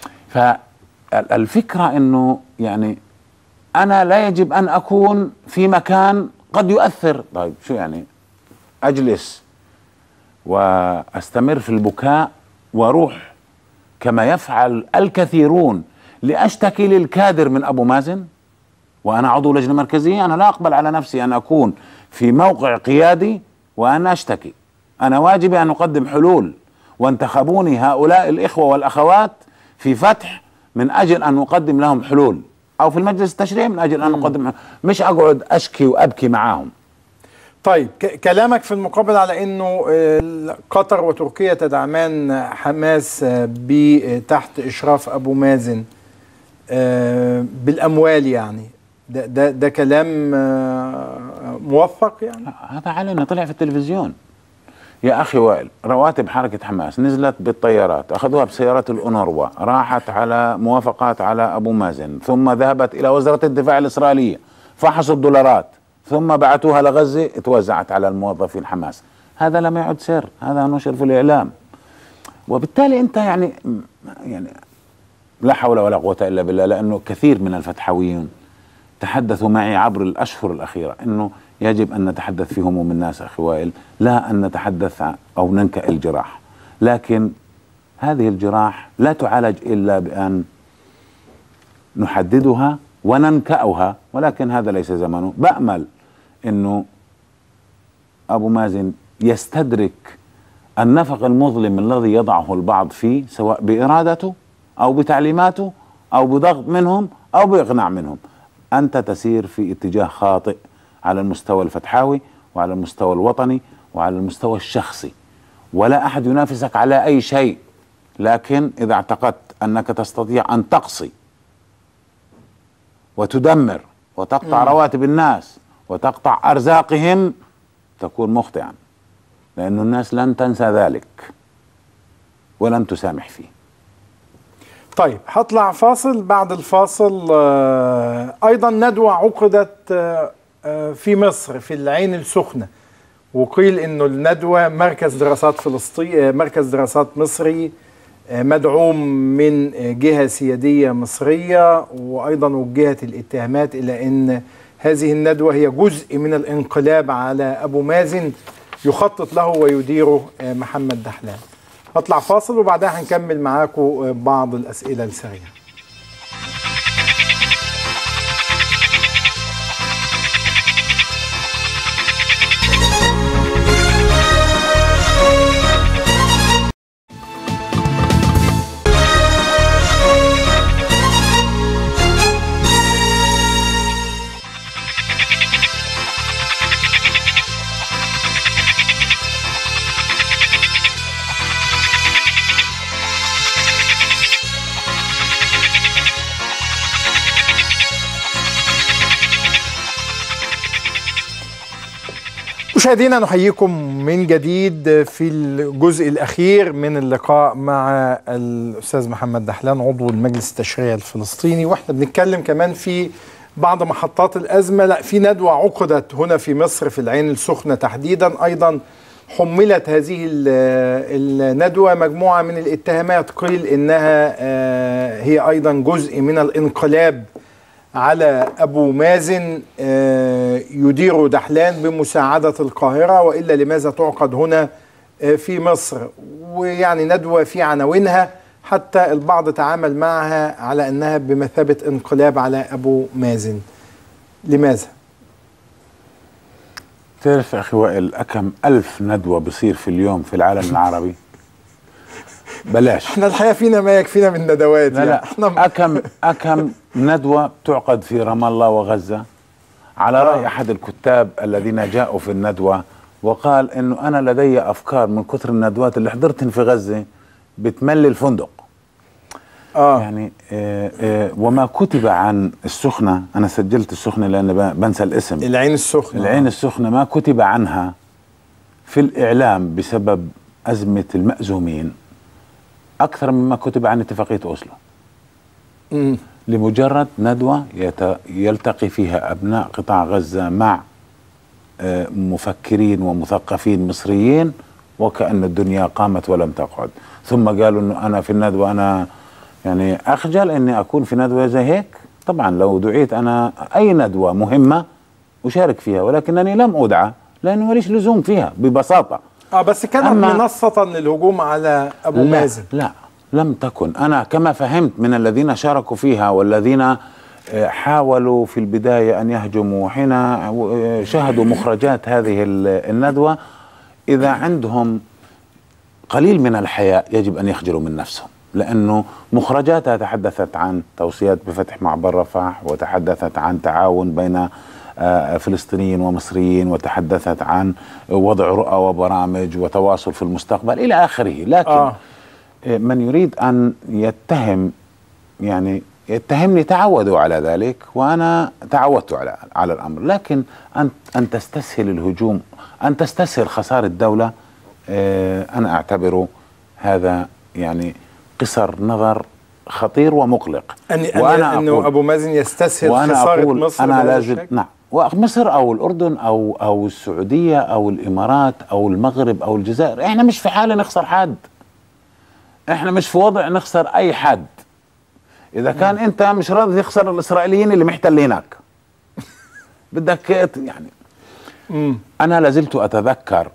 فالفكره انه يعني انا لا يجب ان اكون في مكان قد يؤثر طيب شو يعني اجلس واستمر في البكاء واروح كما يفعل الكثيرون لاشتكي للكادر من ابو مازن وانا عضو لجنه مركزيه انا لا اقبل على نفسي ان اكون في موقع قيادي وانا اشتكي انا واجبي ان اقدم حلول وانتخبوني هؤلاء الاخوه والاخوات في فتح من اجل ان اقدم لهم حلول او في المجلس التشريعي من اجل ان اقدم حلول. مش اقعد اشكي وابكي معاهم طيب ك- كلامك في المقابل على انه آه، قطر وتركيا تدعمان حماس آه، ب- آه، تحت اشراف ابو مازن آه، بالاموال يعني ده ده ده كلام آه، موفق يعني هذا علنا طلع في التلفزيون يا اخي وائل رواتب حركه حماس نزلت بالطيارات اخذوها بسيارات الأونروا راحت على موافقات على ابو مازن ثم ذهبت الى وزاره الدفاع الاسرائيليه فحصوا الدولارات ثم بعثوها لغزه توزعت على الموظفين حماس هذا لم يعد سر هذا نشر في الاعلام وبالتالي انت يعني يعني لا حول ولا قوه الا بالله لانه كثير من الفتحويين تحدثوا معي عبر الاشهر الاخيره انه يجب ان نتحدث في هموم الناس اخي وائل لا ان نتحدث ع- او ننكأ الجراح لكن هذه الجراح لا تعالج الا بان نحددها وننكأها ولكن هذا ليس زمنه بأمل انه ابو مازن يستدرك النفق المظلم الذي يضعه البعض فيه سواء بارادته او بتعليماته او بضغط منهم او باقناع منهم انت تسير في اتجاه خاطئ على المستوى الفتحاوي وعلى المستوى الوطني وعلى المستوى الشخصي ولا احد ينافسك على اي شيء لكن اذا اعتقدت انك تستطيع ان تقصي وتدمر وتقطع مم. رواتب الناس وتقطع ارزاقهم تكون مخطئا لأن الناس لن تنسى ذلك ولن تسامح فيه طيب هطلع فاصل بعد الفاصل آه، ايضا ندوه عقدت آه، آه، في مصر في العين السخنه وقيل انه الندوه مركز دراسات فلسطين مركز دراسات مصري آه، مدعوم من آه، جهه سياديه مصريه وايضا وجهت الاتهامات الى ان هذه الندوه هي جزء من الانقلاب على ابو مازن يخطط له ويديره آه، محمد دحلان هطلع فاصل وبعدها هنكمل معاكم بعض الاسئله السريعه مشاهدينا نحييكم من جديد في الجزء الاخير من اللقاء مع الاستاذ محمد دحلان عضو المجلس التشريعي الفلسطيني واحنا بنتكلم كمان في بعض محطات الازمه لا في ندوه عقدت هنا في مصر في العين السخنه تحديدا ايضا حملت هذه ال- الندوة مجموعة من الاتهامات قيل إنها آه، هي أيضا جزء من الانقلاب على أبو مازن آه، يدير دحلان بمساعدة القاهرة وإلا لماذا تعقد هنا آه، في مصر ويعني ندوة في عناوينها حتى البعض تعامل معها على أنها بمثابة انقلاب على أبو مازن لماذا؟ تعرف يا اخي وائل اكم الف ندوه بصير في اليوم في العالم العربي بلاش احنا الحقيقة فينا ما يكفينا من ندوات لا لا اكم اكم ندوه تعقد في رام الله وغزه على راي احد الكتاب الذين جاءوا في الندوه وقال انه انا لدي افكار من كثر الندوات اللي حضرتن في غزه بتملي الفندق آه. يعني آه آه وما كتب عن السخنه انا سجلت السخنه لان ب- بنسى الاسم العين السخنة العين السخنه ما كتب عنها في الاعلام بسبب ازمه المأزومين اكثر مما كتب عن اتفاقيه اوسلو مم. لمجرد ندوة يت- يلتقي فيها أبناء قطاع غزة مع آه، مفكرين ومثقفين مصريين وكأن الدنيا قامت ولم تقعد ثم قالوا أنه أنا في الندوة أنا يعني أخجل أني أكون في ندوة زي هيك طبعا لو دعيت أنا أي ندوة مهمة أشارك فيها ولكنني لم أدعى لأنه ماليش لزوم فيها ببساطة اه بس كانت أما- منصة للهجوم على أبو لا مازن لا لم تكن أنا كما فهمت من الذين شاركوا فيها والذين آه، حاولوا في البداية أن يهجموا حين آه، شاهدوا مخرجات هذه ال- الندوة إذا عندهم قليل من الحياء يجب أن يخجلوا من نفسهم لأنه مخرجاتها تحدثت عن توصيات بفتح معبر رفح وتحدثت عن تعاون بين آه، فلسطينيين ومصريين وتحدثت عن وضع رؤى وبرامج وتواصل في المستقبل إلى آخره لكن آه. آه. من يريد أن يتهم يعني يتهمني تعودوا على ذلك وأنا تعودت على على الأمر لكن أن أن تستسهل الهجوم أن تستسهل خسارة الدولة آه، أنا أعتبره هذا يعني قصر نظر خطير ومقلق أن وأنا أنه أقول- أبو مازن يستسهل وأنا خسارة أقول مصر أنا بهذا لازم الشكل؟ نعم ومصر أو الأردن أو أو السعودية أو الإمارات أو المغرب أو الجزائر إحنا مش في حالة نخسر حد إحنا مش في وضع نخسر أي حد إذا كان أنت مش راضي تخسر الإسرائيليين اللي محتلينك بدك يعني أنا لازلت أتذكر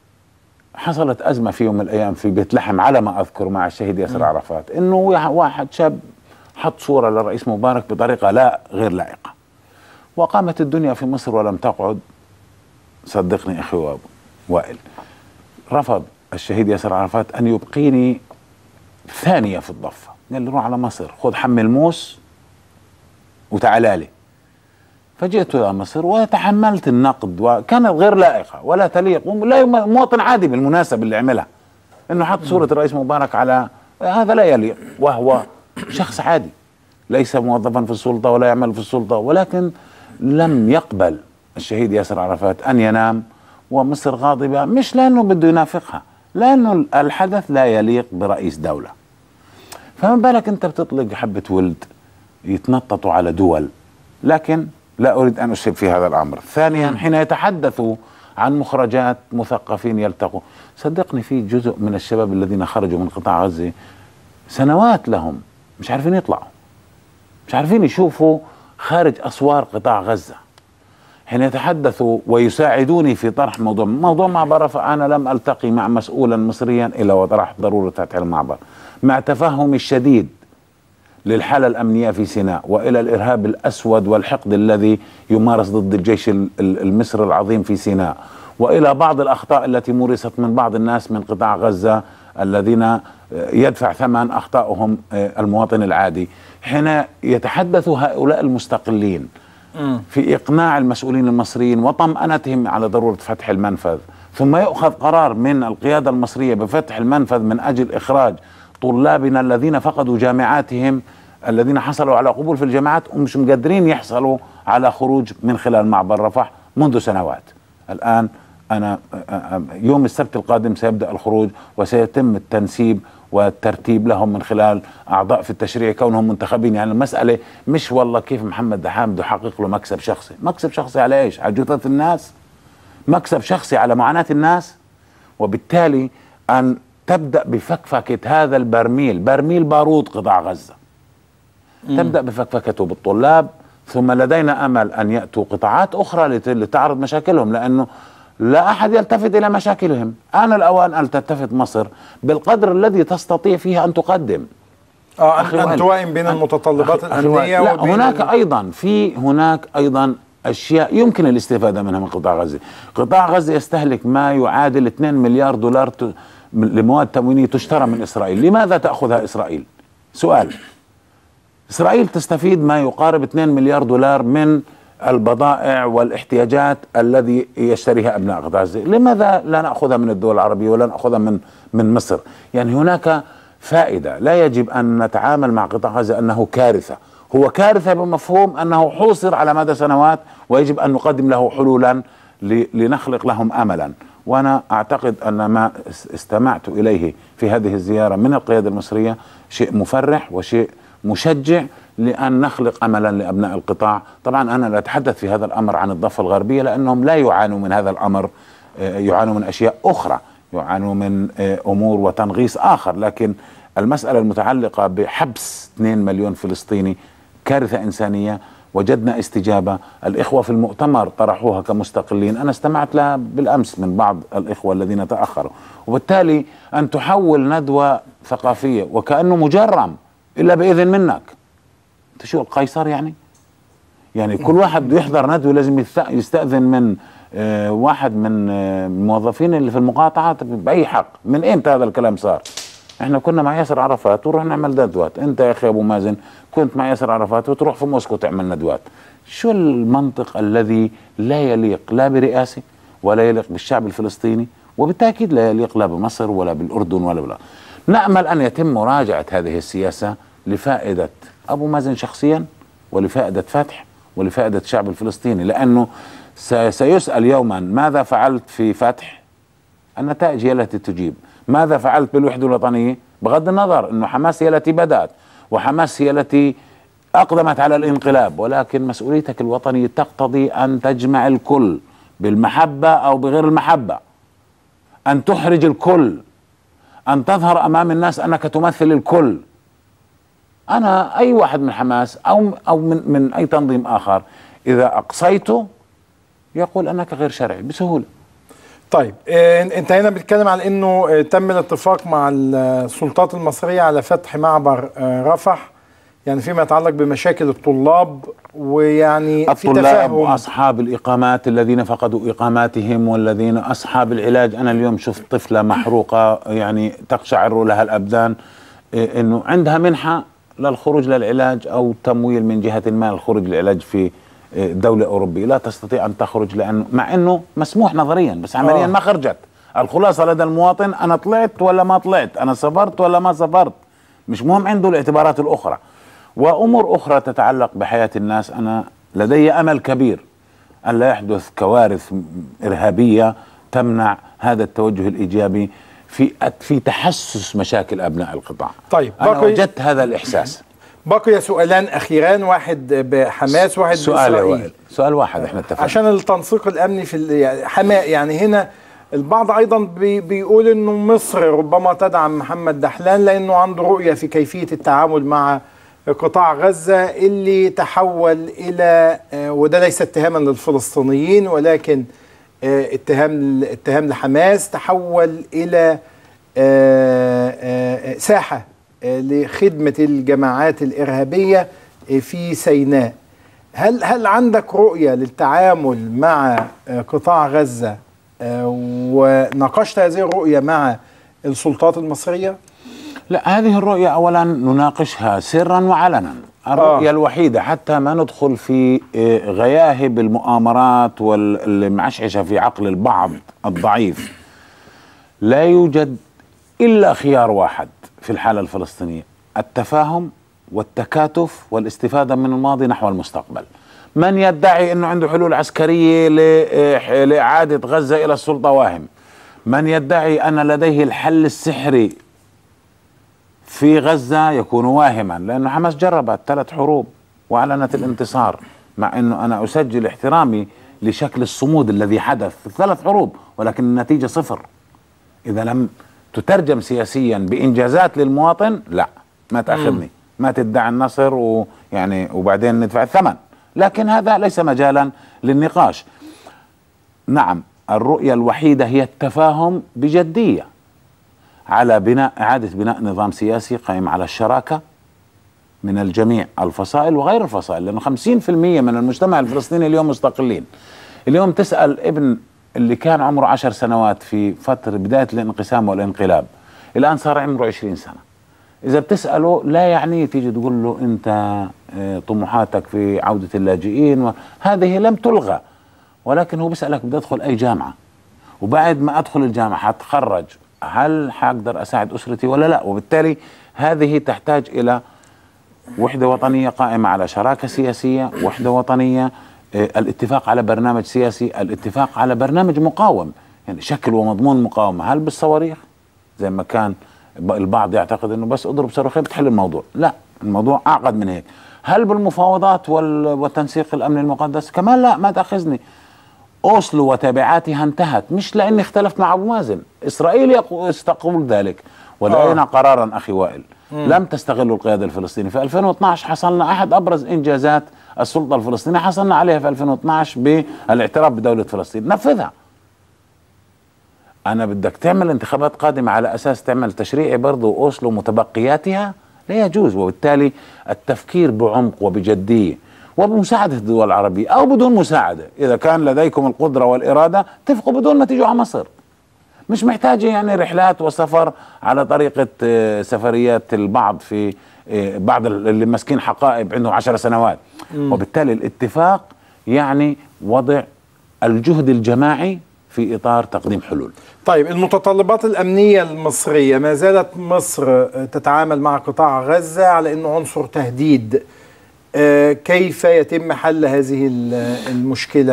حصلت أزمة في يوم من الأيام في بيت لحم على ما أذكر مع الشهيد ياسر عرفات إنه واحد شاب حط صورة للرئيس مبارك بطريقة لا غير لائقة وقامت الدنيا في مصر ولم تقعد صدقني أخي وأبو وائل رفض الشهيد ياسر عرفات أن يبقيني ثانية في الضفة قال لي روح على مصر خذ حمل موس وتعالى لي فجئت الى مصر وتحملت النقد وكانت غير لائقه ولا تليق ولا مواطن عادي بالمناسبه اللي عملها انه حط صوره الرئيس مبارك على هذا لا يليق وهو شخص عادي ليس موظفا في السلطه ولا يعمل في السلطه ولكن لم يقبل الشهيد ياسر عرفات ان ينام ومصر غاضبه مش لانه بده ينافقها لانه الحدث لا يليق برئيس دوله فما بالك انت بتطلق حبه ولد يتنططوا على دول لكن لا اريد ان اشيب في هذا الامر ثانيا حين يتحدثوا عن مخرجات مثقفين يلتقوا صدقني في جزء من الشباب الذين خرجوا من قطاع غزه سنوات لهم مش عارفين يطلعوا مش عارفين يشوفوا خارج اسوار قطاع غزه حين يتحدثوا ويساعدوني في طرح موضوع موضوع معبر فأنا لم ألتقي مع مسؤولا مصريا إلا وطرحت ضرورة فتح المعبر مع تفهمي الشديد للحالة الأمنية في سيناء وإلى الإرهاب الأسود والحقد الذي يمارس ضد الجيش ال- ال- المصري العظيم في سيناء وإلى بعض الأخطاء التي مورست من بعض الناس من قطاع غزة الذين آه، يدفع ثمن أخطائهم آه، المواطن العادي حين يتحدث هؤلاء المستقلين في إقناع المسؤولين المصريين وطمأنتهم على ضرورة فتح المنفذ ثم يؤخذ قرار من القيادة المصرية بفتح المنفذ من أجل إخراج طلابنا الذين فقدوا جامعاتهم الذين حصلوا على قبول في الجامعات ومش مقدرين يحصلوا على خروج من خلال معبر رفح منذ سنوات الآن أنا يوم السبت القادم سيبدأ الخروج وسيتم التنسيب والترتيب لهم من خلال أعضاء في التشريع كونهم منتخبين يعني المسألة مش والله كيف محمد دحام بده يحقق له مكسب شخصي مكسب شخصي على إيش على جثث الناس مكسب شخصي على معاناة الناس وبالتالي ان تبدا بفكفكه هذا البرميل برميل بارود قطاع غزه تبدا بفكفكته بالطلاب ثم لدينا امل ان ياتوا قطاعات اخرى لت- لتعرض مشاكلهم لانه لا احد يلتفت الى مشاكلهم ان الاوان ان تلتفت مصر بالقدر الذي تستطيع فيه ان تقدم اه أخي ان, أن وائل. توائم بين أخي- المتطلبات أخي وائل. الامنيه لا وبين هناك ال- ايضا في هناك ايضا اشياء يمكن الاستفاده منها من قطاع غزه، قطاع غزه يستهلك ما يعادل 2 مليار دولار ت- من- لمواد تموينيه تشترى من اسرائيل، لماذا تاخذها اسرائيل؟ سؤال اسرائيل تستفيد ما يقارب 2 مليار دولار من البضائع والاحتياجات الذي يشتريها ابناء قطاع غزه، لماذا لا ناخذها من الدول العربيه ولا ناخذها من من مصر؟ يعني هناك فائده، لا يجب ان نتعامل مع قطاع غزه انه كارثه، هو كارثه بمفهوم انه حوصر على مدى سنوات ويجب ان نقدم له حلولا ل- لنخلق لهم املا، وانا اعتقد ان ما اس- استمعت اليه في هذه الزياره من القياده المصريه شيء مفرح وشيء مشجع لان نخلق املا لابناء القطاع، طبعا انا لا اتحدث في هذا الامر عن الضفه الغربيه لانهم لا يعانوا من هذا الامر آه، يعانوا من اشياء اخرى، يعانوا من آه، امور وتنغيص اخر، لكن المساله المتعلقه بحبس 2 مليون فلسطيني كارثه انسانيه وجدنا استجابه، الاخوه في المؤتمر طرحوها كمستقلين، انا استمعت لها بالامس من بعض الاخوه الذين تاخروا، وبالتالي ان تحول ندوه ثقافيه وكانه مجرم الا باذن منك. انت شو القيصر يعني؟ يعني كل واحد بده يحضر ندوه لازم يست- يستاذن من آه، واحد من آه، الموظفين اللي في المقاطعات باي حق، من امتى هذا الكلام صار؟ احنا كنا مع ياسر عرفات ونروح نعمل ندوات، انت يا اخي ابو مازن كنت مع ياسر عرفات وتروح في موسكو تعمل ندوات. شو المنطق الذي لا يليق لا برئاسه ولا يليق بالشعب الفلسطيني وبالتاكيد لا يليق لا بمصر ولا بالاردن ولا بلا. نامل ان يتم مراجعه هذه السياسه لفائده ابو مازن شخصيا ولفائده فتح ولفائده الشعب الفلسطيني لانه س- سيسال يوما ماذا فعلت في فتح؟ النتائج هي التي تجيب ماذا فعلت بالوحدة الوطنية بغض النظر أنه حماس هي التي بدأت وحماس هي التي أقدمت على الانقلاب ولكن مسؤوليتك الوطنية تقتضي أن تجمع الكل بالمحبة أو بغير المحبة أن تحرج الكل أن تظهر أمام الناس أنك تمثل الكل أنا أي واحد من حماس أو أو من من أي تنظيم آخر إذا أقصيته يقول أنك غير شرعي بسهولة طيب آه، انت هنا بتتكلم على انه آه، تم الاتفاق مع السلطات المصريه على فتح معبر آه، رفح يعني فيما يتعلق بمشاكل الطلاب ويعني في الطلاب تفاهم واصحاب الاقامات الذين فقدوا اقاماتهم والذين اصحاب العلاج انا اليوم شفت طفله محروقه يعني تقشعر لها الابدان إيه، انه عندها منحه للخروج للعلاج او تمويل من جهه ما للخروج للعلاج في إيه، دوله اوروبيه لا تستطيع ان تخرج لانه مع انه مسموح نظريا بس عمليا آه. ما خرجت الخلاصه لدى المواطن انا طلعت ولا ما طلعت انا سافرت ولا ما سافرت مش مهم عنده الاعتبارات الاخرى وامور اخرى تتعلق بحياه الناس انا لدي امل كبير ان لا يحدث كوارث م- ارهابيه تمنع هذا التوجه الايجابي في في تحسس مشاكل ابناء القطاع طيب انا بقي وجدت هذا الاحساس بقي سؤالان اخيران واحد بحماس واحد سؤال يا بإسرائيل. وائل سؤال واحد احنا اتفقنا عشان التنسيق الامني في ال- يعني حما يعني هنا البعض ايضا بي بيقول انه مصر ربما تدعم محمد دحلان لانه عنده رؤيه في كيفيه التعامل مع قطاع غزه اللي تحول الى آه، وده ليس اتهاما للفلسطينيين ولكن آه، اتهام اتهام لحماس تحول الى آه، آه، ساحه آه، لخدمه الجماعات الارهابيه آه، في سيناء هل هل عندك رؤيه للتعامل مع آه، قطاع غزه آه، وناقشت هذه الرؤيه مع السلطات المصريه؟ لا هذه الرؤية أولا نناقشها سرا وعلنا الرؤية آه. الوحيدة حتى ما ندخل في آه، غياهب المؤامرات والمعشعشة في عقل البعض الضعيف لا يوجد إلا خيار واحد في الحالة الفلسطينية التفاهم والتكاتف والاستفادة من الماضي نحو المستقبل من يدعي أنه عنده حلول عسكرية ل- آه، لإعادة غزة إلى السلطة واهم من يدعي أن لديه الحل السحري في غزة يكون واهما لأن حماس جربت ثلاث حروب وأعلنت الانتصار مع أنه أنا أسجل احترامي لشكل الصمود الذي حدث في ثلاث حروب ولكن النتيجة صفر اذا لم تترجم سياسيا بانجازات للمواطن لا ما تاخذني ما تدعي النصر ويعني وبعدين ندفع الثمن لكن هذا ليس مجالا للنقاش نعم الرؤيه الوحيده هي التفاهم بجديه على بناء اعاده بناء نظام سياسي قائم على الشراكه من الجميع الفصائل وغير الفصائل لانه 50% من المجتمع الفلسطيني اليوم مستقلين اليوم تسال ابن اللي كان عمره عشر سنوات في فترة بداية الانقسام والانقلاب الآن صار عمره عشرين سنة إذا بتسأله لا يعني تيجي تقول له أنت آه، طموحاتك في عودة اللاجئين هذه لم تلغى ولكن هو بيسألك بدي أدخل أي جامعة وبعد ما أدخل الجامعة حتخرج هل حقدر أساعد أسرتي ولا لا وبالتالي هذه تحتاج إلى وحدة وطنية قائمة على شراكة سياسية وحدة وطنية آه، الاتفاق على برنامج سياسي الاتفاق على برنامج مقاوم يعني شكل ومضمون مقاومة هل بالصواريخ زي ما كان ب- البعض يعتقد انه بس اضرب صاروخين بتحل الموضوع لا الموضوع اعقد من هيك هل بالمفاوضات وال- والتنسيق الامني المقدس كمان لا ما تاخذني اوسلو وتبعاتها انتهت مش لاني اختلفت مع ابو مازن اسرائيل يقو- تقول ذلك ولدينا آه. قرارا اخي وائل مم. لم تستغل القياده الفلسطينيه في 2012 حصلنا احد ابرز انجازات السلطه الفلسطينيه حصلنا عليها في 2012 بالاعتراف بدوله فلسطين نفذها انا بدك تعمل انتخابات قادمه على اساس تعمل تشريعي برضه اوسلو متبقياتها لا يجوز وبالتالي التفكير بعمق وبجديه وبمساعده الدول العربيه او بدون مساعده اذا كان لديكم القدره والاراده اتفقوا بدون ما تيجوا على مصر مش محتاجه يعني رحلات وسفر على طريقه آه، سفريات البعض في آه، بعض اللي ماسكين حقائب عندهم عشر سنوات مم. وبالتالي الاتفاق يعني وضع الجهد الجماعي في اطار تقديم حلول طيب المتطلبات الأمنية المصرية ما زالت مصر تتعامل مع قطاع غزة على أنه عنصر تهديد آه، كيف يتم حل هذه ال- المشكلة؟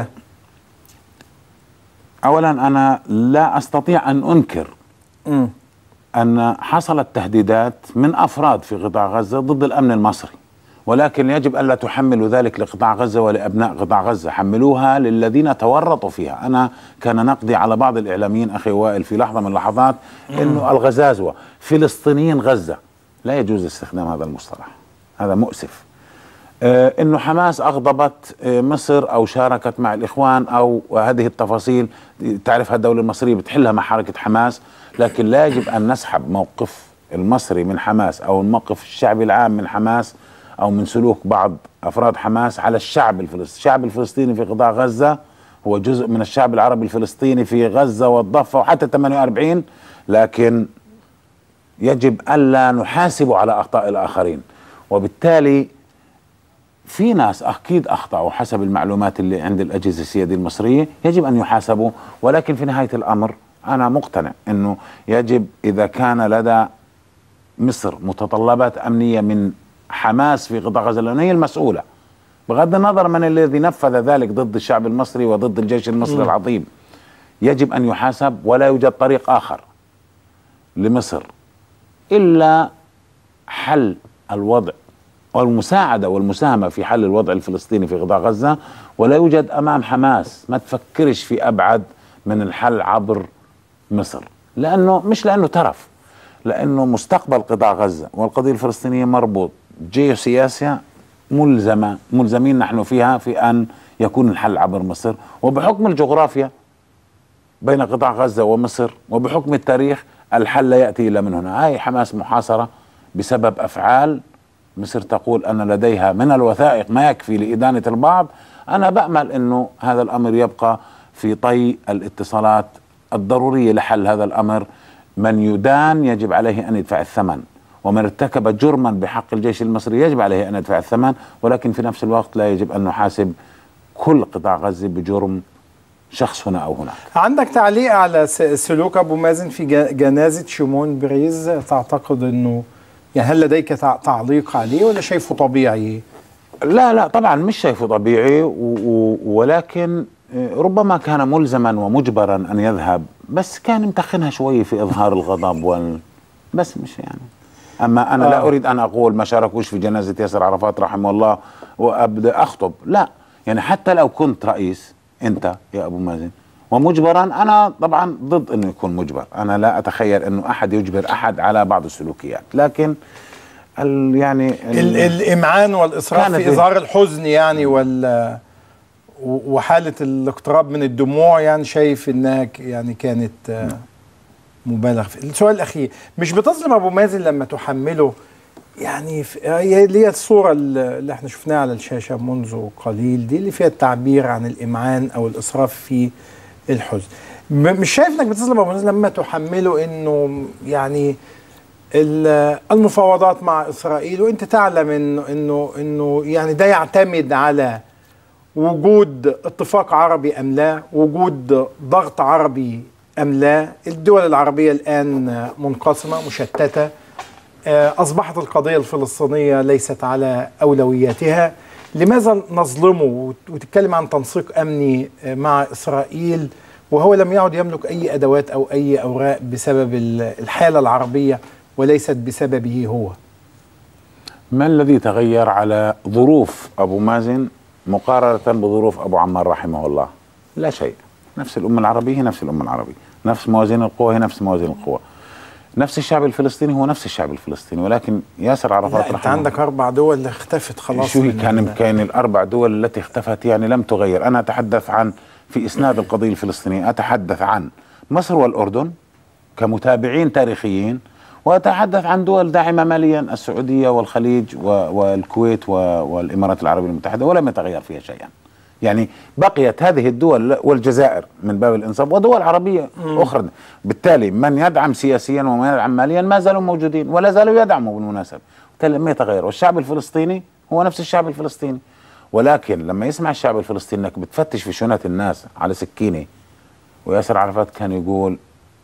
اولا انا لا استطيع ان انكر مم. ان حصلت تهديدات من افراد في قطاع غزه ضد الامن المصري ولكن يجب الا تحملوا ذلك لقطاع غزه ولابناء قطاع غزه حملوها للذين تورطوا فيها انا كان نقدي على بعض الاعلاميين اخي وائل في لحظه من اللحظات انه الغزازوه فلسطينيين غزه لا يجوز استخدام هذا المصطلح هذا مؤسف آه، انه حماس اغضبت آه، مصر او شاركت مع الاخوان او هذه التفاصيل تعرفها الدوله المصريه بتحلها مع حركه حماس لكن لا يجب ان نسحب موقف المصري من حماس او الموقف الشعبي العام من حماس او من سلوك بعض افراد حماس على الشعب الفلسطيني، الشعب الفلسطيني في قطاع غزه هو جزء من الشعب العربي الفلسطيني في غزه والضفه وحتى 48 لكن يجب الا نحاسب على اخطاء الاخرين وبالتالي في ناس اكيد اخطاوا حسب المعلومات اللي عند الاجهزه السياديه المصريه يجب ان يحاسبوا ولكن في نهايه الامر انا مقتنع انه يجب اذا كان لدى مصر متطلبات امنيه من حماس في قطاع غزه لان هي المسؤوله بغض النظر من الذي نفذ ذلك ضد الشعب المصري وضد الجيش المصري مم. العظيم يجب ان يحاسب ولا يوجد طريق اخر لمصر الا حل الوضع والمساعدة والمساهمة في حل الوضع الفلسطيني في قطاع غزة ولا يوجد أمام حماس ما تفكرش في أبعد من الحل عبر مصر لأنه مش لأنه ترف لأنه مستقبل قطاع غزة والقضية الفلسطينية مربوط جيوسياسيا ملزمة ملزمين نحن فيها في أن يكون الحل عبر مصر وبحكم الجغرافيا بين قطاع غزة ومصر وبحكم التاريخ الحل لا يأتي إلا من هنا هاي حماس محاصرة بسبب أفعال مصر تقول أن لديها من الوثائق ما يكفي لإدانة البعض أنا بأمل أنه هذا الأمر يبقى في طي الاتصالات الضرورية لحل هذا الأمر من يدان يجب عليه أن يدفع الثمن ومن ارتكب جرما بحق الجيش المصري يجب عليه أن يدفع الثمن ولكن في نفس الوقت لا يجب أن نحاسب كل قطاع غزة بجرم شخص هنا أو هناك عندك تعليق على س- سلوك أبو مازن في جا- جنازة شيمون بريز تعتقد أنه يعني هل لديك تع- تعليق عليه ولا شايفه طبيعي؟ لا لا طبعا مش شايفه طبيعي و و ولكن آه، ربما كان ملزما ومجبرا ان يذهب بس كان متخنها شوي في اظهار الغضب وال بس مش يعني اما انا آه. لا آه. اريد ان اقول ما شاركوش في جنازه ياسر عرفات رحمه الله وابدا اخطب لا يعني حتى لو كنت رئيس انت يا ابو مازن ومجبرا انا طبعا ضد انه يكون مجبر انا لا اتخيل انه احد يجبر احد على بعض السلوكيات لكن ال يعني ال الامعان والاصرار كانت في اظهار الحزن يعني وال و- وحاله الاقتراب من الدموع يعني شايف انها ك- يعني كانت آه، مبالغ في السؤال الاخير مش بتظلم ابو مازن لما تحمله يعني في- هي اللي هي الصوره اللي اللي احنا شفناها على الشاشه منذ قليل دي اللي فيها التعبير عن الامعان او الاسراف في الحزن م- مش شايف انك بتظلم ابو مازن لما تحمله انه يعني ال- المفاوضات مع اسرائيل وانت تعلم انه انه انه يعني ده يعتمد على وجود اتفاق عربي ام لا وجود ضغط عربي ام لا الدول العربيه الان منقسمه مشتته آه، اصبحت القضيه الفلسطينيه ليست على اولوياتها لماذا نظلمه وت- وتتكلم عن تنسيق امني آه، مع اسرائيل وهو لم يعد يملك اي ادوات او اي اوراق بسبب ال- الحاله العربيه وليست بسببه هو ما الذي تغير على ظروف ابو مازن مقارنه بظروف ابو عمار رحمه الله؟ لا شيء نفس الامه العربيه هي نفس الامه العربيه، نفس موازين القوى هي نفس موازين القوى. نفس الشعب الفلسطيني هو نفس الشعب الفلسطيني ولكن ياسر عرفات لا انت رحمه عندك اربع دول اختفت خلاص شو هي من كان ال- كان الاربع دول التي اختفت يعني لم تغير، انا اتحدث عن في اسناد القضيه الفلسطينيه اتحدث عن مصر والاردن كمتابعين تاريخيين واتحدث عن دول داعمه ماليا السعوديه والخليج و- والكويت و- والامارات العربيه المتحده ولم يتغير فيها شيئا. يعني بقيت هذه الدول والجزائر من باب الانصاف ودول عربيه مم. اخرى بالتالي من يدعم سياسيا ومن يدعم ماليا ما زالوا موجودين ولا زالوا يدعموا بالمناسبه بالتالي لم يتغير والشعب الفلسطيني هو نفس الشعب الفلسطيني ولكن لما يسمع الشعب الفلسطيني انك بتفتش في شنط الناس على سكينه وياسر عرفات كان يقول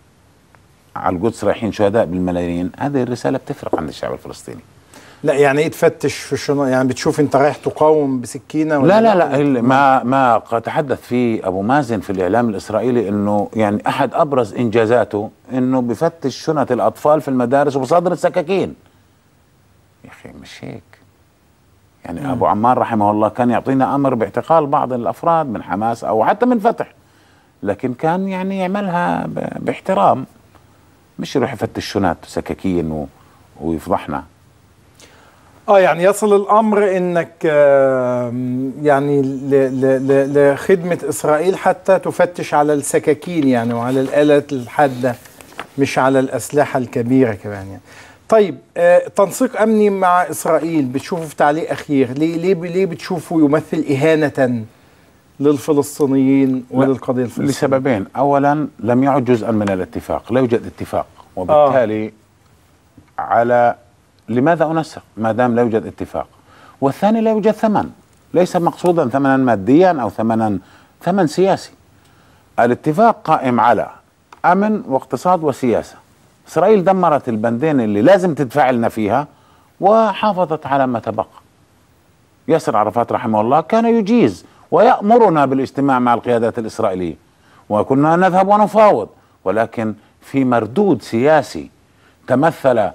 على القدس رايحين شهداء بالملايين هذه الرساله بتفرق عند الشعب الفلسطيني لا يعني ايه تفتش في الشنط يعني بتشوف انت رايح تقاوم بسكينه لا لا لا ال- ما ما قد تحدث فيه ابو مازن في الاعلام الاسرائيلي انه يعني احد ابرز انجازاته انه بفتش شنط الاطفال في المدارس وبصادر السكاكين يا اخي مش هيك يعني مم. ابو عمار رحمه الله كان يعطينا امر باعتقال بعض الافراد من حماس او حتى من فتح لكن كان يعني يعملها ب- باحترام مش يروح يفتش شنط وسكاكين و- ويفضحنا اه يعني يصل الامر انك آم، يعني ل- ل- ل- لخدمه اسرائيل حتى تفتش على السكاكين يعني وعلى الالات الحاده مش على الاسلحه الكبيره كمان يعني. طيب آه تنسيق امني مع اسرائيل بتشوفه في تعليق اخير ليه ليه ليه بتشوفه يمثل اهانه للفلسطينيين وللقضيه الفلسطينيه لسببين اولا لم يعد جزءا من الاتفاق لا يوجد اتفاق وبالتالي آه. على لماذا انسق ما دام لا يوجد اتفاق والثاني لا يوجد ثمن ليس مقصودا ثمنا ماديا او ثمنا ثمن سياسي الاتفاق قائم على امن واقتصاد وسياسه اسرائيل دمرت البندين اللي لازم تدفع لنا فيها وحافظت على ما تبقى ياسر عرفات رحمه الله كان يجيز ويأمرنا بالاجتماع مع القيادات الإسرائيلية وكنا نذهب ونفاوض ولكن في مردود سياسي تمثل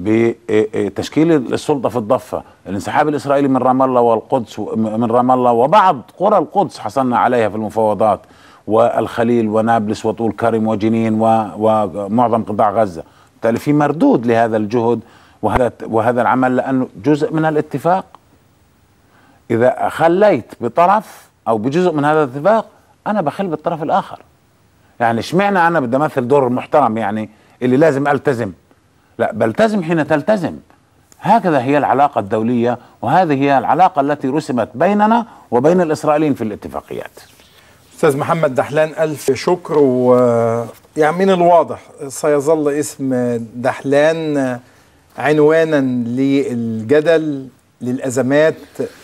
بتشكيل السلطة في الضفة الانسحاب الإسرائيلي من رام الله والقدس من رام الله وبعض قرى القدس حصلنا عليها في المفاوضات والخليل ونابلس وطول كرم وجنين و- ومعظم قطاع غزة بالتالي في مردود لهذا الجهد وهذا وهذا العمل لأنه جزء من الاتفاق إذا خليت بطرف أو بجزء من هذا الاتفاق أنا بخل بالطرف الآخر يعني اشمعنى أنا بدي أمثل دور المحترم يعني اللي لازم ألتزم لا بلتزم حين تلتزم هكذا هي العلاقة الدولية وهذه هي العلاقة التي رسمت بيننا وبين الإسرائيليين في الاتفاقيات استاذ محمد دحلان الف شكر و يعني من الواضح سيظل اسم دحلان عنوانا للجدل للازمات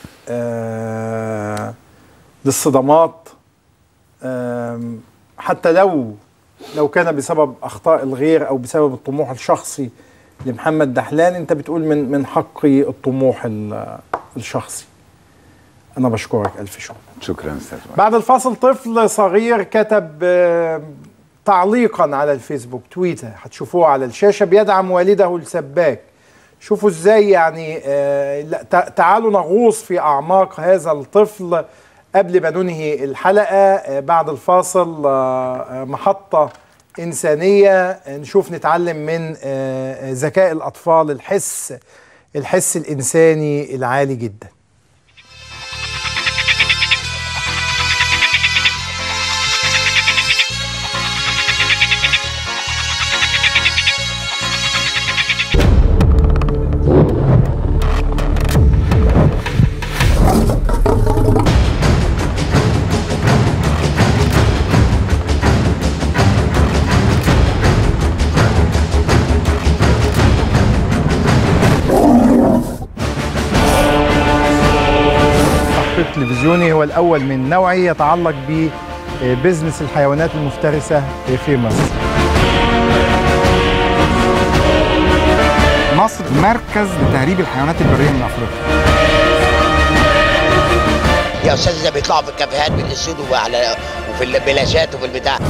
آه، للصدمات آم، حتى لو لو كان بسبب اخطاء الغير او بسبب الطموح الشخصي لمحمد دحلان انت بتقول من من حقي الطموح ال- الشخصي انا بشكرك الف شكر شكرا أستاذ بعد الفاصل طفل صغير كتب آه، تعليقا على الفيسبوك تويتر هتشوفوه على الشاشه بيدعم والده السباك شوفوا ازاي يعني آه، لا تع- تعالوا نغوص في اعماق هذا الطفل قبل ما ننهي الحلقة آه، بعد الفاصل آه، آه، محطة إنسانية آه، نشوف نتعلم من آه، آه، ذكاء الأطفال الحس الحس الإنساني العالي جدا تحقيق تلفزيوني هو الأول من نوعه يتعلق ببزنس الحيوانات المفترسة في مصر مصر مركز لتهريب الحيوانات البريه من افريقيا يا استاذ بيطلعوا في الكافيهات بالاسود وعلى وفي البلاشات وفي البتاع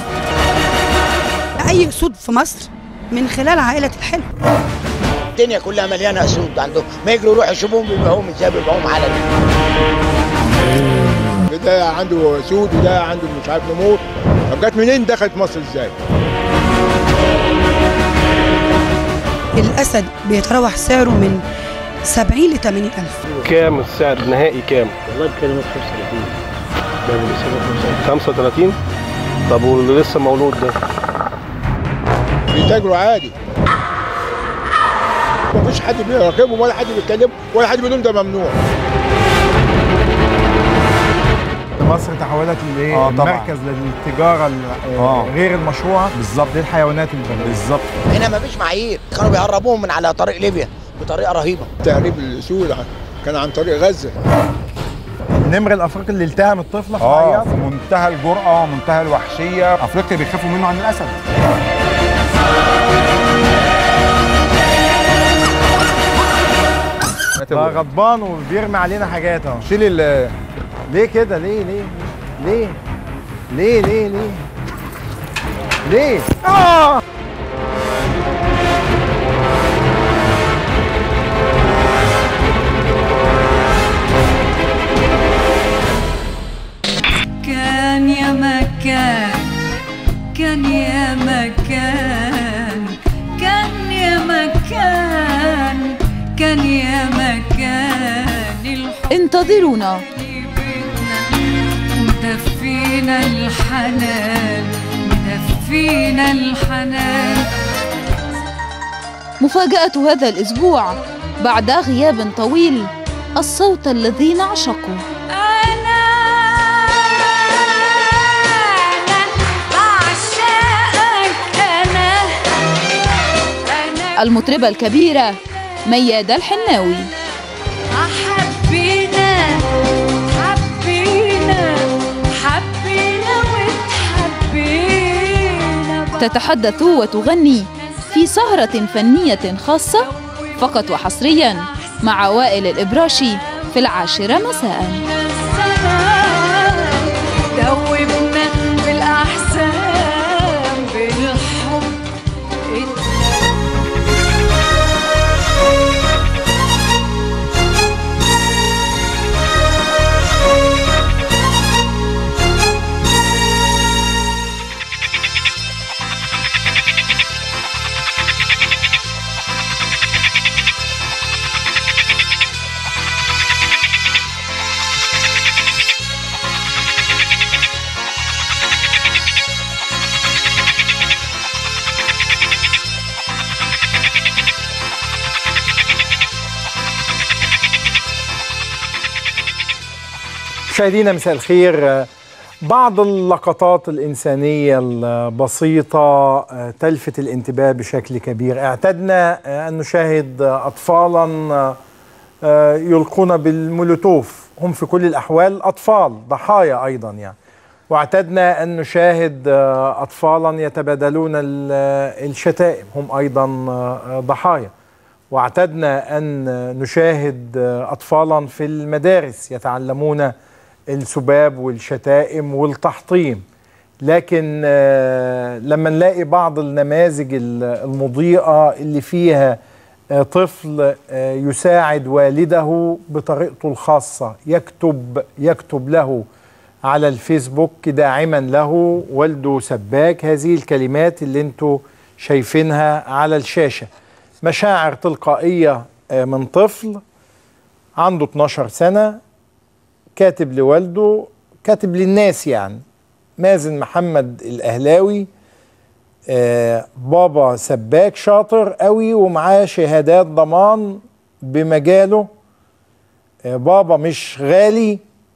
اي اسود في مصر من خلال عائله الحلو الدنيا كلها مليانه اسود عندهم ما يجروا يروحوا يشوفوهم بيبيعوهم ازاي بيبيعوهم على ده عنده سود وده عنده مش عارف نمور طب جت منين دخلت مصر ازاي؟ الاسد بيتراوح سعره من 70 ل 80 الف كام السعر النهائي كام؟ والله بكلمك 35 35 طب واللي لسه مولود ده؟ بيتاجروا عادي مفيش حد بيراقبهم ولا حد بيتكلم ولا حد بيقول لهم ده ممنوع مصر تحولت لايه؟ آه طبعاً. مركز للتجاره ال- آه. غير المشروعه بالظبط للحيوانات البريه بالظبط هنا مفيش معايير كانوا بيهربوهم من على طريق ليبيا بطريقه رهيبه تهريب السود كان عن طريق غزه النمر الافريقي اللي التهم الطفله في اه العياط في منتهى الجرأة ومنتهى الوحشية افريقيا بيخافوا منه عن الاسد ده غضبان وبيرمي علينا حاجات اهو شيل ال ليه كده ليه ليه ليه ليه ليه ليه ليه اه كان يا مكان كان يا مكان كان يا مكان كان يا مكان الحب انتظرونا مدفينا الحنان مدفينا الحنان مفاجأة هذا الأسبوع بعد غياب طويل الصوت الذي نعشقه المطربة الكبيرة ميادة الحناوي حبينا حبينا حبينا وتحبينا تتحدث وتغني في سهرة فنية خاصة فقط وحصريا مع وائل الإبراشي في العاشرة مساءً دوبنا بالأحزان بالحب مشاهدينا مساء الخير بعض اللقطات الإنسانية البسيطة تلفت الانتباه بشكل كبير اعتدنا أن نشاهد أطفالا يلقون بالمولوتوف هم في كل الأحوال أطفال ضحايا أيضا يعني واعتدنا أن نشاهد أطفالا يتبادلون الشتائم هم أيضا ضحايا واعتدنا أن نشاهد أطفالا في المدارس يتعلمون السباب والشتائم والتحطيم لكن لما نلاقي بعض النماذج المضيئة اللي فيها آه، طفل آه، يساعد والده بطريقته الخاصة يكتب يكتب له على الفيسبوك داعما له والده سباك هذه الكلمات اللي انتوا شايفينها على الشاشة مشاعر تلقائية آه، من طفل عنده 12 سنة كاتب لوالده كاتب للناس يعني مازن محمد الأهلاوي آه، بابا سباك شاطر قوي ومعاه شهادات ضمان بمجاله آه، بابا مش غالي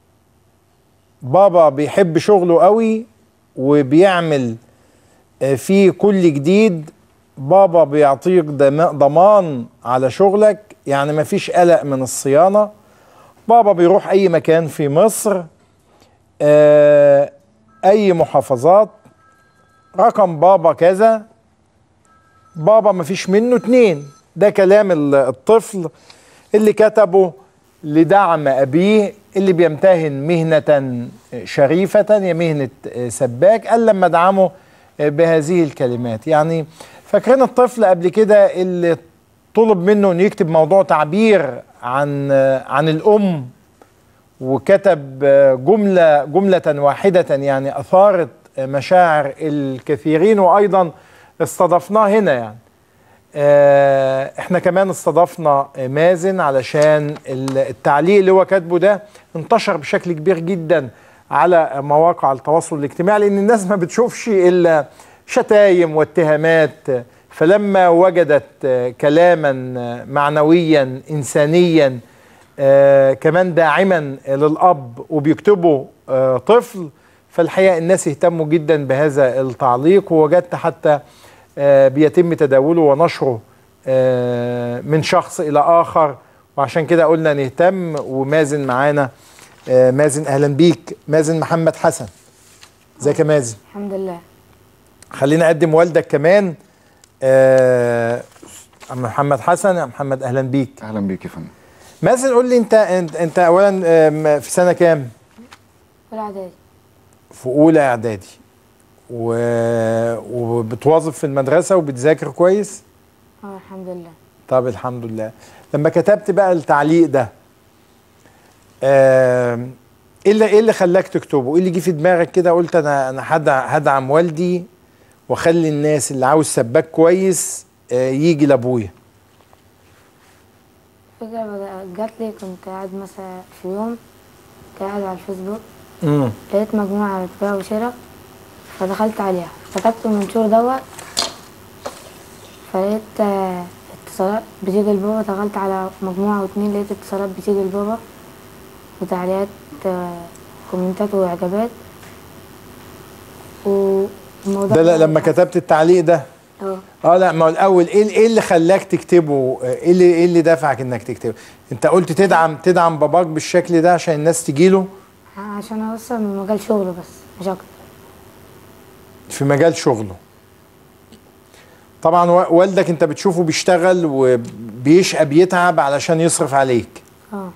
بابا بيحب شغله قوي وبيعمل آه، فيه كل جديد بابا بيعطيك دم- ضمان على شغلك يعني مفيش قلق من الصيانة بابا بيروح أي مكان في مصر آه، أي محافظات رقم بابا كذا بابا مفيش منه اتنين ده كلام ال- الطفل اللي كتبه لدعم أبيه اللي بيمتهن مهنة شريفة هي مهنة سباك قال لما ادعمه بهذه الكلمات يعني فاكرين الطفل قبل كده اللي طلب منه انه يكتب موضوع تعبير عن عن الام وكتب جمله جمله واحده يعني اثارت مشاعر الكثيرين وايضا استضفناه هنا يعني آه، احنا كمان استضفنا مازن علشان ال- التعليق اللي هو كاتبه ده انتشر بشكل كبير جدا على مواقع التواصل الاجتماعي لان الناس ما بتشوفش الا شتايم واتهامات فلما وجدت آه، كلاما آه، معنويا انسانيا آه، كمان داعما للاب وبيكتبه آه، طفل فالحقيقه الناس اهتموا جدا بهذا التعليق ووجدت حتى آه، بيتم تداوله ونشره آه، من شخص الى اخر وعشان كده قلنا نهتم ومازن معانا آه، مازن اهلا بيك مازن محمد حسن ازيك يا مازن الحمد لله خلينا اقدم والدك كمان آه، عم محمد حسن يا محمد اهلا بيك اهلا بيك يا فندم مازن قول لي انت انت, انت اولا آم، في سنه كام أولى إعدادي في اولى اعدادي و... وبتواظب في المدرسه وبتذاكر كويس اه الحمد لله طب الحمد لله لما كتبت بقى التعليق ده آم، ايه اللي ايه اللي خلاك تكتبه ايه اللي جه في دماغك كده قلت انا انا هدع- هدعم والدي واخلي الناس اللي عاوز سباك كويس آه، يجي لابويا فكرة بدأ- جات لي كنت قاعد مثلا في يوم كنت قاعد على الفيسبوك امم لقيت مجموعة بيع وشراء فدخلت عليها كتبت المنشور دوت فلقيت آه، اتصالات بتيجي البابا دخلت على مجموعة واتنين لقيت اتصالات بتيجي البابا وتعليقات آه، كومنتات واعجابات والموضوع ده لا لما كتبت التعليق ده اه اه لا ما هو الاول ايه ايه اللي خلاك تكتبه آه، ايه اللي ايه اللي دفعك انك تكتبه انت قلت تدعم تدعم باباك بالشكل ده عشان الناس تجي له عشان اوصل من مجال شغله بس مش اكتر في مجال شغله طبعا و- والدك انت بتشوفه بيشتغل وبيشقى بيتعب علشان يصرف عليك اه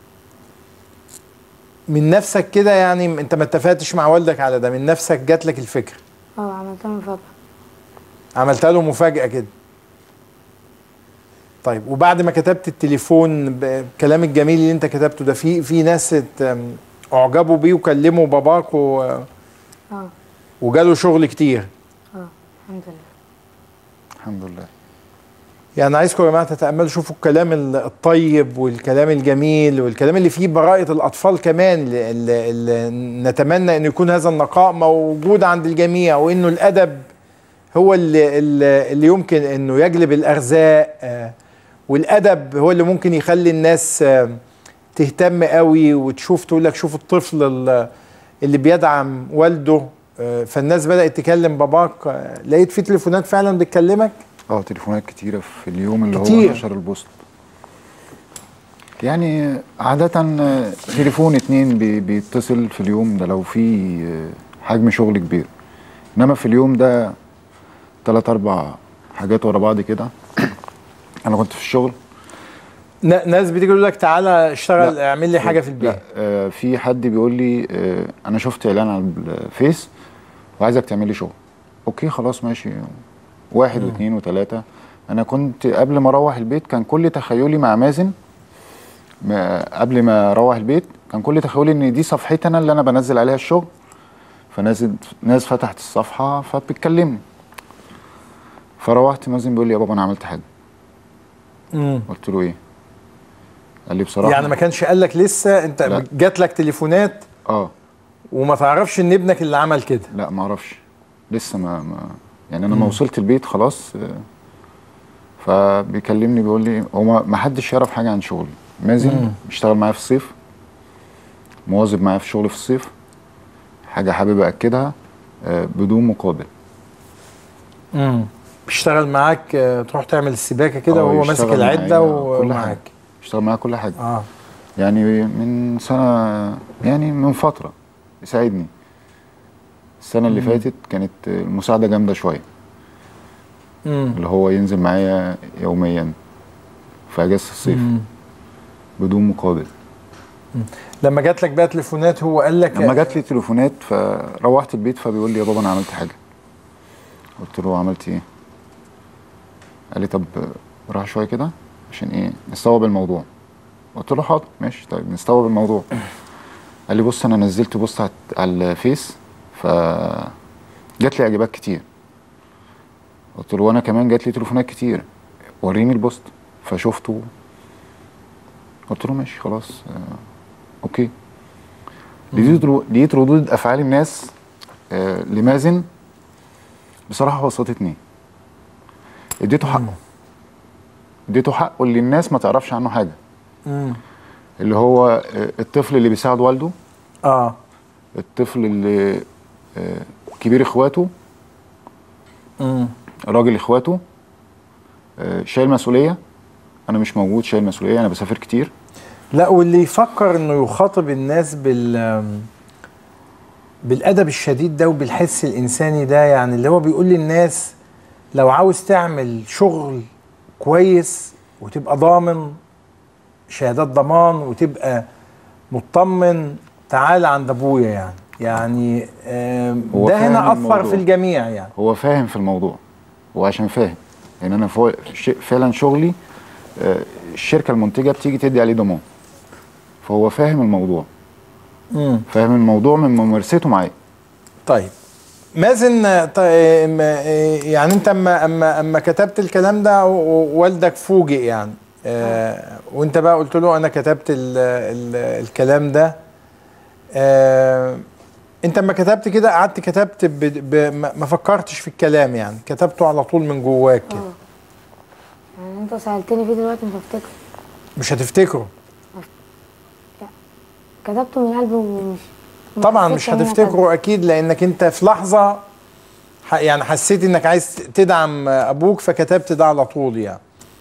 من نفسك كده يعني انت ما اتفقتش مع والدك على ده من نفسك جات لك الفكره اه عملتها مفاجأة عملتها له مفاجاه كده طيب وبعد ما كتبت التليفون بالكلام الجميل اللي انت كتبته ده في في ناس ات- اعجبوا بيه وكلموا باباك و... اه وجاله شغل كتير اه الحمد لله الحمد لله يعني عايزكم يا جماعه تتاملوا شوفوا الكلام ال- الطيب والكلام الجميل والكلام اللي فيه براءه الاطفال كمان اللي, اللي, اللي نتمنى ان يكون هذا النقاء موجود عند الجميع وانه الادب هو اللي, اللي اللي يمكن انه يجلب الارزاق آه، والادب هو اللي ممكن يخلي الناس آه، تهتم قوي وتشوف تقول لك شوف الطفل ال- اللي بيدعم والده آه، فالناس بدات تكلم باباك آه، لقيت في تليفونات فعلا بتكلمك اه تليفونات كتيرة في اليوم اللي كتير. هو نشر البوست يعني عادة آه، تليفون اتنين بي- بيتصل في اليوم ده لو في آه، حجم شغل كبير انما في اليوم ده تلات اربع حاجات ورا بعض كده انا كنت في الشغل ن- ناس بتيجي تقول لك تعالى اشتغل لا. اعمل لي حاجه في البيت لا آه في حد بيقول لي آه انا شفت اعلان على الفيس وعايزك تعمل لي شغل اوكي خلاص ماشي واحد واثنين وثلاثة انا كنت قبل ما اروح البيت كان كل تخيلي مع مازن ما قبل ما اروح البيت كان كل تخيلي ان دي صفحتي انا اللي انا بنزل عليها الشغل فناس ناس فتحت الصفحه فبتكلمني فروحت مازن بيقول لي يا بابا انا عملت حاجه مم. قلت له ايه قال لي بصراحه يعني ما كانش قال لك لسه انت لا. جات لك تليفونات اه وما تعرفش ان ابنك اللي عمل كده لا ما اعرفش لسه ما, ما يعني انا مم. ما وصلت البيت خلاص آه، فبيكلمني بيقول لي هو ما- ما حدش يعرف حاجه عن شغلي مازن مم. بيشتغل معايا في الصيف مواظب معايا في شغلي في الصيف حاجه حابب اكدها آه، بدون مقابل امم بيشتغل معاك آه، تروح تعمل السباكه كده آه، وهو ماسك يشتغل العده معايا كل ومعاك حاجه اشتغل معايا كل حاجه اه يعني من سنه يعني من فتره يساعدني السنه اللي مم. فاتت كانت المساعده جامده شويه امم اللي هو ينزل معايا يوميا في اجازه الصيف مم. بدون مقابل لما جات لك بقى تليفونات هو قال لك لما جات لي تليفونات فروحت البيت فبيقول لي يا بابا انا عملت حاجه قلت له عملت ايه قال لي طب راح شويه كده عشان ايه نستوعب الموضوع قلت له حاضر ماشي طيب نستوعب الموضوع قال لي بص انا نزلت بوست على على الفيس ف جات لي اعجابات كتير قلت له وانا كمان جات لي تليفونات كتير وريني البوست فشفته قلت له ماشي خلاص آه اوكي لقيت رو- لقيت ردود افعال الناس آه لمازن بصراحه بسطتني اديته حقه اديته حقه اللي الناس ما تعرفش عنه حاجه امم اللي هو آه، الطفل اللي بيساعد والده اه الطفل اللي آه، كبير اخواته امم راجل اخواته آه، شايل مسؤوليه انا مش موجود شايل مسؤوليه انا بسافر كتير لا واللي يفكر انه يخاطب الناس بال بالادب الشديد ده وبالحس الانساني ده يعني اللي هو بيقول للناس لو عاوز تعمل شغل كويس وتبقى ضامن شهادات ضمان وتبقى مطمن تعال عند ابويا يعني يعني آم، هو ده هنا فاهم اثر الموضوع. في الجميع يعني هو فاهم في الموضوع هو عشان فاهم يعني انا فوق ش- فعلا شغلي آه، الشركه المنتجه بتيجي تدي عليه ضمان فهو فاهم الموضوع امم فاهم الموضوع من ممارسته معايا طيب مازن طيب يعني انت اما اما اما كتبت الكلام ده و- و- والدك فوجئ يعني آه وانت بقى قلت له انا كتبت ال ال الكلام ده آه انت اما كتبت كده قعدت كتبت ب ب ما ما فكرتش في الكلام يعني كتبته على طول من جواك كده يعني انت سألتني فيه دلوقتي مش هفتكر مش هتفتكره كتبته من قلبي ومش ما طبعا حسيتش مش إن أنا هتفتكره اكيد لانك انت في لحظه ح- يعني حسيت انك عايز تدعم ابوك فكتبت ده على طول يعني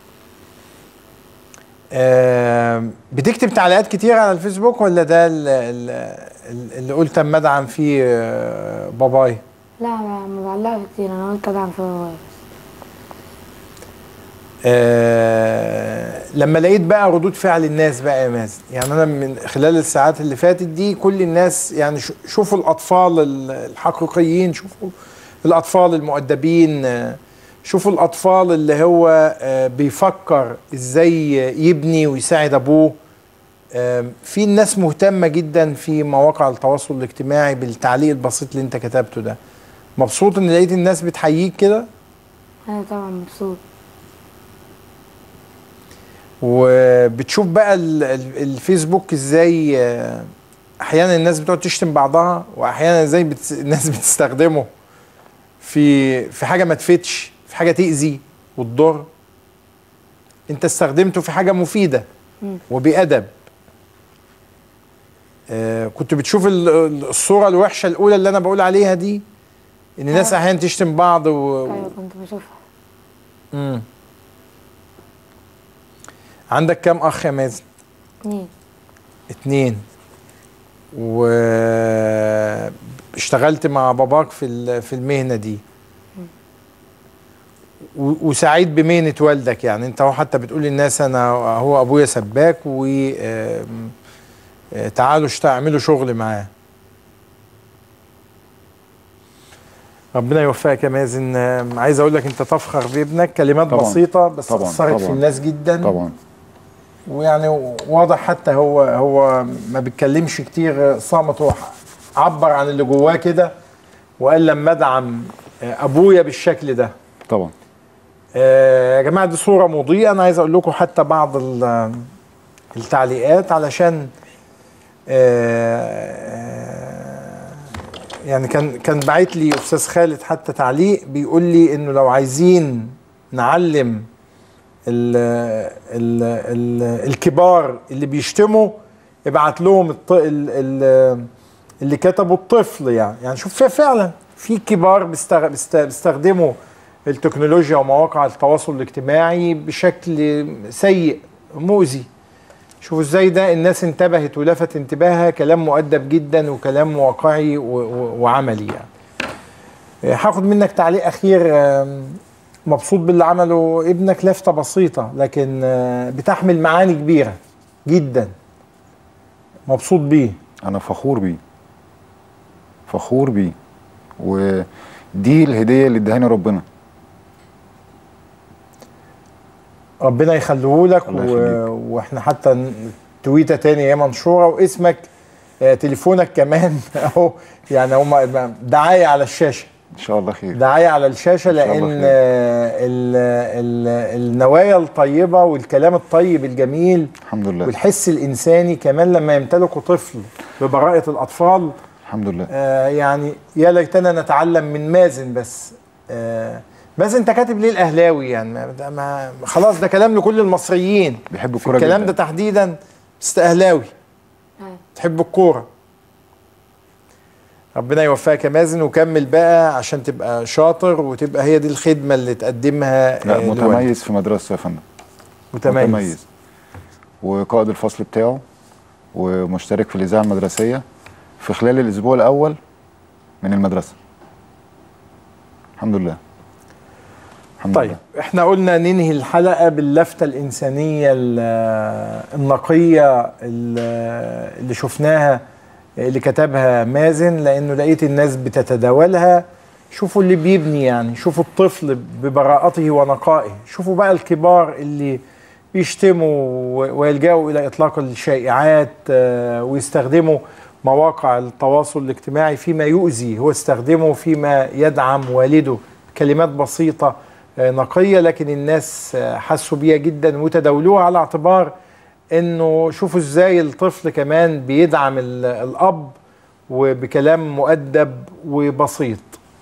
آم، بتكتب تعليقات كتير على الفيسبوك ولا ده ال- ال- اللي قلت اما ادعم فيه آه، باباي لا ما ما بعلقش كتير انا قلت ادعم في بابايا آه، لما لقيت بقى ردود فعل الناس بقى يا مازن يعني انا من خلال الساعات اللي فاتت دي كل الناس يعني شو- شوفوا الاطفال ال- الحقيقيين شوفوا الاطفال المؤدبين آه، شوفوا الاطفال اللي هو آه، بيفكر ازاي يبني ويساعد ابوه آه، في ناس مهتمه جدا في مواقع التواصل الاجتماعي بالتعليق البسيط اللي انت كتبته ده مبسوط ان لقيت الناس بتحييك كده انا طبعا مبسوط وبتشوف بقى ال- ال- الفيسبوك ازاي آه، احيانا الناس بتقعد تشتم بعضها واحيانا ازاي بتس... الناس بتستخدمه في في حاجه ما تفيدش في حاجه تاذي وتضر انت استخدمته في حاجه مفيده مم. وبادب آه كنت بتشوف ال- ال- الصوره الوحشه الاولى اللي انا بقول عليها دي ان الناس احيانا تشتم بعض و... ايوه كنت بشوفها مم. عندك كام اخ يا مازن اتنين اتنين و اشتغلت مع باباك في ال- في المهنه دي و- وسعيد بمهنه والدك يعني انت هو حتى بتقول للناس انا هو ابويا سباك و آم، آه، تعالوا اشت- اعملوا شغل معاه ربنا يوفقك يا مازن آم، عايز اقول لك انت تفخر بابنك كلمات طبعاً. بسيطه بس طبعاً. اثرت في طبعاً. الناس جدا طبعا ويعني واضح حتى هو هو ما بيتكلمش كتير صامت هو عبر عن اللي جواه كده وقال لما ادعم ابويا بالشكل ده طبعا آه، يا جماعه دي صوره مضيئه انا عايز اقول لكم حتى بعض ال- التعليقات علشان آه، آه، يعني كان كان باعت لي استاذ خالد حتى تعليق بيقول لي انه لو عايزين نعلم ال ال ال الكبار اللي بيشتموا ابعت لهم الط... ال ال اللي كتبوا الطفل يعني يعني شوف في فعلا في كبار بيستغ... بيست... بيستخدموا التكنولوجيا ومواقع التواصل الاجتماعي بشكل سيء مؤذي شوفوا ازاي ده الناس انتبهت ولفت انتباهها كلام مؤدب جدا وكلام واقعي و... و... وعملي يعني آه، هاخد منك تعليق اخير آم، مبسوط باللي عمله ابنك لفتة بسيطة لكن آه، بتحمل معاني كبيرة جدا مبسوط بيه انا فخور بيه فخور بيه ودي الهديه اللي ادهاني ربنا ربنا يخليه لك الله و... يخليك. واحنا حتى ن- تويته تاني هي منشوره واسمك آه، تليفونك كمان اهو يعني هم دعايه على الشاشه ان شاء الله خير دعايه على الشاشه إن شاء الله لان خير. آه، ال... ال... النوايا الطيبه والكلام الطيب الجميل الحمد لله والحس الانساني كمان لما يمتلكه طفل ببراءه الاطفال الحمد لله آه يعني يا ليتنا نتعلم من مازن بس آه مازن انت كاتب ليه الاهلاوي يعني ما ده ما خلاص ده كلام لكل المصريين بيحبوا في الكوره الكلام جدا ده تحديدا بس اهلاوي تحب الكوره ربنا يوفقك يا مازن وكمل بقى عشان تبقى شاطر وتبقى هي دي الخدمه اللي تقدمها لا آه، لوالدك. متميز في مدرسته يا فندم متميز. متميز وقائد الفصل بتاعه ومشترك في الاذاعه المدرسيه في خلال الاسبوع الاول من المدرسه الحمد لله الحمد طيب احنا قلنا ننهي الحلقه باللفته الانسانيه ال- النقيه ال- اللي شفناها اللي كتبها مازن لانه لقيت الناس بتتداولها شوفوا اللي بيبني يعني شوفوا الطفل ببراءته ونقائه شوفوا بقى الكبار اللي بيشتموا و- ويلجأوا الى اطلاق الشائعات آه، ويستخدموا مواقع التواصل الاجتماعي فيما يؤذي هو استخدمه فيما يدعم والده كلمات بسيطة آه، نقية لكن الناس آه، حسوا بيها جدا وتداولوها على اعتبار انه شوفوا ازاي الطفل كمان بيدعم ال- الاب وبكلام مؤدب وبسيط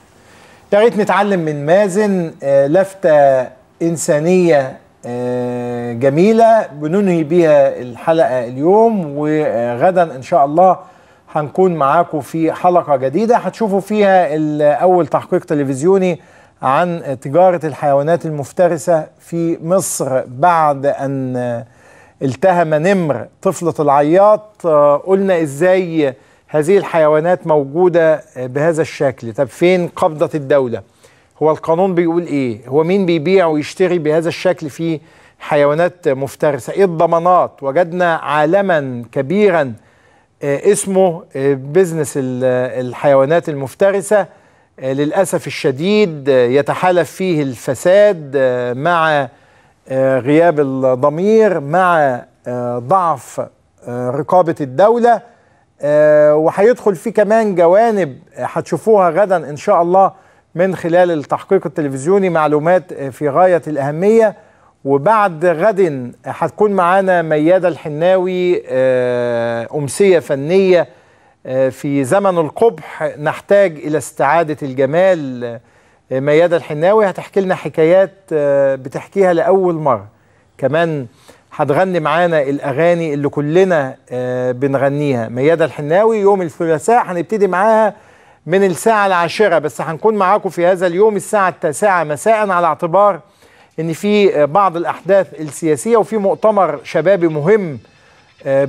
يا ريت نتعلم من مازن آه، لفتة إنسانية آه، جميلة بننهي بيها الحلقة اليوم وغدا إن شاء الله هنكون معاكم في حلقة جديدة هتشوفوا فيها ال- أول تحقيق تلفزيوني عن تجارة الحيوانات المفترسة في مصر بعد أن آه، التهم نمر طفلة العياط آه، قلنا إزاي هذه الحيوانات موجودة آه، بهذا الشكل طب فين قبضة الدولة هو القانون بيقول إيه هو مين بيبيع ويشتري بهذا الشكل في حيوانات مفترسة إيه الضمانات وجدنا عالما كبيرا آه، اسمه آه، بزنس ال- آه، الحيوانات المفترسة آه، للأسف الشديد آه، يتحالف فيه الفساد آه، مع آه، غياب الضمير مع آه، ضعف آه، رقابة الدولة آه، وهيدخل فيه كمان جوانب آه، هتشوفوها غدا إن شاء الله من خلال التحقيق التلفزيوني معلومات آه، في غاية الأهمية وبعد غد هتكون معانا ميادة الحناوي آه، أمسية فنية آه، في زمن القبح نحتاج إلى استعادة الجمال آه، ميادة الحناوي هتحكي لنا حكايات آه، بتحكيها لأول مرة كمان هتغني معانا الأغاني اللي كلنا آه، بنغنيها ميادة الحناوي يوم الثلاثاء هنبتدي معاها من الساعة العاشرة بس هنكون معاكم في هذا اليوم الساعة التاسعة مساء على اعتبار ان في آه، بعض الأحداث السياسية وفي مؤتمر شبابي مهم آه،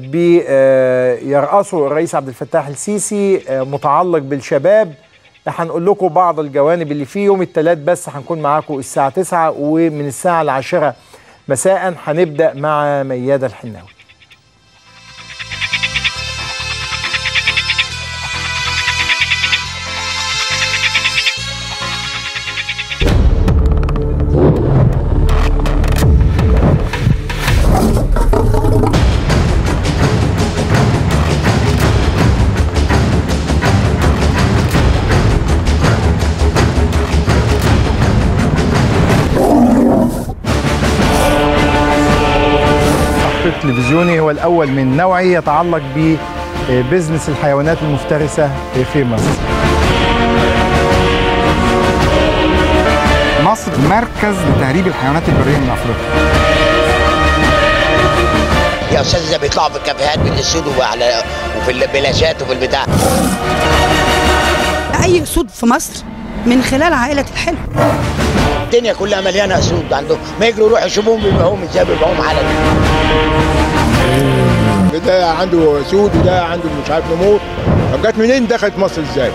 بيرأسه الرئيس عبد الفتاح السيسي آه، متعلق بالشباب هنقول لكم بعض الجوانب اللي فيه يوم الثلاث بس هنكون معاكم الساعة 9 ومن الساعة العاشرة مساء هنبدأ مع ميادة الحناوي تلفزيوني هو الأول من نوعه يتعلق ببزنس الحيوانات المفترسة في مصر مصر مركز لتهريب الحيوانات البريه من افريقيا يا استاذ ده بيطلعوا في الكافيهات بالاسود وعلى وفي البلاشات وفي البتاع اي اسود في مصر من خلال عائله الحلو الدنيا كلها مليانه اسود عندهم ما يجروا يروحوا يشوفوهم بيبيعوهم ازاي بيبيعوهم على ده عنده سود وده عنده مش عارف نمور طب جت منين دخلت مصر ازاي؟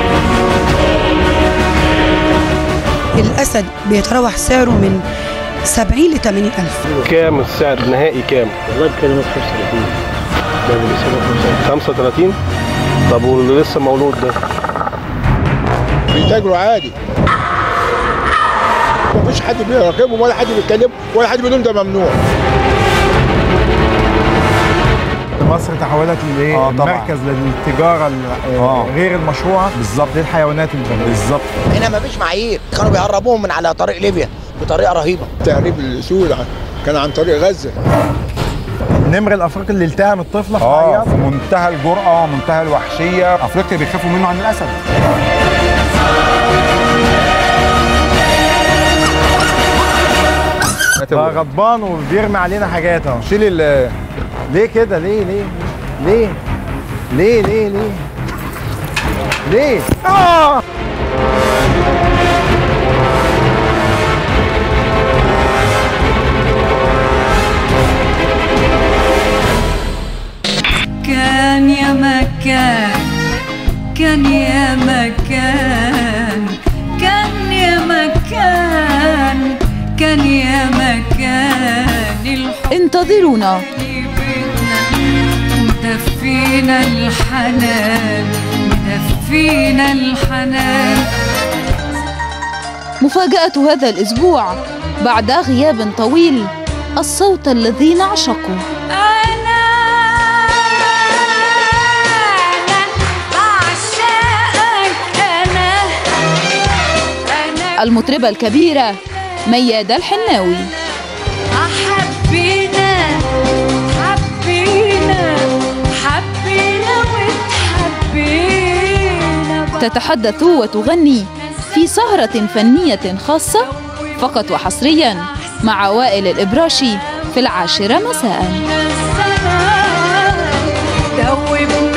الاسد بيتراوح سعره من 70 ل 80 الف كام السعر النهائي كام؟ والله بكلمك 35 ده اللي بيسيبه 35 طب واللي لسه مولود ده؟ بيتاجروا عادي مفيش حد بيراقبهم ولا حد بيتكلم ولا حد بيقول لهم ده ممنوع مصر تحولت لايه؟ آه طبعاً. مركز للتجاره ال- آه. غير المشروعه بالظبط للحيوانات البريه بالظبط هنا مفيش معايير كانوا بيهربوهم من على طريق ليبيا بطريقه رهيبه تهريب الاسود كان عن طريق غزه النمر الافريقي اللي التهم الطفله في اه عياط في منتهى الجرأه منتهى الوحشيه افريقيا بيخافوا منه عن الاسد بقى غضبان وبيرمي علينا حاجات اهو شيل ال ليه كده ليه ليه ليه ليه ليه ليه ليه اه كان يا مكان كان يا مكان كان يا مكان كان يا مكان الحب انتظرونا مدفينا الحنان مدفينا الحنان مفاجأة هذا الأسبوع بعد غياب طويل الصوت الذي نعشقه المطربة الكبيرة ميادة الحناوي حبينا حبينا حبينا وتحبينا تتحدث وتغني في سهرة فنية خاصة فقط وحصريا مع وائل الإبراشي في العاشرة مساءً دوبنا